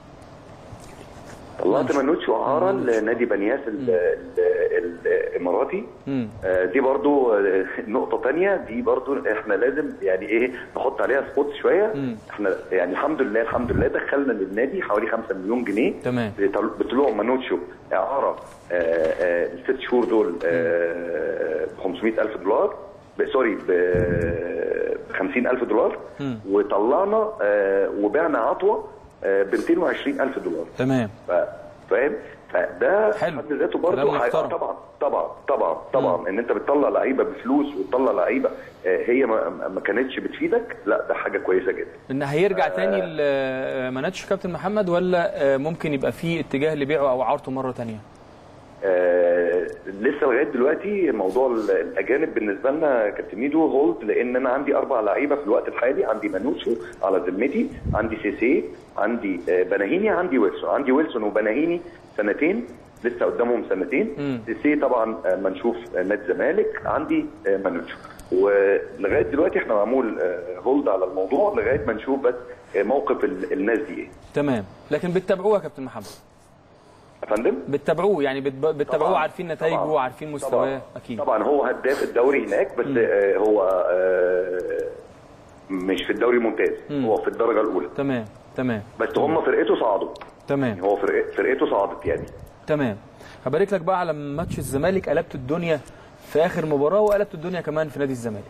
طلعت منوتشو اعاره لنادي بنياس ال- ال- الاماراتي مم. آه، دي برضو آه، نقطه تانية دي برضو احنا لازم يعني ايه نحط عليها سبوت شويه مم. احنا يعني الحمد لله الحمد لله دخلنا للنادي حوالي 5 مليون جنيه تمام بطل- بطلوع منوتشو اعاره آه، آه، الست شهور دول ب 500 الف دولار ب- سوري ب 50 الف دولار مم. وطلعنا آه، وبعنا عطوه ب 220 الف دولار تمام ف- فاهم فده في حد ذاته برضه كلام هيبقى محترم. طبعا طبعا طبعا طبعا ان انت بتطلع لعيبه بفلوس وتطلع لعيبه آه، هي ما ما كانتش بتفيدك لا ده حاجه كويسه جدا ان هيرجع تاني لمناتش كابتن محمد ولا آه، ممكن يبقى في اتجاه لبيعه او اعارته مره تانية آه لسه لغايه دلوقتي موضوع ال- الاجانب بالنسبه لنا كابتن ميدو هولد لان انا عندي اربع لعيبه في الوقت الحالي عندي مانوتشو على ذمتي عندي سيسي عندي آه بناهيني عندي ويلسون عندي ويلسون وبناهيني سنتين لسه قدامهم سنتين سيسي طبعا آه، ما نشوف آه، نادي الزمالك عندي آه، مانوتشو ولغايه دلوقتي احنا معمول آه، هولد على الموضوع لغايه ما نشوف بس آه، موقف ال- الناس دي ايه تمام لكن بتتابعوه يا كابتن محمد يا فندم بتتابعوه يعني بتب- بتتابعوه طبعاً. عارفين نتائجه طبعاً. وعارفين مستواه اكيد طبعا هو هداف الدوري هناك بس آه هو آه مش في الدوري الممتاز هو في الدرجه الاولى تمام تمام بس هم فرقته صعدوا تمام هو فرق- فرقته صعدت يعني تمام هبارك لك بقى على ماتش الزمالك قلبت الدنيا في اخر مباراه وقلبت الدنيا كمان في نادي الزمالك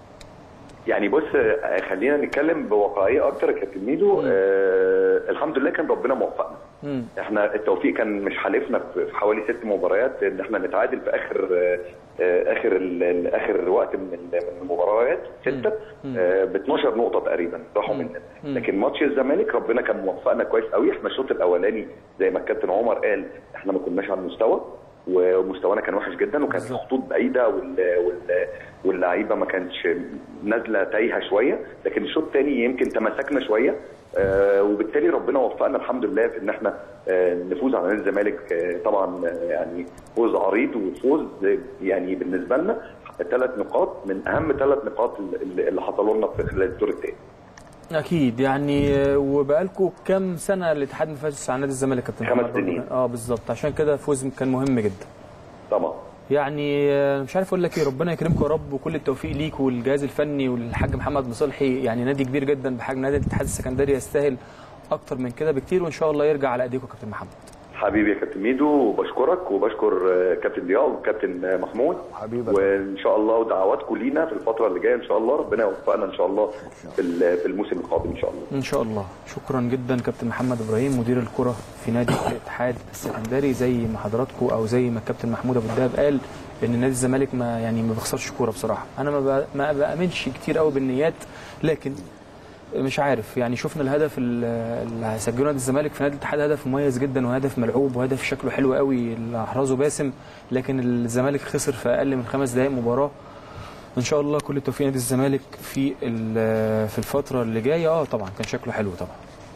يعني بص آه، خلينا نتكلم بواقعيه اكتر يا كابتن ميدو آه الحمد لله كان ربنا موفقنا مم. احنا التوفيق كان مش حالفنا في في حوالي ست مباريات ان احنا نتعادل في اخر آه، آه، اخر ال- ال- اخر وقت من ال- من المباريات سته ب 12 نقطه تقريبا راحوا مننا لكن ماتش الزمالك ربنا كان موفقنا كويس قوي احنا الشوط الاولاني زي ما الكابتن عمر قال احنا ما كناش على المستوى ومستوانا كان وحش جدا وكانت الخطوط بعيده وال... وال... واللعيبه ما كانتش نازله تايهه شويه لكن الشوط الثاني يمكن تماسكنا شويه آه وبالتالي ربنا وفقنا الحمد لله في ان احنا آه نفوز على نادي الزمالك آه طبعا آه يعني فوز عريض وفوز آه، يعني بالنسبه لنا ثلاث نقاط من اهم ثلاث نقاط اللي اللي حصلوا لنا في خلال الدور الثاني اكيد يعني آه، وبقالكم كام سنه الاتحاد مفاز على نادي الزمالك يا كابتن خمس محمد؟ سنين. اه بالظبط عشان كده فوز كان مهم جدا طبعا يعني آه، مش عارف اقول لك ايه ربنا يكرمكم يا رب وكل التوفيق ليك والجهاز الفني والحاج محمد مصلحي يعني نادي كبير جدا بحجم نادي الاتحاد السكندري يستاهل اكتر من كده بكتير وان شاء الله يرجع على ايديكم يا كابتن محمد حبيبي يا كابتن ميدو وبشكرك وبشكر آه، كابتن ضياء وكابتن آه، محمود حبيبي وان شاء الله ودعواتكم لينا في الفتره اللي جايه ان شاء الله ربنا يوفقنا ان شاء الله في ال- في الموسم القادم ان شاء الله ان شاء الله شكرا جدا كابتن محمد ابراهيم مدير الكره في نادي الاتحاد السكندري زي ما حضراتكم او زي ما الكابتن محمود ابو الدهب قال ان نادي الزمالك ما يعني ما بيخسرش كوره بصراحه انا ما بأ- ما بامنش كتير قوي بالنيات لكن مش عارف يعني شفنا الهدف ال- اللي هيسجله نادي الزمالك في نادي الاتحاد هدف مميز جدا وهدف ملعوب وهدف شكله حلو قوي اللي احرزه باسم لكن الزمالك خسر في اقل من خمس دقائق مباراه ان شاء الله كل التوفيق نادي الزمالك في ال- في الفتره اللي جايه اه طبعا كان شكله حلو طبعا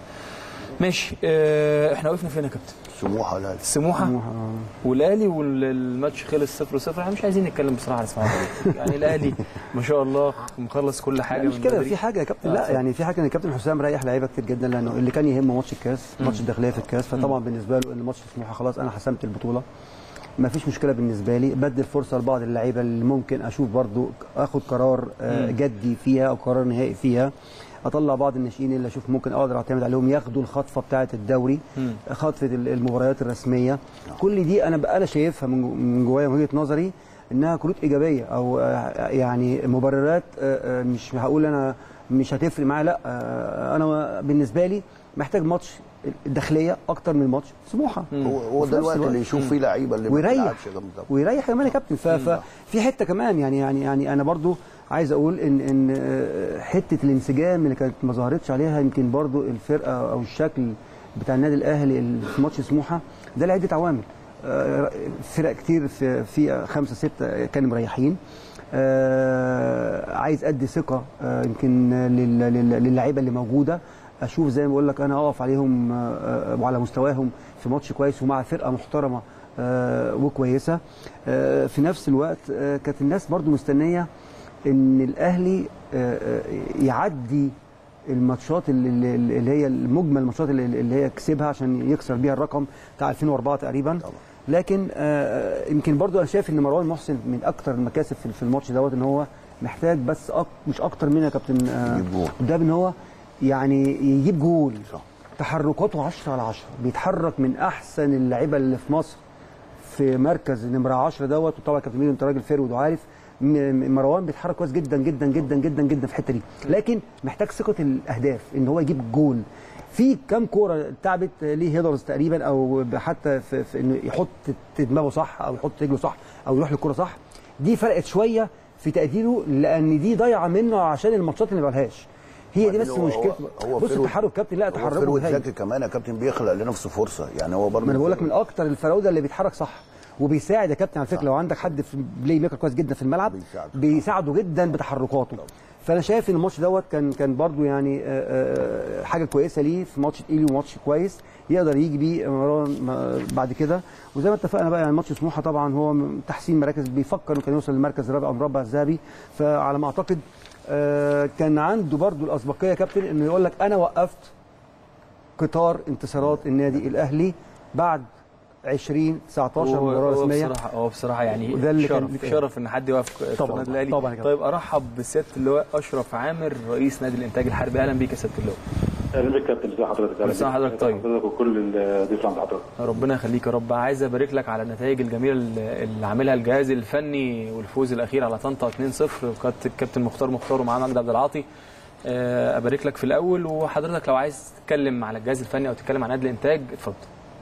ماشي آه، احنا وقفنا فين يا كابتن سموحه لا سموحه والاهلي والماتش خلص 0 0 احنا مش عايزين نتكلم بصراحه على اسماعيليه يعني الاهلي ما شاء الله مخلص كل حاجه مش من كده بدري. في حاجه يا كابتن آه، لا اتفضل. يعني في حاجه ان الكابتن حسام ريح لعيبه كتير جدا لانه اللي كان يهمه ماتش الكاس ماتش الداخليه في الكاس فطبعا بالنسبه له ان ماتش سموحه خلاص انا حسمت البطوله ما فيش مشكله بالنسبه لي بدي فرصه لبعض اللعيبه اللي ممكن اشوف برضو اخد قرار آه، مم. جدي فيها او قرار نهائي فيها اطلع بعض الناشئين اللي اشوف ممكن اقدر اعتمد عليهم ياخدوا الخطفه بتاعه الدوري مم. خطفه ال- المباريات الرسميه كل دي انا بقى انا شايفها من جو- من جوايا من وجهه نظري انها كروت ايجابيه او آه، يعني مبررات آه، آه، مش هقول انا مش هتفرق معايا لا آه، انا بالنسبه لي محتاج ماتش الداخليه اكتر من ماتش سموحه هو هو وفي ده نفس الوقت اللي يشوف فيه لعيبه اللي ما ويريح بتلعبش جنب ده. ويريح كمان يا كابتن ف- ففي حته كمان يعني يعني يعني انا برضو عايز اقول ان ان آه، حته الانسجام اللي كانت ما ظهرتش عليها يمكن برضو الفرقه او الشكل بتاع النادي الاهلي اللي في ماتش سموحه ده لعده عوامل آه، فرق كتير في في خمسه سته كانوا مريحين آه، عايز ادي ثقه آه، يمكن لل- لل- للعيبه اللي موجوده اشوف زي ما بقول لك انا اقف عليهم آه، آه، وعلى مستواهم في ماتش كويس ومع فرقه محترمه آه، وكويسه آه، في نفس الوقت آه، كانت الناس برضو مستنيه ان الاهلي آه، آه، يعدي الماتشات اللي, اللي اللي هي المجمل الماتشات اللي, اللي هي كسبها عشان يكسر بيها الرقم بتاع 2004 تقريبا لكن آه، يمكن برضو انا شايف ان مروان محسن من اكتر المكاسب في- في الماتش دوت ان هو محتاج بس أك مش اكتر من يا كابتن آه، ده ان هو يعني يجيب جول تحركاته 10 على 10 بيتحرك من احسن اللعيبه اللي في مصر في مركز نمره 10 دوت وطبعا كابتن ميدو انت راجل فيرود وعارف م- م- مروان بيتحرك كويس جدا جدا جدا جدا جدا في الحته دي لكن محتاج ثقه الاهداف ان هو يجيب جول في كام كوره اتلعبت ليه هيدرز تقريبا او حتى في, في انه يحط دماغه صح او يحط رجله صح او يروح للكوره صح دي فرقت شويه في تقديره لان دي ضايعه منه عشان الماتشات اللي ما بقالهاش هي دي بس هو- مشكلته هو بص فيرود- تحرك كابتن لا هو تحركه فيرود هايل. ذكي كمان يا كابتن بيخلق لنفسه فرصه يعني هو برضه ما انا بقول لك من اكتر الفراوده اللي بيتحرك صح وبيساعد يا كابتن على فكره لو عندك حد في بلاي ميكر كويس جدا في الملعب بيساعده جدا بتحركاته فانا شايف ان الماتش دوت كان كان برده يعني آه، آه، حاجه كويسه ليه في ماتش تقيل وماتش كويس يقدر يجي بيه مروان م- بعد كده وزي ما اتفقنا بقى يعني ماتش سموحه طبعا هو م- تحسين مراكز بيفكر انه كان يوصل للمركز الرابع او المربع الذهبي فعلى ما اعتقد آه، كان عنده برده الاسبقيه يا كابتن انه يقول لك انا وقفت قطار انتصارات النادي الاهلي بعد 20 19 هو- مباراه هو رسميه بصراحه هو بصراحه يعني وده اللي كان شرف بيتقال. شرف ان حد يوقف في طبعاً، النادي الاهلي طبعاً يا كابتن. طيب ارحب بسياده اللواء اشرف عامر رئيس نادي الانتاج الحربي اهلا بيك يا سياده اللواء اهلا بك كابتن ازي حضرتك كل سنة وحضرتك طيب. حضرتك وكل الضيوف عند حضرتك ربنا يخليك يا رب عايز ابارك لك على النتائج الجميله اللي اللي عاملها الجهاز الفني والفوز الاخير على طنطا 2-0 وكابتن الكابتن مختار مختار ومعاه مجدي عبد العاطي آه، ابارك لك في الاول وحضرتك لو عايز تتكلم على الجهاز الفني او تتكلم عن نادي الانتاج اتفضل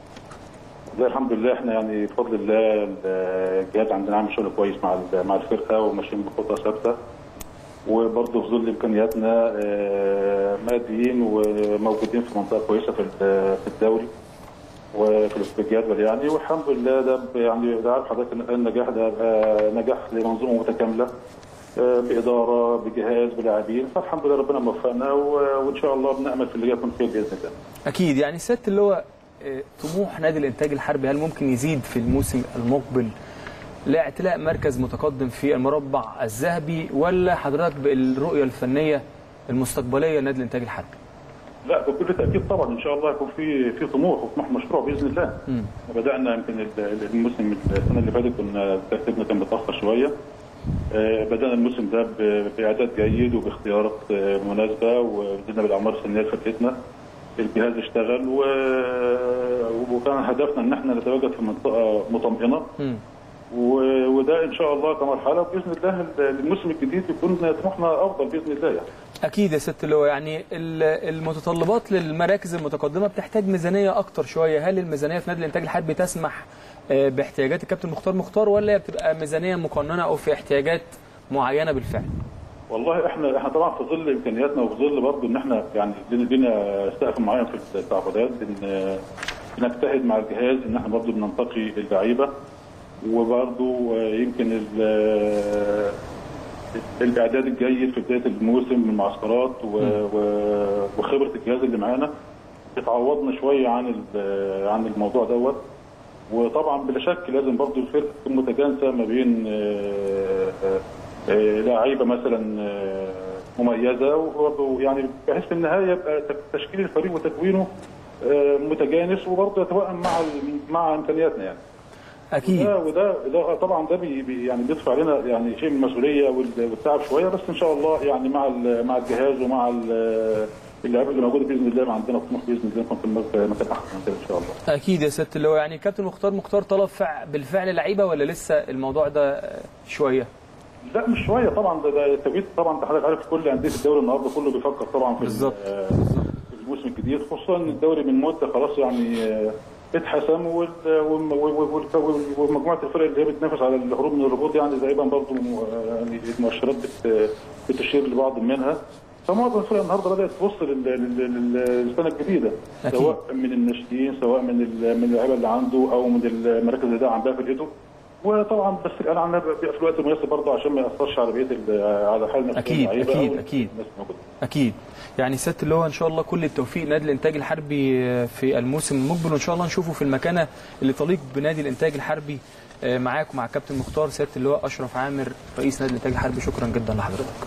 زي الحمد لله احنا يعني بفضل الله الجهاز عندنا عامل شغل كويس مع ال- مع الفرقه وماشيين بخطه ثابته وبرضه في ظل امكانياتنا آه، ماديين وموجودين في منطقه كويسه في ال- في الدوري وفي في الجدول يعني والحمد لله ده ب- يعني ده عارف حضرتك إن النجاح ده آه، نجاح لمنظومه متكامله آه، باداره بجهاز بلاعبين فالحمد لله ربنا موفقنا و- وان شاء الله بنامل في اللي جاي يكون خير باذن الله اكيد يعني سياده اللواء آه، طموح نادي الانتاج الحربي هل ممكن يزيد في الموسم المقبل لاعتلاء مركز متقدم في المربع الذهبي ولا حضرتك بالرؤيه الفنيه المستقبليه لنادي الانتاج الحربي؟ لا بكل تاكيد طبعا ان شاء الله يكون في في طموح وطموح مشروع باذن الله مم. بدانا يمكن ال- الموسم السنه اللي فاتت كنا ترتيبنا كان متاخر شويه آه، بدانا الموسم ده ب- باعداد جيد وباختيارات آه، مناسبه ونزلنا بالاعمار السنيه لفرقتنا الجهاز اشتغل و... وكان هدفنا ان احنا نتواجد في منطقه مطمئنه و... وده ان شاء الله كمرحله باذن الله الموسم الجديد يكون طموحنا افضل باذن الله يعني. اكيد يا ست اللواء يعني ال- المتطلبات للمراكز المتقدمه بتحتاج ميزانيه اكتر شويه هل الميزانيه في نادي الانتاج الحربي تسمح آه، باحتياجات الكابتن مختار مختار ولا هي بتبقى ميزانيه مقننه او في احتياجات معينه بالفعل والله احنا احنا طبعا في ظل امكانياتنا وفي ظل برضه ان احنا يعني لنا لنا سقف معين في التعاقدات ان بنجتهد مع الجهاز ان احنا برضه بننتقي اللعيبه وبرضه يمكن ال- الاعداد الجيد في بدايه الموسم من المعسكرات و- و- وخبره الجهاز اللي معانا بتعوضنا شويه عن ال- عن الموضوع دوت وطبعا بلا شك لازم برضه الفرقه تكون متجانسه ما بين آه، آه، آه، لعيبه مثلا آه، مميزه وبرضه يعني بحيث في النهايه يبقى تشكيل الفريق وتكوينه آه، متجانس وبرضه يتوائم مع ال- مع امكانياتنا يعني اكيد وده وده, وده طبعا ده بي بي- يعني بيضفي علينا يعني شيء من المسؤوليه وال- والتعب شويه بس ان شاء الله يعني مع ال- مع الجهاز ومع ال- اللعيبه اللي موجوده باذن الله عندنا طموح باذن الله نكون في المركز- مكان احسن من كده ان شاء الله. اكيد يا سياده اللواء يعني كابتن مختار مختار طلب فع بالفعل لعيبه ولا لسه الموضوع ده آه، شويه لا مش شويه طبعا ده, ده التوقيت طبعا انت حضرتك عارف كل انديه الدوري النهارده كله بيفكر طبعا في بالظبط. ال- في الموسم الجديد خصوصا ان الدوري من مده خلاص يعني آه، اتحسم وال- وال- وال- وال- ومجموعه الفرق اللي هي بتنافس على الهروب من الهبوط يعني تقريبا برضه يعني المؤشرات بت- بتشير لبعض منها فمعظم الفرق النهارده بدات تبص لل- لل- لل- للسنه الجديده أكيد. سواء من الناشئين سواء من ال- من اللعيبه اللي عنده او من المراكز اللي ده عندها في ايده وطبعا بس الان عندنا بيبقى في الوقت المناسب برضه عشان ما ياثرش على بقيه ال- على حال نفسيه اكيد اللعيبة اكيد أو اكيد الناس الموجودة. اكيد يعني سياده اللواء ان شاء الله كل التوفيق نادي الانتاج الحربي آه، في الموسم المقبل وان شاء الله نشوفه في المكانه اللي تليق بنادي الانتاج الحربي آه، معاك ومع الكابتن مختار سياده اللواء اشرف عامر رئيس نادي الانتاج الحربي شكرا جدا لحضرتك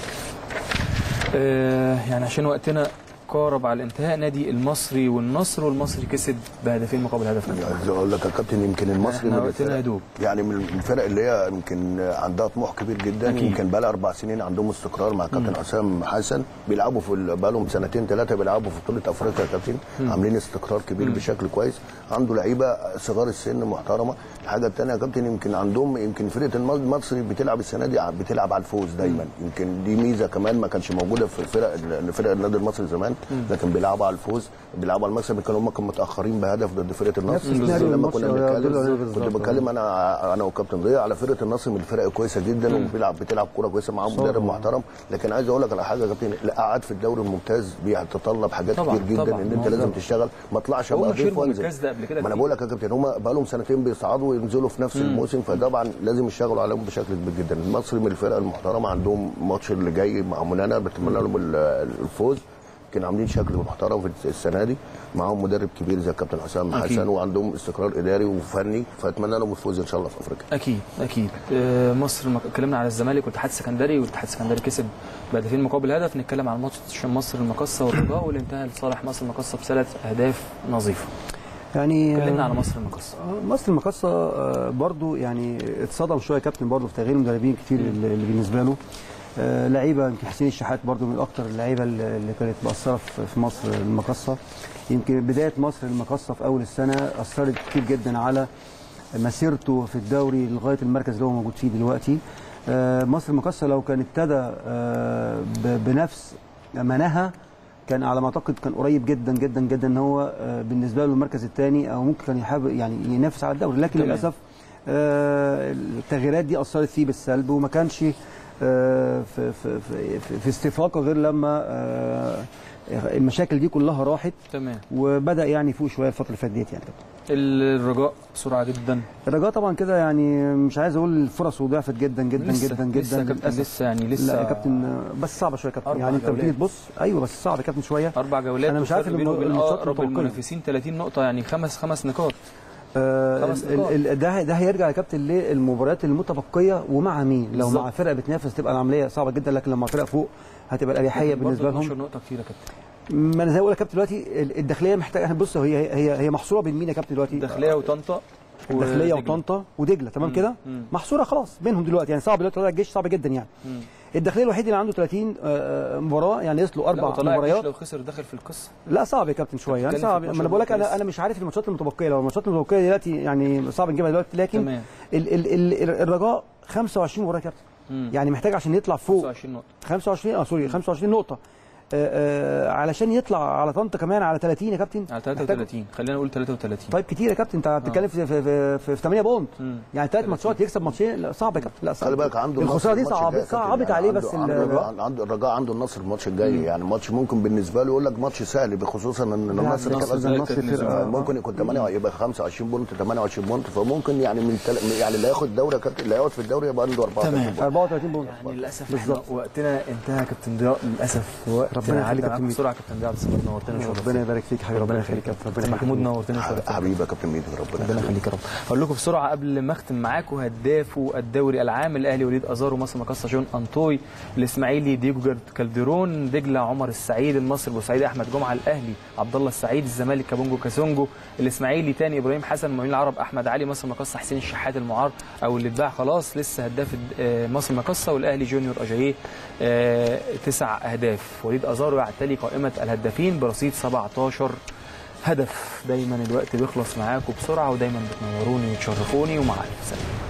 آه، يعني عشان وقتنا قارب على الانتهاء نادي المصري والنصر والمصري كسب بهدفين مقابل هدف عايز اقول لك يا كابتن يمكن المصري احنا من وقتنا الفرق- يدوب. يعني من الفرق اللي هي يمكن عندها طموح كبير جدا أكيد. يمكن بقى لها اربع سنين عندهم استقرار مع كابتن حسام حسن بيلعبوا في ال- بقى لهم سنتين ثلاثه بيلعبوا في بطوله افريقيا يا كابتن مم. عاملين استقرار كبير مم. بشكل كويس عنده لعيبه صغار السن محترمه الحاجه الثانيه يا كابتن يمكن عندهم يمكن فرقه الم- المصري بتلعب السنه دي ع- بتلعب على الفوز دايما يمكن دي ميزه كمان ما كانش موجوده في الفرق ال- فرق النادي المصري زمان مم. لكن بيلعبوا على الفوز بيلعبوا على المكسب كانوا هم كانوا متاخرين بهدف ضد فرقه نفس النصر السيناريو لما الماتش كنا اللي دول عليه بنتكلم بالظبط. كنت بتكلم انا انا وكابتن ضياء على فرقه النصر من الفرق كويسه جدا مم. وبيلعب بتلعب كوره كويسه معاهم صح. مدرب محترم لكن عايز اقول لك على حاجه يا كابتن القعاد في الدوري الممتاز بيتطلب حاجات طبعاً، كتير جدا طبعاً. ان انت ما هو لازم ده. تشتغل ما اطلعش هم ابقى ضيف شربوا من وانزل الكاس ده قبل كده ما انا كتير. بقول لك يا كابتن هم بقى لهم سنتين بيصعدوا وينزلوا في نفس مم. الموسم فطبعا لازم يشتغلوا عليهم بشكل كبير جدا المصري من الفرق المحترمه عندهم الماتش اللي جاي مع منانا بتمنى لهم ال- الفوز كانوا عاملين شكل محترم في السنه دي معاهم مدرب كبير زي الكابتن حسام أكيد. حسن وعندهم استقرار اداري وفني فاتمنى لهم الفوز ان شاء الله في افريقيا اكيد اكيد آه، مصر مك- اتكلمنا على الزمالك والاتحاد السكندري والاتحاد السكندري كسب بهدفين مقابل هدف نتكلم على ماتش مصر المقصه والرجاء واللي انتهى لصالح مصر المقصه بثلاث اهداف نظيفه يعني اتكلمنا على مصر المقصه آه، مصر المقاصة آه، برضو يعني اتصدم شويه كابتن برضو في تغيير المدربين كتير اللي اللي بالنسبه له آه، لعيبه يمكن حسين الشحات برضو من اكتر اللعيبه اللي اللي كانت مؤثره في في مصر المقاصة يمكن بدايه مصر المقاصة في اول السنه اثرت كتير جدا على مسيرته في الدوري لغايه المركز اللي هو موجود فيه دلوقتي آه، مصر المقاصة لو كان ابتدى آه، ب- بنفس مناها كان على ما اعتقد كان قريب جدا جدا جدا ان هو آه، بالنسبه له المركز الثاني او ممكن كان يحاول يعني ينافس على الدوري لكن تمام. للاسف آه، التغييرات دي اثرت فيه بالسلب وما كانش آه، في في في, في, في استفاقه غير لما آه، المشاكل دي كلها راحت تمام وبدا يعني يفوق شويه الفتره اللي فاتت ديت يعني الرجاء بسرعه جدا الرجاء طبعا كده يعني مش عايز اقول الفرص ضعفت جدا جدا لسه- جدا جدا لسه يا كابتن، للأسف. لسه يعني لسه- لا يا كابتن آه، بس صعبه شويه يا كابتن أربع يعني انت جولات. بتيجي تبص ايوه بس صعب يا كابتن شويه اربع جولات انا مش عارف والفرق بينه وبين الماتشات اقرب المتوقعة. المنافسين 30 نقطه يعني خمس خمس نقاط آه، خمس ال- نقاط. ال- ده ده هيرجع يا كابتن للمباريات المتبقيه ومع مين لو بالظبط. مع فرقه بتنافس تبقى العمليه صعبه جدا لكن لما فرقه فوق هتبقى الاريحيه لكن بالنسبه برضه لهم 12 نقطه كتير يا كابتن ما انا زي ما بقول لك يا كابتن دلوقتي ال- الداخليه محتاجه بص هي هي هي محصوره بين مين يا كابتن دلوقتي الداخليه وطنطا الداخليه ودجلة. وطنطا ودجله تمام مم. كده مم. محصوره خلاص بينهم دلوقتي يعني صعب دلوقتي طلع الجيش صعب جدا يعني مم. الداخليه الوحيد اللي عنده 30 آه، آه، مباراه يعني يصلوا لا اربع وطلائع الجيش مباريات لو خسر داخل في القصه لا صعب يا كابتن شويه يعني بتتكلم في صعب ما 12 انا بقول لك نقطة انا لسه. انا مش عارف الماتشات المتبقيه لو الماتشات المتبقيه دلوقتي يعني صعب نجيبها دلوقتي لكن تمام. ال ال ال ال الرجاء 25 مباراه يا كابتن مم. يعني محتاج عشان يطلع فوق 25 نقطه 25 اه سوري 25 نقطه آه آه علشان يطلع على طنطا كمان على 30 يا كابتن على محتاج- 33 خلينا نقول 33 طيب كتير يا كابتن انت بتتكلم في في في, في, في 8 بونت مم. يعني ثلاث ماتشات يكسب ماتشين لا صعب يا كابتن لا صعب خلي بالك عنده الخساره دي النصر الماتش صعبت الجاي يا كابتن. صعبت يعني عليه عنده- بس عنده ال- الرجاء عنده الرجاء عنده النصر الماتش الجاي يعني ماتش ممكن بالنسبه له يقول لك ماتش سهل خصوصا ان لا، النصر النصر كان ده النصر فرقة- ممكن يكون 8 يبقى 25 بونت 28 بونت فممكن يعني من تل... يعني اللي هياخد الدوري يا كابتن اللي هيقعد في الدوري يبقى عنده 34 تمام. بونت 34 بونت يعني للاسف بالظبط. احنا وقتنا انتهى يا كابتن ضياء للاسف وقت كابتن ربنا يخليك عدى يا معاك كابتن بسرعه كابتن عبد الصمد نورتني وشرفتني ربنا يبارك فيك حبيبي ربنا يخليك يا كابتن محمود نورتني وشرفتني حبيبي يا كابتن ميدو ربنا ربنا يخليك يا رب هقول لكم بسرعه قبل ما اختم معاكم هدافوا الدوري العام الاهلي وليد ازارو مصر مقصه جون انطوي الاسماعيلي ديجو جر- كالديرون دجله عمر السعيد النصر بوسعيد احمد جمعه الاهلي عبد الله السعيد الزمالك كابونجو كاسونجو الاسماعيلي تاني ابراهيم حسن المقاولين العرب احمد علي مصر مقصه حسين الشحات المعار او اللي اتباع خلاص لسه هداف آه، مصر مقصه والاهلي جونيور اجاييه آه، تسع اهداف وليد ازارو يعتلي قائمه الهدافين برصيد 17 هدف دايما الوقت بيخلص معاكم بسرعه ودايما بتنوروني وتشرفوني ومع الف سلامه